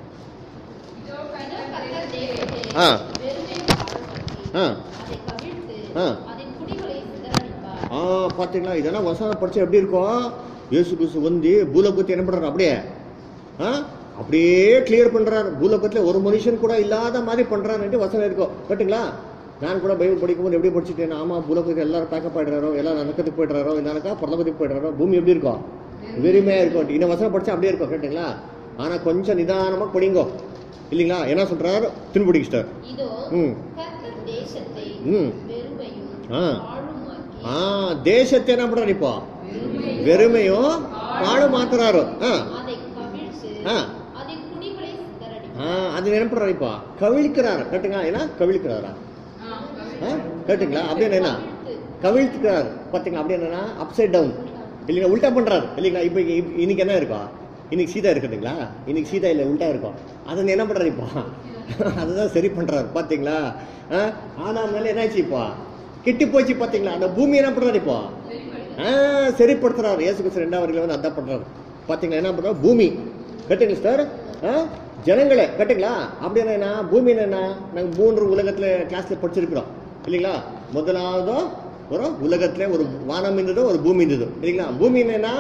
இதோ இதோ கர்த்தர் கர்த்தர் தேசத்தை ஆ. வெறுமை பாழாக்கி, ஆ அதை கவிழ்த்து, ஆ. அதன் குடிகளை சிதறடிப்பார். ஆ பார்த்தீங்களா இதெல்லாம் வசனம் படிச்சா எப்படி இருக்கும் இயேசு கிறிஸ்து வந்து பூலோகத்தை என்ன பண்றாரு அப்படியே ஆ அப்படியே கிளியர் பண்றாரு பூலோகத்துல ஒரு மனுஷன் கூட இல்லாத மாதிரி பண்றாருன்ட்டு வசனம் இருக்கும் கரெக்ட்டுங்களா நான் கூட பைபிள் படிக்கும்போது எப்படி படிச்சுட்டேன் ஆமா பூலோகத்தில் எல்லாரும் பேக்கப் ஆயிடுறாரோ எல்லாரும் நரக்கத்துக்கு போயிடுறாரோ இல்லைனாக்கா பரலோகத்துக்கு போயிடுறாரோ பூமி எப்படி இருக்கும் வெறுமையா இருக்கும் இந்த வசனம் படிச்சா அப்படியே இருக்கும் கரெக்ட்டுங்களா ஆனா கொஞ்சம் நிதானமா படிங்கோ இல்லைங்களா என்ன சொல்றாரு திரும்ப படிக்கிட்டார் இதோ ம். கர்த்தர் தேசத்தை ம். வெறுமையும் ஆ. பாழுமாக்கி, ஆ தேசத்தை என்ன பண்றாரு இப்போ வெறுமையும் பாடு மாத்துறாரு ஆ அதை கவிழ்த்து, ஆ. அதன் குடிகளை சிதறடிப்பார். ஆ அது என்ன பண்றாரு இப்போ கவிழ்க்கிறாரு கட்டுங்க ஏன்னா கவிழ்க்கிறாரா ஆ கேட்டுங்களா அப்படின்னு என்ன கவிழ்த்துக்கிறாரு பார்த்தீங்களா அப்படி என்னன்னா அப்சைட் டவுன் இல்லைங்களா உல்டா பண்றாரு இல்லைங்களா இப்போ இ- இன்னைக்கு என்ன இருக்கும் இன்னைக்கு சீதா இருக்குதுங்களா இன்னைக்கு சீதா இல்லை உல்டா இருக்கும் அதை என்ன பண்றாரு இப்போ அதுதான் சரி பண்றாரு பாத்தீங்களா ஆ? ஆனா மேல என்னாச்சு இப்போ கெட்டி போச்சு பாத்தீங்களா அந்த பூமி என்ன பண்றாரு இப்போ ஆ, சரிப்படுத்துறாரு இயேசு கிறிஸ்து ரெண்டாவது வருகையில வந்து அதான் பண்றாரு பாத்தீங்களா என்ன பண்றாரு பூமி கட்டுங்க சார் ஜனங்களே கட்டுங்களா அப்படின்னா என்ன பூமின்னு என்ன நாங்க மூன்று உலகத்துல கிளாஸ்ல படிச்சிருக்கிறோம் இல்லைங்களா முதலாவது ஒரு உலகத்துல ஒரு வானம் இருந்ததோ ஒரு பூமி இருந்தது இல்லைங்களா பூமி என்னன்னா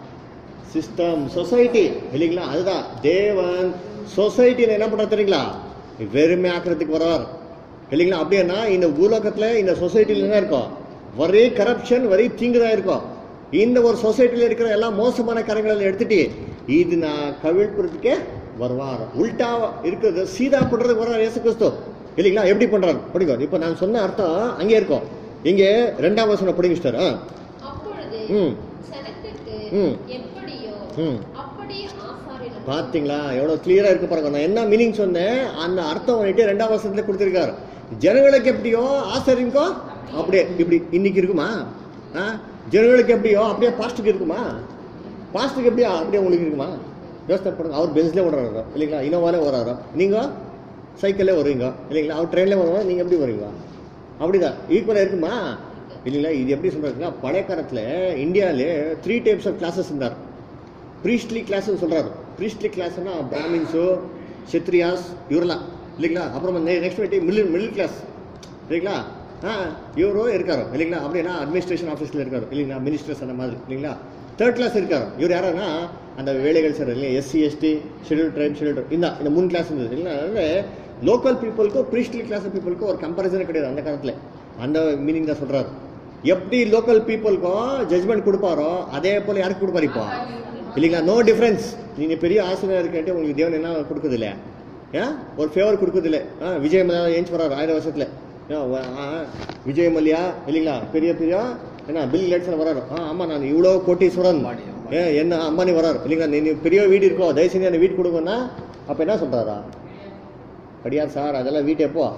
சிஸ்டம் சொசைட்டி இல்லைங்களா அதுதான் தேவன் சொசைட்டின்னு என்ன பண்றாரு தெரியுங்களா வெறுமை ஆக்கிறதுக்கு வர்றார் இல்லைங்களா அப்படின்னா இந்த பூலோகத்துல இந்த சொசைட்டில என்ன இருக்கும் ஒரே கரப்ஷன் ஒரே தீங்கு தான் இருக்கும் இந்த ஒரு சொசைட்டில இருக்கிற எல்லா மோசமான காரியங்களை எடுத்துட்டு இது நான் கவிழ்ப்புறதுக்கே வருவார் உல்டா இருக்கிறது சீதா பண்றதுக்கு வர்றார் இயேசு கிறிஸ்து இல்லைங்களா எப்படி பண்றாரு படிக்கும் இப்போ நான் சொன்ன அர்த்தம் அங்கே இருக்கும் இங்கே ரெண்டாம் வசனம் படிங்க சிஸ்டர் ஆ அப்பொழுது ம். சனத்துக்கு ம். எப்படியோ ம். அப்படியே ஆசாரியனுக்கு பாத்தீங்களா எவ்வளவு கிளியரா இருக்கு பாருங்க நான் என்ன மீனிங் சொன்னேன் அந்த அர்த்தம் வந்துட்டு ரெண்டாம் வருஷத்துல கொடுத்திருக்காரு ஜனங்களுக்கு எப்படியோ ஆசிரியருக்கோ அப்படியே இப்படி இன்னைக்கு இருக்குமா ஆ? ஜனங்களுக்கு எப்படியோ அப்படியே பாஸ்டுக்கு இருக்குமா பாஸ்டுக்கு எப்படியா அப்படியே உங்களுக்கு இருக்குமா யோசனை பண்ணுங்க அவர் பென்ஸ்லேயே ஓடுறாரு இல்லைங்களா இனோவாலே ஓடுறாரு நீங்க சைக்கிளே வருவீங்க இல்லைங்களா அவர் ட்ரெயின்லேயே வருவாங்க நீங்க எப்படி வருவீங்க அப்படிதான் ஈக்குவலாக இருக்குமா இல்லைங்களா இது எப்படி சொல்றாருன்னா பழைய காலத்தில் இந்தியாவிலே த்ரீ டைப்ஸ் ஆஃப் கிளாஸஸ் இருந்தார் ப்ரீஸ்ட்லி கிளாஸ்னு சொல்றாரு ப்ரீஸ்ட்லி கிளாஸ்னா பிராமின்ஸு செத்ரியாஸ் இவரெல்லாம் இல்லைங்களா அப்புறம் நெக்ஸ்ட் வாட்டி மிடில் மிடில் கிளாஸ் இல்லைங்களா ஆ இவரும் இருக்காரு இல்லைங்களா அப்படின்னா அட்மினிஸ்ட்ரேஷன் ஆஃபீஸில் இருக்காரு இல்லைங்களா மினிஸ்டர்ஸ் அந்த மாதிரி இல்லைங்களா தேர்ட் கிளாஸ் இருக்காரு இவர் யாருன்னா அந்த வேலைகள் சார் இல்லையா SC ST schedule tribe schedule இந்த இந்த மூணு கிளாஸ் இருந்தது இல்லைங்களா அதனால லோக்கல் பீப்புளுக்கும் ப்ரீஸ்ட்லி கிளாஸ் பீப்புளுக்கும் ஒரு கம்பேரிசன் கிடையாது அந்த காலத்தில் அந்த மீனிங் தான் சொல்றாரு எப்படி லோக்கல் பீப்புளுக்கும் ஜட்ஜ்மெண்ட் கொடுப்பாரோ அதே போல யாருக்கு கொடுப்பாரு இப்போ இல்லைங்களா நோ டிஃபரன்ஸ் நீங்க பெரிய ஆசிரியர் இருக்கிட்டு உங்களுக்கு தேவன் என்ன கொடுக்குது இல்ல ஏன் ஒரு ஃபேவர் கொடுக்குது இல்ல ஆ, விஜய் மல்லையா ஏஞ்சி வர்றாரு ஆயிரம் வருஷத்துல ஏன், வ- ஆ, விஜய் மல்லையா இல்லைங்களா பெரிய பெரிய என்ன பில் கேட்ஸ்ல வராரு ஆ ஆமா நான் இவ்வளோ கோட்டீஸ்வரன் அம்பானி, அம்பானி. ஏ என்ன அம்பானி வராரு இல்லைங்களா நீ நீ பெரிய வீடு இருக்கோ தயவு செஞ்சு அந்த வீடு கொடுங்கன்னா அப்ப என்ன சொல்றாரா கிடையாது சார் அதெல்லாம் வீட்டு எப்போ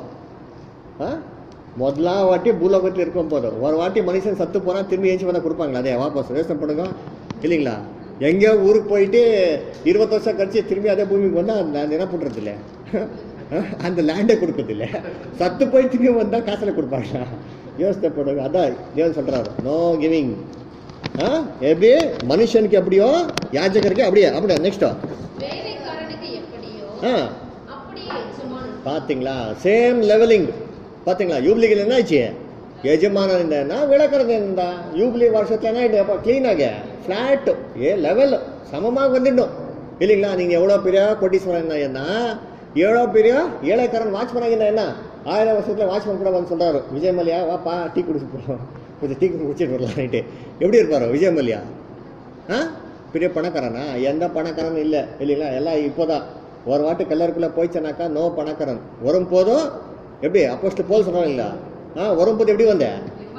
ஆ முதலாம் வாட்டி பூலோகத்தில் இருக்கும் போதும் ஒரு வாட்டி மனுஷன் சத்து போனா திரும்பி ஏஞ்சி வந்தா கொடுப்பாங்களா அதே வாபஸ் யோசனை பண்ணுங்க இல்லைங்களா எங்கேயோ ஊருக்கு போயிட்டு இருபது வருஷம் கழிச்சு திரும்பி அதே பூமிக்கு வந்தா நான் என்ன பண்றது இல்ல அந்த லேண்டை கொடுக்கறது இல்ல சத்து போய் திரும்பி வந்தா காசுல கொடுப்பாங்களா யோசனை பண்ணுங்க அதான் தேவன் சொல்றாரு நோ கிவிங் எப்படி மனுஷனுக்கு எப்படியோ யாஜகருக்கு அப்படியே அப்படியே நெக்ஸ்ட் வேலைக்காரனுக்கு எப்படியோ ஆ அப்படியே எஜமானன் பாத்தீங்களா சேம் லெவலிங் பாத்தீங்களா யூப்ளிகள் என்ன ஆச்சு ಯಜಮಾನನಿಂದ ವಿಳಕರದಿಂದ ಯೂಬ್ಲಿ ವರ್ಷத்துல என்ன ஆயிட்டு அப்போ க்ளீனாக ஃப்ளாட் ஏ லெவல் சமமாக வந்துடும் இல்லைங்களா நீங்க எவ்வளோ பெரிய கோட்டீஸ்வரன் என்ன எவ்வளோ பெரிய ஏழைக்காரன் வாட்ச்மேன் ஆகிருந்தா என்ன ஆயிரம் வருஷத்துல வாட்ச்மேன் கூட வந்து சொல்றாரு விஜய் மல்லியா வாப்பா டீ குடிச்சு போகிறோம் கொஞ்சம் டீ குடிச்சிட்டு வரலாம் நைட்டு எப்படி இருப்பாரு விஜய் மல்லியா ஆ பெரிய பணக்காரனா எந்த பணக்காரனும் இல்லை இல்லைங்களா எல்லாம் இப்போதான் ஒரு வாட்டு கல்லருக்குள்ள போயிச்சனாக்கா நோ பணக்காரன் வரும் போதும் எப்படி அப்போஸ்ட் போல் சொல்றாங்க இல்ல ஆ வரும்போது எப்படி வந்த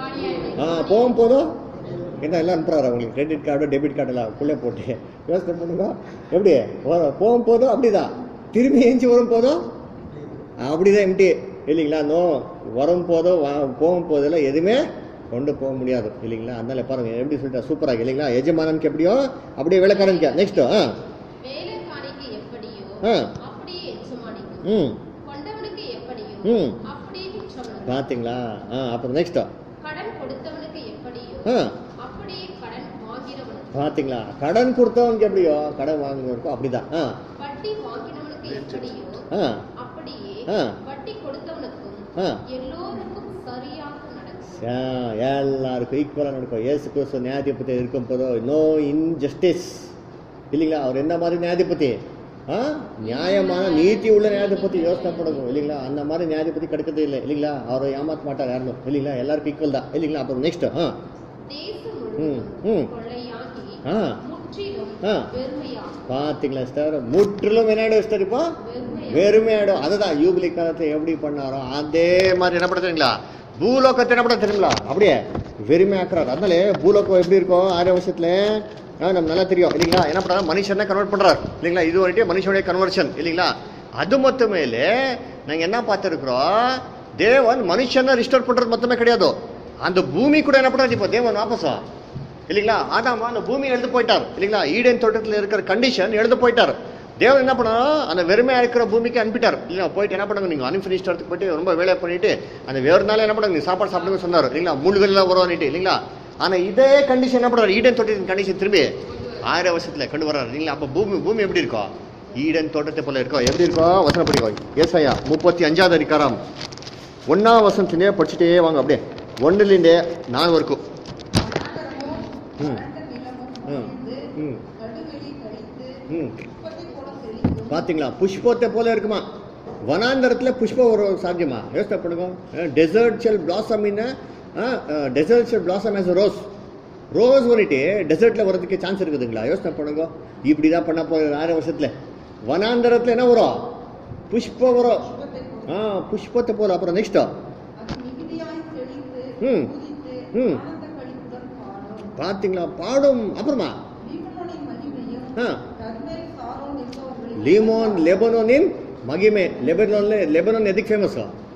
ஆ போகும் போதும் என்ன எல்லாம் அனுப்புறாரு உங்களுக்கு கிரெடிட் கார்டு டெபிட் கார்டு எல்லாம் உள்ளே போட்டு யோசனை பண்ணுங்க எப்படி வர- போகும் போதும் அப்படிதான் திரும்பி ஏஞ்சி வரும் போதும் அப்படிதான் எம்டி இல்லைங்களா நோ வரும் போதோ வா- போகும் போதெல்லாம் எதுவுமே கொண்டு போக முடியாது இல்லைங்களா அதனால பாருங்க எப்படி சொல்லிட்டா சூப்பராக இல்லைங்களா எஜமானனுக்கு எப்படியோ அப்படியே வேலைக்காரனுக்கு நெக்ஸ்ட் ஆ வேலைக்காரிக்கு எப்படியோ ஆ. அப்படியே எஜமானிக்கு ம் கொண்டவனுக்கு எப்படியோ ம். அப்படியே மிச்சவனுக்கு பார்த்தீங்களா ஆ அப்புறம் நெக்ஸ்ட் கடன் கொடுத்தவனுக்கு எப்படியோ ஆ அப்படியே கடன் வாங்கினவனுக்கு பார்த்தீங்களா கடன் கொடுத்தவனுக்கு எப்படியோ கடன் வாங்கினவருக்கும் அப்படிதான் ஆ வட்டி வாங்கினவனுக்கு எப்படியோ ஆ அப்படியே ஆ. வட்டி கொடுத்தவனுக்கும் ஆ. எல்லோருக்கும் சரியாக நடக்கும் ஆ, எல்லாருக்கும் ஈக்குவலாக நடக்கும் ஏசு கிறிஸ்து நியாயாதிபதி இருக்கும் போதோ நோ இன்ஜஸ்டிஸ் இல்லைங்களா அவர் என்ன மாதிரி நியாயாதிபதி ஆ நியாயமான நீதி உள்ள நியாயாதிபதி யோசனை பண்ணுங்க இல்லைங்களா அந்த மாதிரி நியாயாதிபதி கிடைக்கிறது இல்லை இல்லைங்களா அவரை ஏமாத்த மாட்டார் யாரும் இல்லைங்களா எல்லாருக்கும் ஈக்குவல் தான் இல்லைங்களா அப்புறம் நெக்ஸ்ட் ஆ தேசம் ம், முழுவதும் ம். கொள்ளையாகி ஆ. முற்றிலும் ஆ. வெறுமையாகும் பார்த்தீங்களா சார் முற்றிலும் என்ன ஆயிடும் சார் இப்போ வெறுமையாகும் வெறுமையாயிடும் அதுதான் யூபிலி காலத்தை எப்படி பண்ணாரோ அதே மாதிரி என்ன பண்ணுறீங்களா பூலோகத்தை என்ன பண்ண தெரியுங்களா அப்படியே வெறுமையாக்குறாரு அதனால பூலோகம் எப்படி இருக்கும் ஆறு வருஷத்துல ஆ, நமக்கு நல்லா தெரியும் இல்லைங்களா என்ன பண்றாரு மனுஷனை கன்வெர்ட் பண்றாரு இல்லைங்களா இது வரைக்கும் மனுஷனுடைய கன்வர்ஷன் இல்லைங்களா அது மட்டுமேலே நாங்க என்ன பார்த்துருக்குறோம் தேவன் மனுஷனை ரிஸ்டோர் பண்றது மொத்தமே கிடையாது அந்த பூமி கூட என்ன பண்றாரு இப்போ தேவன் வாபஸா இல்லைங்களா ஆதாமா அந்த பூமி எழுந்து போயிட்டார் இல்லைங்களா ஈடன் தோட்டத்தில் இருக்கிற கண்டிஷன் எழுந்து போயிட்டார் தேவன் என்ன பண்ணாரு அந்த வெறுமையா இருக்கிற பூமிக்கு அனுப்பிட்டார் இல்லைங்களா போயிட்டு என்ன பண்ணுங்க நீங்க அன்பினிஸ்ட் இடத்துக்கு போயிட்டு ரொம்ப வேலை பண்ணிட்டு அந்த வேறுனால என்ன பண்ணுங்க நீ சாப்பாடு சாப்பிடுங்க சொன்னார் இல்லைங்களா முள்ளுகள்லாம் வருவான்னுட்டு இல்லைங்களா ஆனா இதே கண்டிஷன் என்ன பண்றாரு ஈடன் தோட்டத்தின் கண்டிஷன் திரும்பி ஆயிரம் வருஷத்துல கொண்டு வர்றாரு இல்லைங்களா அப்ப பூமி பூமி எப்படி இருக்கும் ஈடன் தோட்டத்தை போல இருக்கும் எப்படி இருக்கும் வசனம் படிக்கும் ஏசாயா முப்பத்தி அஞ்சாவது அதிகாரம் ஒன்னாம் வசனத்திலே படிச்சுட்டே வாங்க அப்படியே ஒன்னுலேருந்தே நாலு வரைக்கும் ம். வறண்ட நிலமும் ம். மகிழ்ந்து, ம். நடுவெளி கழித்து, ம் உற்பத்தி போல செழிக்கும். பாத்தீங்களா புஷ்பத்தை போல இருக்குமா வனாந்தரத்துல புஷ்பம் ஒரு சாத்தியமா யோசனை பண்ணுங்க desert shall blossom in desert shall blossom as rose rose வந்துட்டு டெசர்ட்ல வரதுக்கு சான்ஸ் இருக்குதுங்களா யோசனை பண்ணுங்க இப்படிதான் பண்ண போற ஆறு வருஷத்துல வனாந்தரத்துல என்ன வரும் புஷ்பம் வரும் உற்பத்தி போல. ஆ புஷ்பத்தை போல அப்புறம் நெக்ஸ்ட் அது மிகுதியாய் செழித்து, ம். பூரித்து, ம். ஆனந்த களிப்புடன் பாடும். பாத்தீங்களா பாடும் அப்புறமா லீபனோனின் மகிமையும், ஆ கர்மேல் சாரோன் என்பவர்களின் லீமோன் லெபனோனின் மகிமே லெபனோன்ல லெபனோன் எதுக்கு ஃபேமஸ்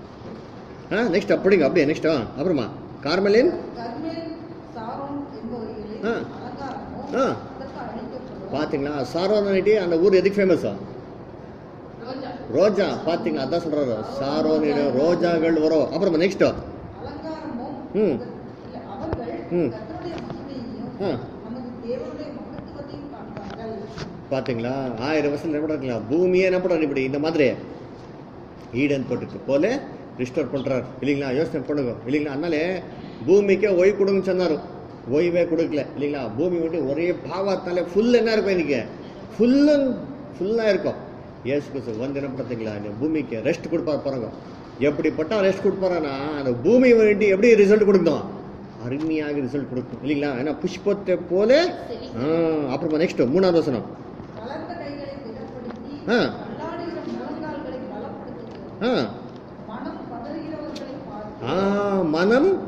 ஆ நெக்ஸ்ட் அப்படிங்க அப்படியே நெக்ஸ்ட் அப்புறமா கார்மெலின் கர்மேல் சாரோன் என்பவர்களின் ஆ. அலங்காரமும் ஆ. அதற்கு அழைக்கப்படும். பாத்தீங்களா சாரோனிட்டி அந்த ஊர் எதுக்கு ஃபேமஸ் ரோஜா ரோஜா பாத்தீங்களா அதான் சொல்றாரு சாரோனிட ரோஜாகள் வரும் அப்புறமா நெக்ஸ்ட் அலங்காரமும் ம். இல்ல, அவர்கள் ம். கர்த்தருடைய மகிமையையும் ஆ. நமது தேவனுடைய மகத்துவத்தையும் காண்பார்கள் பாத்தீங்களா ஆயிரம் வருஷம் என்ன பண்ணுறீங்களா பூமியே என்ன பண்றாரு இப்படி இந்த மாதிரி ஈடன் தோட்டத்து போல ரிஸ்டோர் பண்றாரு இல்லைங்களா யோசனை பண்ணுங்க இல்லைங்களா அதனால பூமிக்கே ஓய்வு கொடுங்கன்னு சொன்னாரு ஓய்வே கொடுக்கல இல்லைங்களா பூமி வந்து ஒரே பாவத்தால ஃபுல் என்ன இருக்கும் இன்னைக்கு ஃபுல்லு ஃபுல்லா இருக்கும் ஏசு கிறிஸ்து வந்து என்ன பார்த்தீங்களா இந்த பூமிக்கு ரெஸ்ட் கொடுப்பாரு பாருங்க எப்படிப்பட்ட ரெஸ்ட் கொடுப்பாருன்னா அந்த பூமி வேண்டி எப்படி ரிசல்ட் கொடுக்கும் அருமையாக ரிசல்ட் கொடுக்கும் இல்லைங்களா ஏன்னா புஷ்பத்தை போல ஆ, அப்புறமா நெக்ஸ்ட் மூணாவது வசனம் வளர்ந்த கைகளை திடப்படுத்தி ஆ. தள்ளாடுகிற முழங்கால்களை பலப்படுத்துகிறது ஆ மனம் பதறுகிறவர்களை பார்த்து ஆ மனம்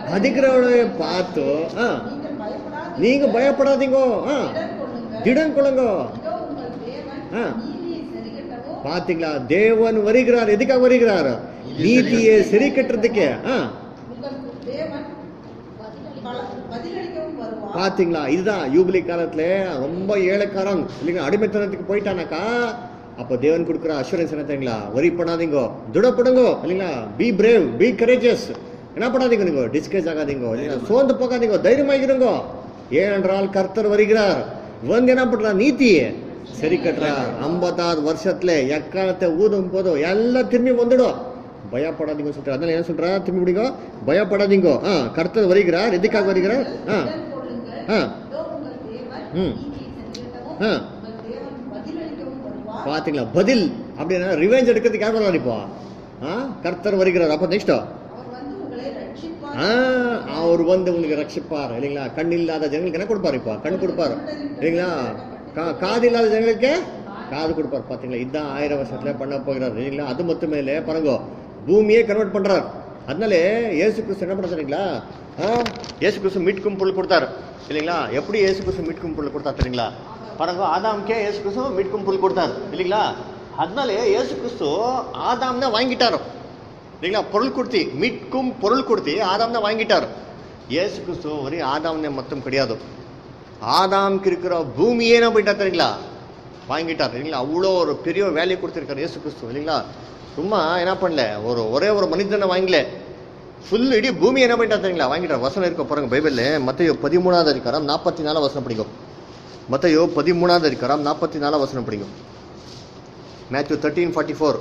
அதிக்கிறவளை பார்த்து ஆ நீங்கள் பயப்படாதீங்க நீங்க பயப்படாதீங்கோ ஆ திடன் கொள்ளுங்கள். திடன் கொள்ளுங்க இதோ உங்கள் தேவன் ஆ. நீதியை சரிகட்டவும் பாத்தீங்களா தேவன் வருகிறார் எதுக்காக வருகிறார் நீதியை சரி கட்டுறதுக்கு ஆ உங்கள் தேவன் பல- பதிலளிக்கவும் வருவார் பாத்தீங்களா இதுதான் யூபிலி காலத்துல ரொம்ப ஏழைக்காரன் இல்லைங்க அடிமைத்தனத்துக்கு போயிட்டானாக்கா அப்ப தேவன் கொடுக்குற அஷூரன்ஸ் என்ன தெரியுங்களா வரி பண்ணாதீங்க திடப்படுங்க இல்லைங்களா பி பிரேவ் பி கரேஜஸ் என்ன பண்ணாதீங்க நீங்க டிஸ்கேஜ் ஆகாதீங்க இல்லைங்களா சோர்ந்து போகாதீங்க தைரியமாகிறீங்க ஏனென்றால் கர்த்தர் வருகிறார் வந்து என்ன பண்றார் நீதியை சரி கட்டுறார் ஐம்பதாவது வருஷத்துல எக்காலத்தை ஊதும் போதும் எல்லாம் திரும்பி வந்துடும் பயப்படாதீங்க சொல்றாரு அதனால என்ன சொல்றா திரும்பி முடிங்க பயப்படாதீங்க ஆ கர்த்தர் வருகிறார் எதுக்காக வருகிறார் ஆ திடன் கொள்ளுங்கள். ஆ இதோ உங்கள் தேவன் ம். நீதியை சரிகட்டவும் ஆ. உங்கள் தேவன் பதிலளிக்கவும் வருவார் பாத்தீங்களா பதில் அப்படின்னா ரிவெஞ்ச் எடுக்கிறதுக்கு யார் வர்றாரு இப்போ ஆ கர்த்தர் வருகிறார் அப்போ நெக்ஸ்ட் அவர் வந்து உங்களை ரட்சிப்பார் ஆ அவர் வந்து உங்களுக்கு ரட்சிப்பார் இல்லைங்களா கண் இல்லாத ஜனங்களுக்கு என்ன கொடுப்பார் இப்போ கண் கொடுப்பார் இல்லைங்களா கா- காது இல்லாத ஜனங்களுக்கு காது கொடுப்பார் பாத்தீங்களா இதுதான் ஆயிரம் வருஷத்துல பண்ண போகிறார் இல்லைங்களா அது மட்டுமே இல்லை பாருங்க பூமியே கன்வெர்ட் பண்றார் அதனால இயேசு கிறிஸ்து என்ன பண்ண தெரியுங்களா ஆ, இயேசு கிறிஸ்து மீட்கும் பொருள் கொடுத்தார் இல்லைங்களா எப்படி இயேசு கிறிஸ்து மீட்கும் பொருள் கொடுத்தார் தெரியுங்களா பாருங்க ஆதாம்க்கே இயேசு கிறிஸ்து மீட்கும் பொருள் கொடுத்தார் இல்லைங்களா அதனால இயேசு கிறிஸ்து ஆதாம் தான் வாங்கிட்டாரு இல்லைங்களா பொருள் கொடுத்தி மீட்கும் பொருள் கொடுத்தி ஆதாம் தான் வாங்கிட்டார் இயேசு கிறிஸ்து ஒரே ஆதாம்னே மட்டும் கிடையாது ஆதாம்க்கு இருக்கிற பூமியே என்ன பண்ணிட்டா தெரியுங்களா வாங்கிட்டார் இல்லைங்களா அவ்வளோ ஒரு பெரிய வேல்யூ கொடுத்துருக்காரு இயேசு கிறிஸ்து இல்லைங்களா சும்மா என்ன பண்ணல ஒரு ஒரே ஒரு மனிதனை வாங்கல ஃபுல் இடி பூமி என்ன பண்ணிட்டா தெரியுங்களா வாங்கிட்டார் வசனம் இருக்க பாருங்க பைபிள்ல மத்தையோ பதிமூணாவது அதிகாரம் நாற்பத்தி நாலு வசனம் படிக்கும் மத்தையோ பதிமூணாவது அதிகாரம் நாற்பத்தி நாலு வசனம் படிக்கும் மேத்யூ தேர்ட்டீன் ஃபார்ட்டி ஃபோர்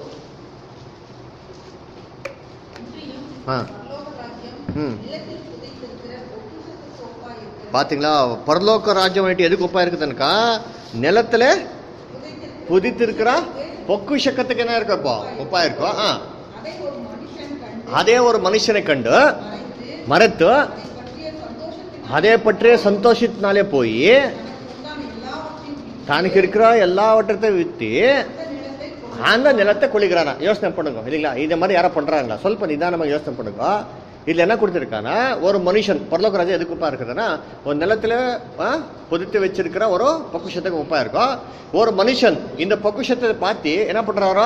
ஆ பரலோக ராஜ்யம் ம். நிலத்தில் புதைத்திருக்கிற பொக்கிஷத்துக்கு ஒப்பாய் இருக்கிறது. பாத்தீங்களா பரலோக ராஜ்யம் வந்துட்டு எதுக்கு ஒப்பா இருக்குதுன்னாக்கா நிலத்துல புதைத்திருக்கிற புதித்திருக்கிற பொக்குஷக்கத்துக்கு என்ன இருக்கு இப்போ ஒப்பா இருக்கும் ஆ அதை ஒரு மனுஷன் கண்டு அதே ஒரு மனுஷனை கண்டு மறைத்து மறைத்து அதை பற்றிய சந்தோஷத்தினால் அதே பற்றிய சந்தோஷத்தினாலே போய் தனக்கு உண்டான எல்லாவற்றையும் விற்று தனக்கு இருக்கிற எல்லாவற்றத்தை வித்து அந்த நிலத்தை கொண்டு அந்த நிலத்தை கொள்ளிக்கிறானா யோசனை பண்ணுங்க இல்லைங்களா இந்த மாதிரி யாரோ பண்றாங்களா ಸ್ವಲ್ಪ நிதானமா யோசனை பண்ணுங்க இதுல என்ன கொடுத்துருக்கானா ஒரு மனுஷன் பரலோக ராஜா எதுக்கு உப்பா இருக்குதுன்னா ஒரு நிலத்துல ஆ, புதைத்து வச்சிருக்கிற ஒரு பொக்குஷத்துக்கு உப்பா இருக்கும் ஒரு மனுஷன் இந்த பொக்குஷத்தை பார்த்து என்ன பண்றாரோ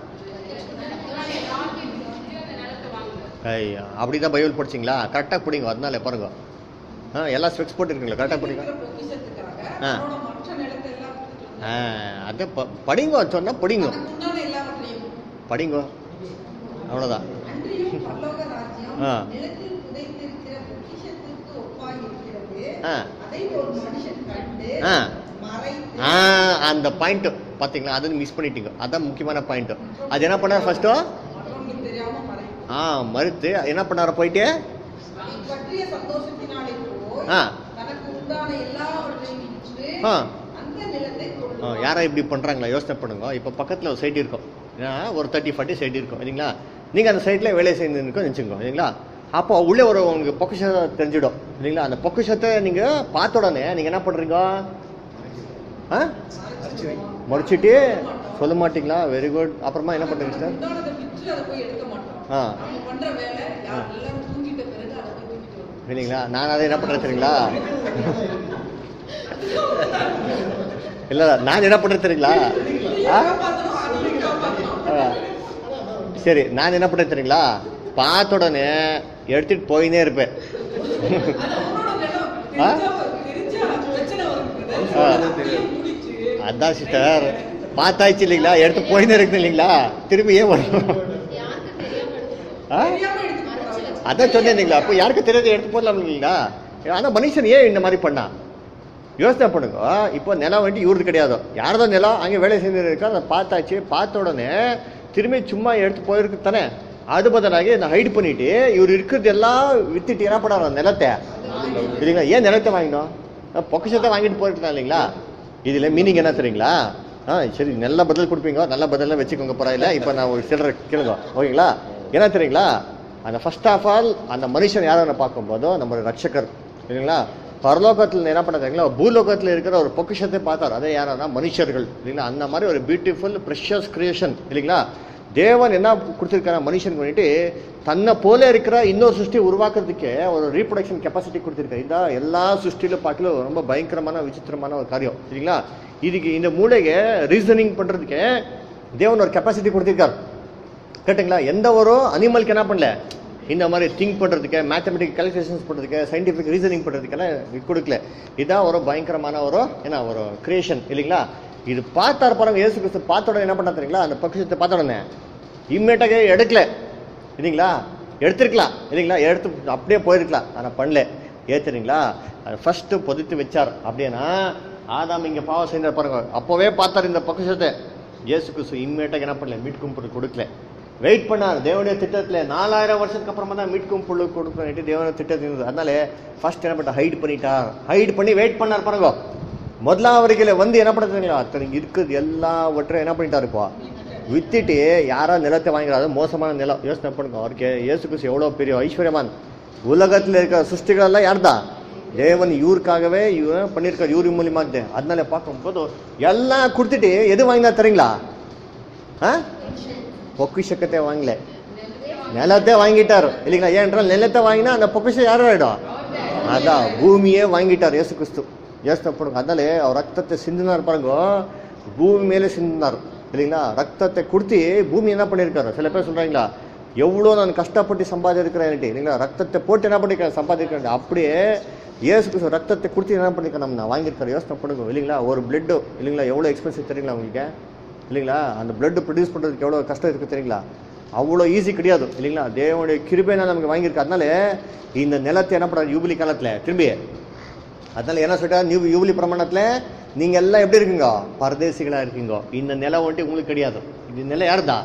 ஐயா அப்படிதான் பைபிள் படிச்சிங்களா கரெக்டாக பிடிங்க அதனால பாருங்க ஆ எல்லாம் ஸ்பெக்ஸ் போட்டுருக்கீங்களா கரெக்டாக பிடிங்க இருக்கிற பொக்கிஷத்துக்காக ஆ. அவனோட மற்ற நிலத்தை எல்லாம் வித்துட்டு ஆ அதை ப- படிங்க சொன்னா படிங்க தனக்கு உண்டான எல்லாவற்றையும் படிங்க அவ்வளோதான் அன்றியும் பரலோக ராஜ்யம் ஆ. நிலத்தில் புதைத்திருக்கிற பொக்கிஷத்திற்கு ஒப்பாய் இருக்கிறது ஆ. அதை ஒரு மனுஷன் கண்டு ஆ. மறைத்து ஆ அந்த பாயிண்ட் பாத்தீங்களா அது மிஸ் பண்ணிட்டீங்க அதான் முக்கியமான பாயிண்ட் அது என்ன பண்ணார் ஃபர்ஸ்ட் மற்றவங்களுக்கு தெரியாம மறைத்து ஆ மறுத்து என்ன பண்ணார போயிட்டு அதை பற்றிய சந்தோஷத்தினாலே போய் ஆ. தனக்கு உண்டான எல்லாவற்றையும் விற்று ஆ. அந்த நிலத்தை ஆ, கொள்ளுவான். யாரா இப்படி பண்றாங்களா யோசனை பண்ணுங்க இப்போ பக்கத்துல ஒரு சைடு இருக்கும் ஏன்னா, ஒரு தேர்ட்டி ஃபார்ட்டி சைடு இருக்கும் இல்லைங்களா நீங்க அந்த சைட்ல வேலை செய்யணுன்னு நினச்சிக்கோ இல்லைங்களா அப்போ உள்ளே ஒரு உங்களுக்கு பொக்கிஷம் தெரிஞ்சிடும் இல்லைங்களா அந்த பொக்கிஷத்தை நீங்க பார்த்த உடனே நீங்க என்ன பண்றீங்க ஆ மறைச்சிட்டு சொல்ல மாட்டீங்களா வெரி குட் அப்புறமா என்ன பண்றீங்க சார் உண்டானதை விற்று அதை போய் எடுக்க மாட்டோம் ஆ நம்ம பண்ற வேலை யார் எல்லாரும் தூங்கிட்ட பிறகு அதை போய் தூக்கிட்டு வருவோம் இல்லைங்களா நான் அதை என்ன பண்றேன் தெரியுங்களா இல்ல நான் என்ன பண்றேன் தெரியுங்களா ஆ? காப்பாத்தணும் அதையும் காப்பாத்தணும் ஆ. சரி நான் என்ன பண்றேன் தெரியுங்களா பார்த்த உடனே எடுத்துட்டு போயினே இருப்பேன் ஆ? தெரிஞ்சா பிரச்சனை வருது ஆ. முடிச்சு அதான் சிஸ்டர் பார்த்தாச்சு இல்லைங்களா எடுத்து போயினே இருக்கு இல்லைங்களா திரும்பி ஏன் வரும் யாருக்கு தெரியாம எடுத்துக்கோ ஆ? தெரியாம எடுத்துட்டு போறாங்க. அதான் சொன்னேன் இல்லைங்களா அப்போ யாருக்கு தெரியாது எடுத்து போடலாம் இல்லைங்களா ஆனா மனுஷன் ஏன் இந்த மாதிரி பண்ணா யோசனை பண்ணுங்க இப்போ நிலம் வந்துட்டு இவரது கிடையாது யாரதோ நிலம் அங்கே வேலை செஞ்சு இருக்கா அதை பார்த்தாச்சு பார்த்த உடனே திரும்பி சும்மா எடுத்து போயிருக்கு தானே அது பதிலாகி நான் ஹைட் பண்ணிட்டு இவர் இருக்கிறது எல்லாம் வித்துட்டு என்ன பண்ணாரோ நிலத்தை இல்லைங்களா ஏன் நிலத்தை வாங்கினோம் அஹ் பொக்கிஷத்தை வாங்கிட்டு போயிருக்கலாம் இல்லைங்களா இதுல மீனிங் என்ன தெரியுங்களா ஆ சரி நல்ல பதில் கொடுப்பீங்க நல்ல பதிலாம் வச்சுக்கோங்க பரவாயில்ல இப்போ நான் ஒரு சிலரை கேளுங்க ஓகேங்களா என்ன தெரியுங்களா அந்த ஃபர்ஸ்ட் ஆஃப் ஆல் அந்த மனுஷன் யாரை பார்க்கும்போதோ நம்ம ரட்சகர் இல்லைங்களா பரலோகத்தில் என்ன பண்ண தெரியுங்களா பூலோகத்தில் இருக்கிற ஒரு பொக்கிஷத்தை பார்த்தார் அதே யாரா மனுஷர்கள் இல்லைங்களா அந்த மாதிரி ஒரு பியூட்டிஃபுல் ப்ரெஷஸ் கிரியேஷன் இல்லைங்களா தேவன் என்ன கொடுத்துருக்காரு மனுஷனுக்கு வந்துட்டு தன்னை போல இருக்கிற இன்னொரு சிருஷ்டி உருவாக்குறதுக்கு ஒரு ரீப்ரொடக்ஷன் கெப்பாசிட்டி கொடுத்துருக்காரு இதான் எல்லா சிருஷ்டியில பார்க்கல ரொம்ப பயங்கரமான விசித்திரமான ஒரு காரியம் சரிங்களா இதுக்கு இந்த மூளையை ரீசனிங் பண்றதுக்கு தேவன் ஒரு கெப்பாசிட்டி கொடுத்துருக்காரு கேட்டுங்களா எந்த ஒரு அனிமலுக்கு என்ன பண்ணல இந்த மாதிரி திங்க் பண்ணுறதுக்கு மேத்தமெட்டிக் கால்குலேஷன்ஸ் பண்ணுறதுக்கு சயின்டிஃபிக் ரீசனிங் பண்ணுறதுக்கெல்லாம் இது கொடுக்கல இதுதான் ஒரு பயங்கரமான ஒரு என்ன ஒரு கிரியேஷன் இல்லைங்களா இது பார்த்தாரு பாருங்க இயேசு கிறிஸ்து பார்த்த உடனே என்ன பண்ணா தெரியுங்களா அந்த பட்சத்தை பார்த்த உடனே இம்மீடியட்டாக எடுக்கல இல்லைங்களா எடுத்திருக்கலாம் இல்லைங்களா எடுத்து அப்படியே போயிருக்கலாம் ஆனால் பண்ணல ஏத்துறீங்களா அது ஃபர்ஸ்ட் பொதித்து வச்சார் அப்படின்னா ஆதாம் இங்க பாவம் செய்தார் பாருங்க அப்போவே பார்த்தார் இந்த பக்குஷத்தை இயேசு கிறிஸ்து இம்மீடியட்டாக என்ன பண்ணல மீட் கும்பிட்டு கொடுக்கல வெயிட் பண்ணார் தேவனுடைய திட்டத்துல நாலாயிரம் வருஷத்துக்கு அப்புறமா தான் மீட்கும் புல்லு கொடுக்கணும் தேவனுடைய திட்டத்தில் இருந்தது அதனால ஃபர்ஸ்ட் என்ன பண்ண ஹைட் பண்ணிட்டார் ஹைட் பண்ணி வெயிட் பண்ணார் பாருங்க முதலாவரிகளை வந்து என்ன பண்ணுறீங்களா அத்தனை இருக்குது எல்லாவற்றையும் என்ன பண்ணிட்டாரு இப்போ வித்துட்டு யாரா நிலத்தை வாங்கிறாரு மோசமான நிலம் யோசனை பண்ணுங்க அவருக்கு இயேசு கிறிஸ்து எவ்வளோ பெரிய ஐஸ்வர்யமான் உலகத்தில் இருக்கிற சிருஷ்டிகளெல்லாம் யார்தான் தேவன் இவருக்காகவே இவன் பண்ணியிருக்காரு இவரு மூலியமா இருந்து. அதனால பார்க்கும்போது எல்லாம் கொடுத்துட்டு எது வாங்கினா தரீங்களா ஆ பொக்கிஷக்கத்தை வாங்கல நிலத்தை வாங்கிட்டார் இல்லைங்களா ஏன்றால் நிலத்தை வாங்கினா அந்த பொக்கிஷம் யாரும் ஆயிடும் அதான் பூமியே வாங்கிட்டார் இயேசு கிறிஸ்து யோசனை பண்ணுங்க அதனால அவர் ரத்தத்தை சிந்தினார் பாருங்க பூமி மேலே சிந்தினார் இல்லைங்களா ரத்தத்தை கொடுத்து பூமி என்ன பண்ணியிருக்காரு சில பேர் சொல்றாங்களா எவ்வளோ நான் கஷ்டப்பட்டு சம்பாதிக்கிறேன் இல்லைங்களா ரத்தத்தை போட்டு என்ன பண்ணிருக்கேன் சம்பாதிக்கிறேன் அப்படியே இயேசு கிறிஸ்து ரத்தத்தை கொடுத்து என்ன பண்ணிருக்கேன் நம்ம நான் வாங்கியிருக்காரு யோசனை பண்ணுங்க இல்லைங்களா ஒரு பிளட்டு இல்லைங்களா எவ்வளோ எக்ஸ்பென்சிவ் தெரியுங்களா உங்களுக்கு இல்லைங்களா அந்த பிளட் ப்ரொடியூஸ் பண்ணுறதுக்கு எவ்வளோ கஷ்டம் இருக்குது தெரியுங்களா அவ்வளோ ஈஸி கிடையாது இல்லைங்களா தேவனுடைய கிருபைனா நமக்கு வாங்கியிருக்கு அதனால இந்த நிலத்தை என்ன பண்ணுறாரு யூபிலி காலத்தில் திரும்பி அதனால என்ன சொல்லிட்டா நியூ யூபிலி பிரமாணத்தில் நீங்கள் எல்லாம் எப்படி இருக்கீங்க பரதேசிகளாக இருக்கீங்க இந்த நிலம் வந்துட்டு உங்களுக்கு கிடையாது இந்த நிலம் யாருதா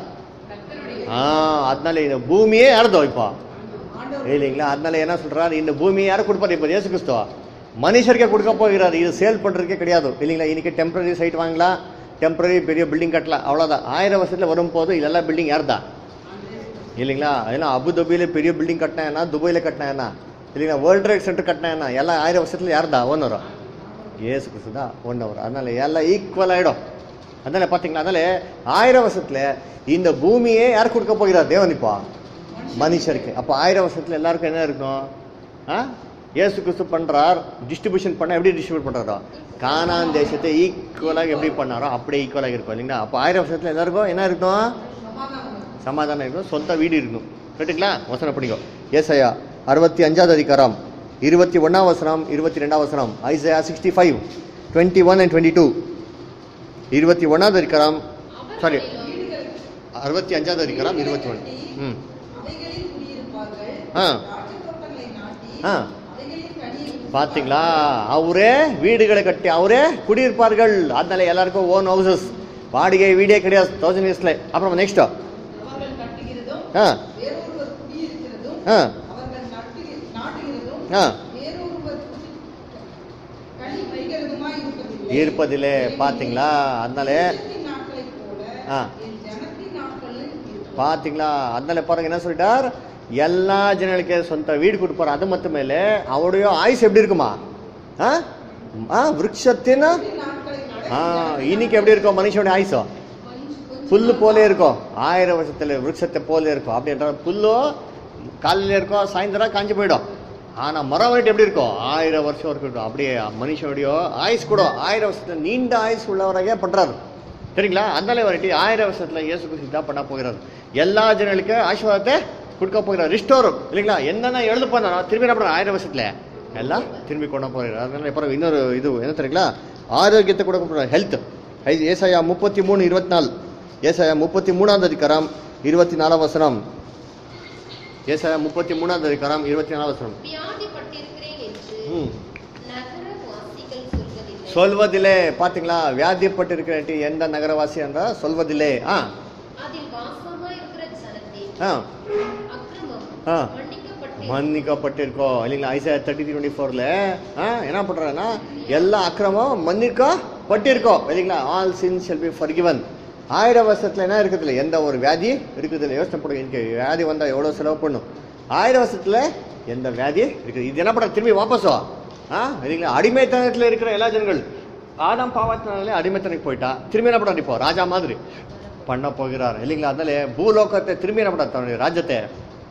ஆ அதனால இந்த பூமியே யாருதோ இப்போ இல்லைங்களா அதனால என்ன சொல்றாரு இந்த பூமியை யாரும் கொடுப்பாரு இப்போ இயேசு கிறிஸ்துவா மனுஷருக்கே கொடுக்க போகிறாரு இது சேல் பண்றதுக்கே கிடையாது இல்லைங்களா இன்னைக்கு டெம்பரரி சைட் வாங்கலாம் டெம்பரரி பெரிய பில்டிங் கட்டலாம் அவ்வளோதான் ஆயிரம் வருஷத்துல வரும்போது இதெல்லாம் பில்டிங் யார்தான் இல்லைங்களா அதெல்லாம் அபுதாபியில பெரிய பில்டிங் கட்டினா துபாயில கட்டினா இல்லைங்களா வேர்ல்ட் ட்ரேட் சென்டர் கட்டினா எல்லாம் ஆயிரம் வருஷத்துல யார்தா ஒன் வரும் ஏசு கிறிஸ்து தான் ஒன் வரும் அதனால எல்லாம் ஈக்குவல் ஆயிடும் அதனால பாத்தீங்களா அதனால ஆயிரம் வருஷத்துல இந்த பூமியே யார் கொடுக்க போகிறார் தேவன் இப்போ மனுஷருக்கு அப்போ ஆயிரம் வருஷத்துல எல்லாருக்கும் என்ன இருக்கும் ஆ இயேசு கிறிஸ்து பண்றார் டிஸ்ட்ரிபியூஷன் பண்ண எப்படி டிஸ்ட்ரிபியூட் பண்றாரோ கானான் தேசத்தை ஈக்குவலாக எப்படி பண்ணாரோ அப்படியே ஈக்குவலாக இருக்கும் இல்லைங்களா அப்போ ஆயிரம் வருஷத்துல எல்லாருக்கும் என்ன இருக்கும் சமாதானம் இருக்கும் சொந்த வீடு இருக்கும் கேட்டுங்களா வசனம் படிக்கும் ஏசையா அறுபத்தி அஞ்சாவது அதிகாரம் இருபத்தி ஒன்றாம் வசனம் இருபத்தி ரெண்டாம் வசனம் Isaiah sixty five twenty one and twenty two இருபத்தி ஒன்றாவது அதிகாரம் சாரி அறுபத்தி அஞ்சாவது அதிகாரம் இருபத்தி ஒன்று ம் அவைகளில் குடியிருப்பார்கள் ஆ. திராட்சைத் தோட்டங்களை நாட்டி ஆ அவைகளில் கனியை பாத்தீங்களா அவரே வீடுகளை கட்டி அவரே குடியிருப்பார்கள் அதனால எல்லாருக்கும் ஓன் ஹவுசஸ் வாடகை வீடே கிடையாது தௌசண்ட் இயர்ஸ்ல அப்புறம் நெக்ஸ்ட் அவர்கள் கட்டுகிறதும் ஆ வேறொருவர் குடியிருக்கிறதும் ஆ அவர்கள் நட்டு- நாட்டுகிறதும் ஆ. வேறொருவர் குடி- கனி வைக்கிறதுமாய் இருப்பதில்லை. இருப்பதில்லை பாத்தீங்களா அதனால தேசத்தின் நாட்களைப் போல ஆ. என் ஜனத்தின் நாட்களும் இருக்கும். பாத்தீங்களா அதனால பாருங்க என்ன சொல்லிட்டார் எல்லா ஜனங்களுக்கு சொந்த வீடு கொடுப்பாரு அது மட்டும் மேல அவருடைய ஆயுஸ் எப்படி இருக்குமா ஆ? ஆ விருட்சத்தின் நாட்களை ஆ இன்னைக்கு எப்படி இருக்கும் மனுஷனுடைய ஆயுசம் புல்லு போலே இருக்கும் ஆயிரம் வருஷத்துல விருட்சத்தை போல இருக்கும் அப்படின்ற புல்லு காலையில இருக்கும் சாயந்தரம் காஞ்சு போயிடும் ஆனா மரம் வந்துட்டு எப்படி இருக்கும் ஆயிரம் வருஷம் வரைக்கும் இருக்கும் அப்படியே மனுஷனுடைய ஆயுஸ் கூட ஆயிரம் வருஷத்துல நீண்ட ஆயுஸ் உள்ளவராக பண்றாரு சரிங்களா அதனால வந்துட்டு ஆயிரம் வருஷத்துல இயேசு கிறிஸ்து தான் பண்ண போகிறாரு எல்லா ஜனங்களுக்கு ஆசீர்வாதத்தை கொடுக்க போகிறார் ரிஸ்டோர் இல்லைங்களா என்னென்ன எழுத போனாரோ திரும்பி என்ன பண்றாரு ஆயிரம் வருஷத்துல எல்லாம் திரும்பி கொண்டு போகிறார் அதனால பிறகு இன்னொரு இது என்ன தெரியுங்களா ஆரோக்கியத்தை கொடுக்க போகிறார் ஹெல்த் ஏசாயா முப்பத்தி மூணு இருபத்தி நாலு ஏசாயா முப்பத்தி மூணாவது அதிகாரம் இருபத்தி நாலாம் வசனம் ஏசாயா முப்பத்தி மூணாவது அதிகாரம் இருபத்தி நாலாம் வசனம் வியாதிப்பட்டிருக்கிறேன் என்று ம் நகரவாசிகள் சொல்வதில்லை சொல்வதில்லை பாத்தீங்களா வியாதிப்பட்டிருக்கிறேன் எந்த நகரவாசி என்றா சொல்வதில்லை ஆ அதில் வாசமா இருக்கிற ஜனத்தின் ஆ அக்கிரமம் ஆ. மன்னிக்கப்பட்டு மன்னிக்கப்பட்டிருக்கோம் இல்லைங்களா ஐசா தேர்ட்டி டுவெண்ட்டி ஃபோர்ல என்ன பண்றாங்கன்னா எல்லா அக்கிரமும் மன்னிக்கப்பட்டிருக்கோம் இல்லைங்களா all sin shall be forgiven ஆயிரம் வருஷத்துல என்ன இருக்குதுல்ல எந்த ஒரு வியாதி இருக்குதுல்ல யோசனை பண்ணுங்க எனக்கு வியாதி வந்தா எவ்வளவு செலவு பண்ணும் ஆயிரம் வருஷத்துல எந்த வியாதி இருக்குது இது என்ன பண்ற திரும்பி வாபஸோ ஆ இல்லைங்களா அடிமைத்தனத்துல இருக்கிற எல்லா ஜனங்கள் ஆதாம் பாவத்தினாலே அடிமைத்தனைக்கு போயிட்டா திரும்பி என்ன பண்றாரு இப்போ ராஜா மாதிரி பண்ண போகிறார் இல்லைங்களா அதனால பூலோகத்தை திரும்பி என்ன பண்ணார் தன்னுடைய ராஜ்யத்தை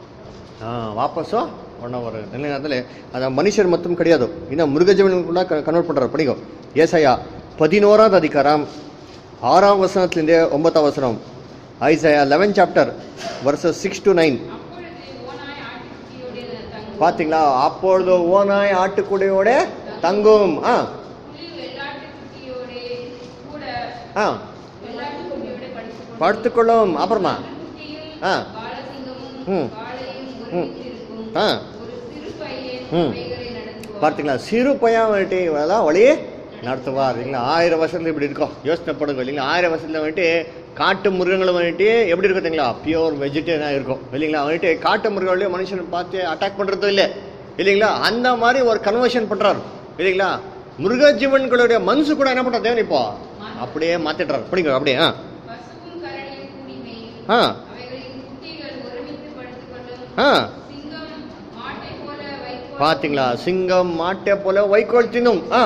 ஆ, வாபஸோ பண்ண ஒரு இல்லைங்க அதனால அது மனுஷர் மட்டும் கிடையாது இன்னும் மிருகஜீவனுக்குள்ள கன்வெர்ட் பண்றாரு படிக்கும் ஏசாயா பதினோராவது அதிகாரம் ஆறாம் வசனத்திலிருந்தே ஒன்பதாம் வசனம் ஐசாயா லெவன் சாப்டர் வருஷம் சிக்ஸ் டு நைன் அப்பொழுது ஓனாய் ஆட்டுக்குட்டியோடு தங்கும் பாத்தீங்களா அப்பொழுது ஓனாய் ஆட்டுக்குடையோட தங்கும் ஆ புலி வெள்ளாட்டுக்குட்டியோடு கூட ஆ வெள்ளாட்டுக்குட்டியோடு படுத்துக்கொள்ளும். படுத்துக்கொள்ளும் அப்புறமா குட்டியும் ஆ. பாலசிங்கமும் ம். காளையும் ம். ஒருமித்திருக்கும். ஆ. ஒரு சிறு பையன் ம். அவைகளை நடத்துவான். பார்த்தீங்களா சிறு பையன் வந்துட்டு இவெல்லாம் வழியே நடத்துவார் இல்லைங்களா ஆயிரம் வருஷத்துல இப்படி இருக்கும் யோசனை பண்ணுங்க இல்லைங்களா ஆயிரம் வருஷத்துல வந்துட்டு காட்டு மிருகங்களை வந்துட்டு எப்படி இருக்கும் தெரியுங்களா பியூர் வெஜிடேரியனாக இருக்கும் இல்லைங்களா வந்துட்டு காட்டு மிருகங்களையும் மனுஷனை பார்த்து அட்டாக் பண்ணுறதும் இல்லை இல்லைங்களா அந்த மாதிரி ஒரு கன்வர்ஷன் பண்ணுறாரு இல்லைங்களா மிருக ஜீவன்களுடைய மனசு கூட என்ன பண்ணுறது தேவன் இப்போ அப்படியே மாத்திடுறாரு படிங்க அப்படியே ஆ பசுவும் கரடியும் கூடி மேயும். ஆ அவைகளின் குட்டிகள் ஒருமித்து படுத்துக்கொள்ளும். ஆ சிங்கம் மாட்டைப் போல வைக்கோல் பார்த்தீங்களா சிங்கம் மாட்டை போல வைக்கோல் தின்னும் ஆ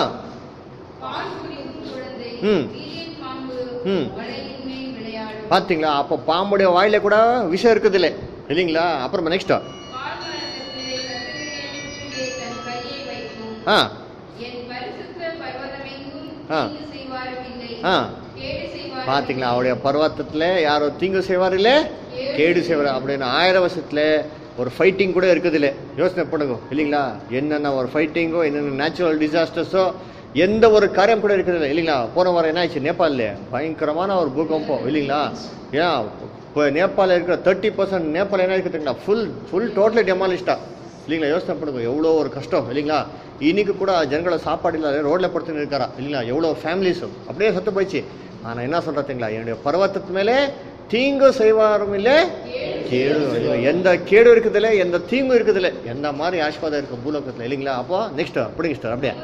பால் குடிக்கும் குழந்தை ம். வீரியன் பாம்பு ம். வலையின் மேல் விளையாடும் பார்த்தீங்களா அப்போ பாம்புடைய வாயில கூட விஷம் இருக்குது இல்லை இல்லைங்களா அப்புறமா நெக்ஸ்ட் பால் மரத்திலே கத்தரியின் குச்சியிலே தன் கையை வைக்கும் ஆ என் பரிசுத்த பர்வதமெங்கும் ஆ. தீங்கு செய்வாரும் இல்லை ஆ. கேடு செய்வாரும் பார்த்தீங்களா அவருடைய பர்வத்தத்தில் யாரோ தீங்கு செய்வார் இல்லை கேடு செய்வார் அப்படின்னு ஆயிரம் வருஷத்துல ஒரு ஃபைட்டிங் கூட இருக்குது இல்லை யோசனை பண்ணுங்க இல்லைங்களா என்னென்ன ஒரு ஃபைட்டிங்கோ என்னென்ன நேச்சுரல் டிசாஸ்டர்ஸோ எந்த ஒரு காரியம் கூட இருக்குது இல்லை இல்லைங்களா போன வாரம் என்ன ஆயிடுச்சு நேபாளில் பயங்கரமான ஒரு பூகம்பம் இல்லைங்களா ஏன் இப்போ நேபாளில் இருக்கிற தேர்ட்டி பர்சன்ட் நேபாள் என்ன இருக்குதுங்களா ஃபுல் ஃபுல் டோட்டலி டெமாலிஸ்டா இல்லைங்களா யோசனை பண்ணுங்க எவ்வளோ ஒரு கஷ்டம் இல்லைங்களா இன்னைக்கு கூட ஜனங்களை சாப்பாடு இல்லாத ரோட்ல படுத்துன்னு இருக்காரா இல்லைங்களா எவ்வளோ ஃபேமிலிஸும் அப்படியே சத்து போயிடுச்சு ஆனால் என்ன சொல்கிறீங்களா என்னுடைய பர்வத்தத்து மேலே தீங்கு செய்வாரும் இல்லை கேடு இல்லை. எந்த கேடு இருக்குதுல்ல எந்த தீங்கு இருக்குதுல்ல எந்த மாதிரி ஆஸ்வாதம் இருக்கு பூலோகத்தில் இல்லைங்களா அப்போ நெக்ஸ்ட் அப்படிங்க சார் அப்படியே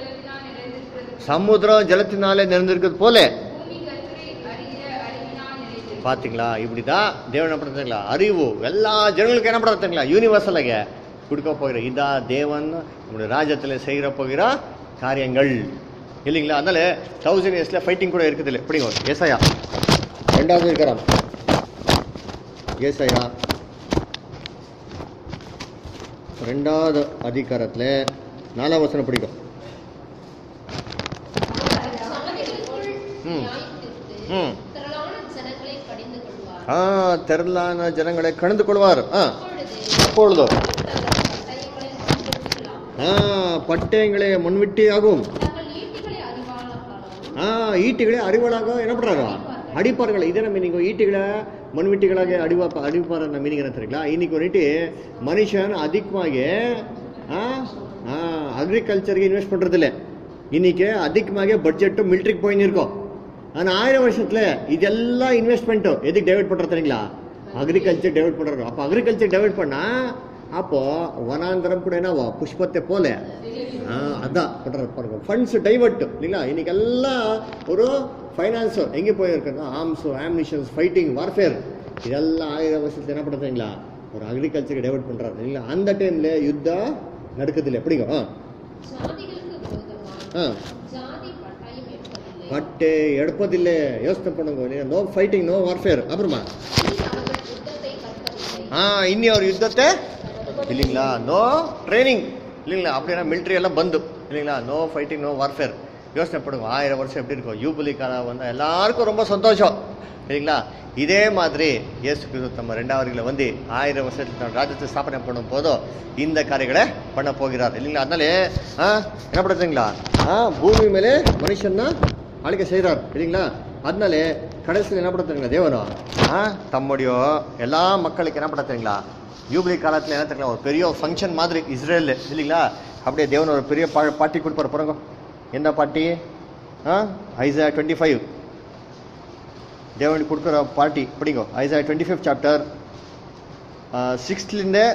சமுத்திரம் ஜலத்தினால் சமுத்திரம் ஜலத்தினாலே நிறைந்திருக்கிறது நிறைந்திருக்கிறது போல பூமி கத்தரை அறிகிற அறிவினால் நிறைந்திருக்கிறது பார்த்தீங்களா இப்படிதான் தேவன் என்ன பண்ணுறதுங்களா அறிவு எல்லா ஜனங்களுக்கு என்ன பண்ணுறதுங்களா யூனிவர்சலாக கொடுக்க போகிற இதா தேவன் நம்முடைய ராஜ்யத்தில் செய்கிற போகிற காரியங்கள் இல்லைங்களா அதனால தௌசண்ட் இயர்ஸில் ஃபைட்டிங் கூட இருக்குது இல்லை எப்படிங்க ஏசாயா ரெண்டாவது இருக்கிறான் ஏசாயா ரெண்டாவது அதிகாரத்தில் நாலாம் வசனம் பிடிக்கும் சாதிகளுக்குள் ம். நியாயத்தீர்த்து ம். திரளான ஜனங்களை கடிந்து கொள்வார் ஆ திரளான ஜனங்களை கணந்து கொள்வார் ஆ அப்பொழுது அப்பொழுதோ தங்கள் பட்டயங்களை முன்னிறுத்தலாம். ஆ பட்டயங்களே முன்விட்டி ஆகும் தங்கள் ஈட்டிகளை அறிவாளர்களாகவும் ஆ ஈட்டிகளே அறிவலாக என்ன பண்றாங்க அடிப்பார்கள் இதே மீனிங் ஈட்டிகளை மண்வெட்டிகளாக அடிவா அடிப்பார் மீனிங் என்ன தெரியுங்களா இன்னைக்கு வந்துட்டு மனுஷன் அதிகமாக அக்ரிகல்ச்சருக்கு இன்வெஸ்ட் பண்றது இல்ல இன்னைக்கு அதிகமாக பட்ஜெட்டும் மிலிட்ரிக்கு போயின்னு இருக்கோம் ஆனால் ஆயிரம் வருஷத்துல இதெல்லாம் இன்வெஸ்ட்மெண்ட்டும் எதுக்கு டெவலப் பண்றது தெரியுங்களா அக்ரிகல்ச்சர் டெவலப் பண்றாரு அப்போ அக்ரிகல்ச்சர் டெவலப் பண்ணா அப்போ வனாந்தரம் கூட என்னவோ புஷ்பத்தை போல ஆ, அதான் பண்றாரு பாருங்க ஃபண்ட்ஸ் டைவர்ட் இல்லைங்களா இன்னைக்கு எல்லாம் ஒரு ஃபைனான்ஸ் எங்கே போயிருக்குன்னா ஆர்ம்ஸ் ஆம்னிஷன்ஸ் ஃபைட்டிங் வார்ஃபேர் இதெல்லாம் ஆயிரம் வருஷத்துல என்ன பண்ணுறீங்களா ஒரு அக்ரிகல்ச்சருக்கு டைவர்ட் பண்றாரு இல்லைங்களா அந்த டைம்ல யுத்தம் நடக்குது இல்லை எப்படிங்க ஆ ஜாதிகளுக்கு விரோதமாக ஆ ஜாதி பட்டயம் எடுப்பதில்லை பட்டு எடுப்பதில்லை யோசனை பண்ணுங்க நோ ஃபைட்டிங் நோ வார்ஃபேர் அப்புறமா இனி அவர்கள் யுத்தத்தை கற்பதில்லை ஆ இன்னி அவர் யுத்தத்தை இல்லைங்களா நோ ட்ரைனிங் இல்லைங்களா அப்படின்னா military எல்லாம் பந்து இல்லைங்களா நோ ஃபைட்டிங் நோ வார்ஃபேர் யோசனை பண்ணுங்க ஆயிரம் வருஷம் எப்படி இருக்கும் யூபிலி காலம் வந்தால் எல்லாருக்கும் ரொம்ப சந்தோஷம் இல்லைங்களா இதே மாதிரி இயேசு கிறிஸ்து நம்ம ரெண்டாவதுல வந்து ஆயிரம் வருஷத்துல தன் ராஜ்யத்தை ஸ்தாபனை பண்ணும் போதும் இந்த காரியங்களை பண்ண போகிறார் இல்லைங்களா அதனாலே ஆ என்ன பண்ணுறதுங்களா ஆ பூமி மேலே மனுஷன் தான் ஆளுகை செய்கிறார் இல்லைங்களா அதனால கடைசியில் என்ன பண்ணுறதுங்களா தேவனும் ஆ தம்முடைய எல்லா மக்களுக்கு என்ன பண்ணுறதுங்களா யூபிலி காலத்தில் என்ன தெரியுங்களா ஒரு பெரிய ஃபங்க்ஷன் மாதிரி இஸ்ரேல் இல்லைங்களா அப்படியே தேவன் ஒரு பெரிய பா பாட்டி கொடுப்பாரு பாருங்க என்ன பாட்டி ஆ ஐசா டுவெண்ட்டி ஃபைவ் தேவனுக்கு கொடுக்குற பார்ட்டி படிங்க ஐசா டுவெண்ட்டி ஃபிஃப்த் சாப்டர் சிக்ஸ்த்லேருந்து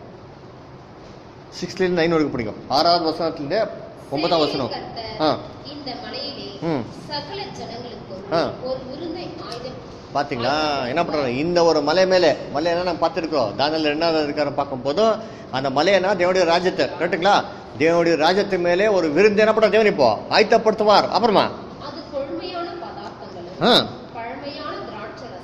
சிக்ஸ்த்லேருந்து நைன் வரைக்கும் படிங்க ஆறாவது வசனத்துலேருந்து ஒன்பதாம் வசனம் கர்த்தர் ஆ இந்த மலையிலே ம். சகல ஜனங்களுக்கும் ஆ. ஒரு விருந்தை ஆயுதம் பாத்தீங்களா என்ன பண்றாங்க இந்த ஒரு மலை மேலே மலை என்ன நம்ம பார்த்துருக்கோம் தானியல் ரெண்டாவது இருக்கார பார்க்கும் போதும் அந்த மலையனா தேவனுடைய ராஜ்யத்தை கரெக்டுங்களா தேவனுடைய ராஜ்யத்து மேலே ஒரு விருந்து என்ன பண்ற தேவன் இப்போ ஆயத்தப்படுத்துவார் அப்புறமா அது கொழுமையான பதார்த்தங்களும் ஆ பழமையான திராட்சை ரசமும்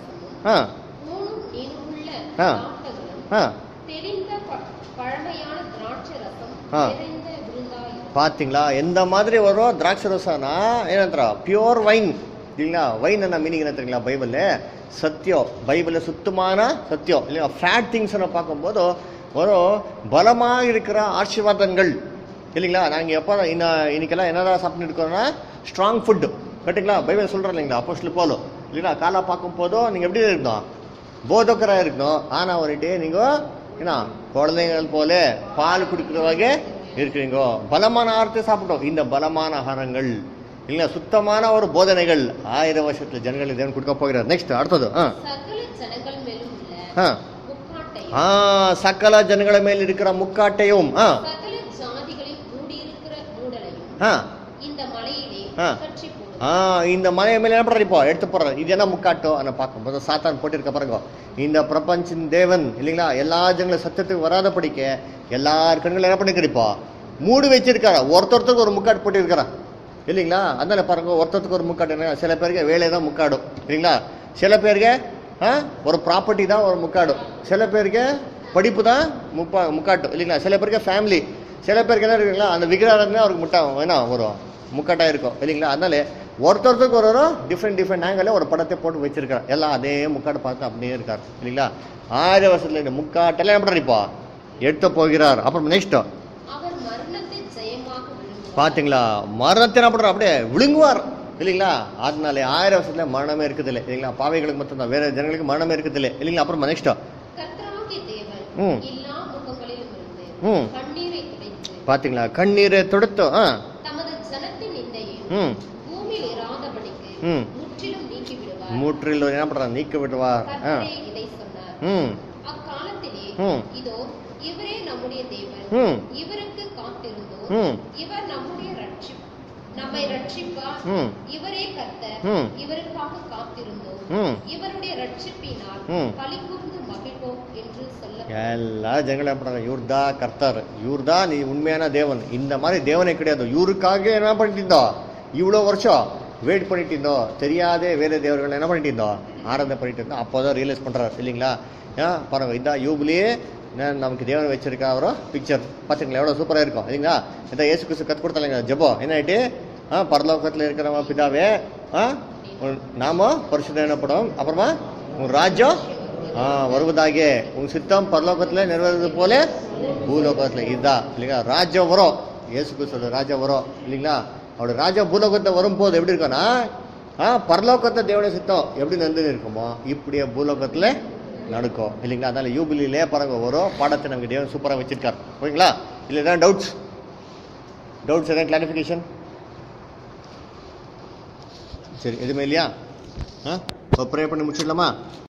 ஆ ஊனும் நீனுமுள்ள ஆ. நாட்டங்களும் ஆ தெளிந்த ப- பழமையான திராட்சை ரசம் ஆ. நிறைந்த விருந்தாயிருக்கும் பார்த்தீங்களா எந்த மாதிரி வரும் திராட்சை ரசம்னா ಏನಂತಾರ பியோர் வைன் இல்லைங்களா வைன் என்ன மீனிங் என்ன தெரியுங்களா பைபிளில் சத்தியம் பைபிளில் சுத்தமான சத்தியம் இல்லையா ஃபேட் திங்ஸ்னு பார்க்கும்போது ஒரு பலமாக இருக்கிற ஆசீர்வாதங்கள் இல்லைங்களா நாங்கள் எப்போ இன்ன இன்னைக்கெல்லாம் என்னதான் சாப்பிட்டு இருக்கோம்னா ஸ்ட்ராங் ஃபுட் கரெக்டுங்களா பைபிள் சொல்கிறோம் இல்லைங்களா அப்போஸ்டில் போலும் இல்லைங்களா காலா பார்க்கும் போதும் நீங்கள் எப்படி இருக்கணும் போதக்கராக இருக்கணும் ஆனால் வந்துட்டு நீங்கள் என்ன குழந்தைகள் போல பால் குடிக்கிறவாக இருக்கிறீங்க பலமான ஆரத்தை சாப்பிட்டோம் இந்த பலமான ஆகாரங்கள் இல்ல சுத்தமான ஒரு போதனைகள் ஆயிரம் வருஷத்துல ஜனங்களுக்கு தேவன் கொடுக்க போகிறார் நெக்ஸ்ட் அடுத்தது ஆ சகல ஜனங்கள் மேலும் உள்ள ஆ முக்காட்டையும் ஆ சகல ஜனங்கள மேல் இருக்கிற முக்காட்டையும் ஆ சகல ஜாதிகளில் மூடியிருக்கிற மூடலையும் ஆ இந்த மலையிலே ஆ. கற்றி போடும் ஆ இந்த மலையை மேல என்ன பண்றாரு இப்போ எடுத்து போடுறாரு இது என்ன முக்காட்டோ அதை பார்க்கும்போது சாத்தான் போட்டிருக்க பாருங்க இந்த பிரபஞ்சின் தேவன் இல்லைங்களா எல்லா ஜனங்களும் சத்தியத்துக்கு வராத படிக்க எல்லார் கண்களும் என்ன பண்ணிருக்காரு இப்போ மூடி வச்சிருக்காரா ஒருத்தொருத்தருக்கு ஒரு முக்காடு போட்டிருக்காரா இல்லைங்களா அதனால பாருங்க ஒருத்தருக்கு ஒரு முக்காடு என்ன சில பேருக்கு வேலை தான் முக்காடும் இல்லைங்களா சில பேருக்கு ஆ, ஒரு ப்ராப்பர்ட்டி தான் ஒரு முக்காடும் சில பேருக்கு படிப்பு தான் முப்பா முக்காட்டும் இல்லைங்களா சில பேருக்கு ஃபேமிலி சில பேருக்கு என்ன இருக்குங்களா அந்த விக்கிராரமே அவருக்கு முட்டா வேணா வரும் முக்காட்டா இருக்கும் இல்லைங்களா அதனால ஒருத்தருக்கு ஒரு ஒரு டிஃப்ரெண்ட் டிஃப்ரெண்ட் ஆங்கிளில் ஒரு படத்தை போட்டு வச்சிருக்காரு எல்லாம் அதே முக்காடு பார்த்து அப்படியே இருக்கார் இல்லைங்களா ஆயிரம் வருஷத்துல இந்த முக்காட்டெல்லாம் என்ன பண்றாரு இப்போ எடுத்து போகிறார் அப்புறம் நெக்ஸ்ட் அவர் மரணத்தை ஜெயமாக விழுங்குவார் பாத்தீங்களா மரணத்தை என்ன பண்றாரு அப்படியே விழுங்குவார் இல்லைங்களா அதனால ஆயிரம் வருஷத்துல மரணமே இருக்குது இல்லை இல்லைங்களா பாவைகளுக்கு மட்டும் தான் வேற ஜனங்களுக்கு மரணமே இருக்குது இல்லை இல்லைங்களா அப்புறம் நெக்ஸ்ட் கர்த்தராகிய தேவன் ம். எல்லா முகங்களிலும் இருந்து ம். கண்ணீரை துடைத்து பாத்தீங்களா கண்ணீரை துடைத்தோம் ஆ தமது ஜனத்தின் நிந்தையும் ம் பூமியில் இராதபடிக்கு ம். முற்றிலும் நீக்கி விடுவார் மூற்றில் என்ன பண்றாரு நீக்க விடுவார் ஆ கர்த்தரே இதை சொன்னார் ம் அக்காலத்திலே ம். இதோ இவரே நம்முடைய தேவன் ம் இவருக்கு காத்திருந்தோம் ம் இவர் நம்முடைய ரட்சிப் நம்மை ரட்சிப்பார் ம் இவரே கர்த்தர் ம். இவருக்காக காத்திருந்தோம் ம் இவருடைய ரட்சிப்பினால் ம். களிகூர்ந்து மகிழ்வோம் என்று சொல்ல எல்லா ஜனங்களும் என்ன பண்றாங்க இவர்தா கர்த்தர் இவர்தா நீ உண்மையான தேவன் இந்த மாதிரி தேவனே கிடையாது இவருக்காக என்ன பண்ணிட்டு இருந்தோம் இவ்வளோ வருஷம் வெயிட் பண்ணிட்டு இருந்தோம் தெரியாதே வேற தேவர்கள் என்ன பண்ணிட்டு இருந்தோம் ஆராதனை பண்ணிட்டு இருந்தோம் அப்போதான் ரியலைஸ் பண்றாரு இல்லைங்களா ஏன் பாருங்க இதான் யூபிலியே நான் நமக்கு தேவன் வச்சிருக்க அவரோ பிக்சர் பார்த்துங்களா எவ்வளோ சூப்பராக இருக்கும் இல்லைங்களா இதான் ஏசு கிறிஸ்து கற்று கொடுத்தாங்க ஜெபோ என்ன ஆயிட்டு ஆ பரலோகத்தில் இருக்கிறவங்க பிதாவே ஆ உன் நாம பரிசுத்தம் எனப்படும் அப்புறமா உன் ராஜ்யம் ஆ வருவதாகே உன் சித்தம் பரலோகத்தில் நிறைவேறது போல பூலோகத்தில் இதுதான் இல்லைங்களா ராஜ்யம் வரும் இயேசு கிறிஸ்துவோட ராஜ்யம் வரும் இல்லைங்களா அவரோட ராஜா பூலோகத்தில் வரும்போது எப்படி இருக்கும்னா ஆ பரலோகத்தை தேவனுடைய சித்தம் எப்படி நடந்து இருக்குமோ இப்படியே பூலோகத்தில் நடக்கும் இல்லைங்களா அதனால யூபிலிலே பாருங்க வரும் பாடத்தை நமக்கு தேவன் சூப்பராக வச்சிருக்கார் ஓகேங்களா இல்லை எதாவது டவுட்ஸ் டவுட்ஸ் எதாவது கிளாரிஃபிகேஷன் சரி எதுவுமே இல்லையா ஆ ப்ரே பண்ணி முடிச்சிடலாமா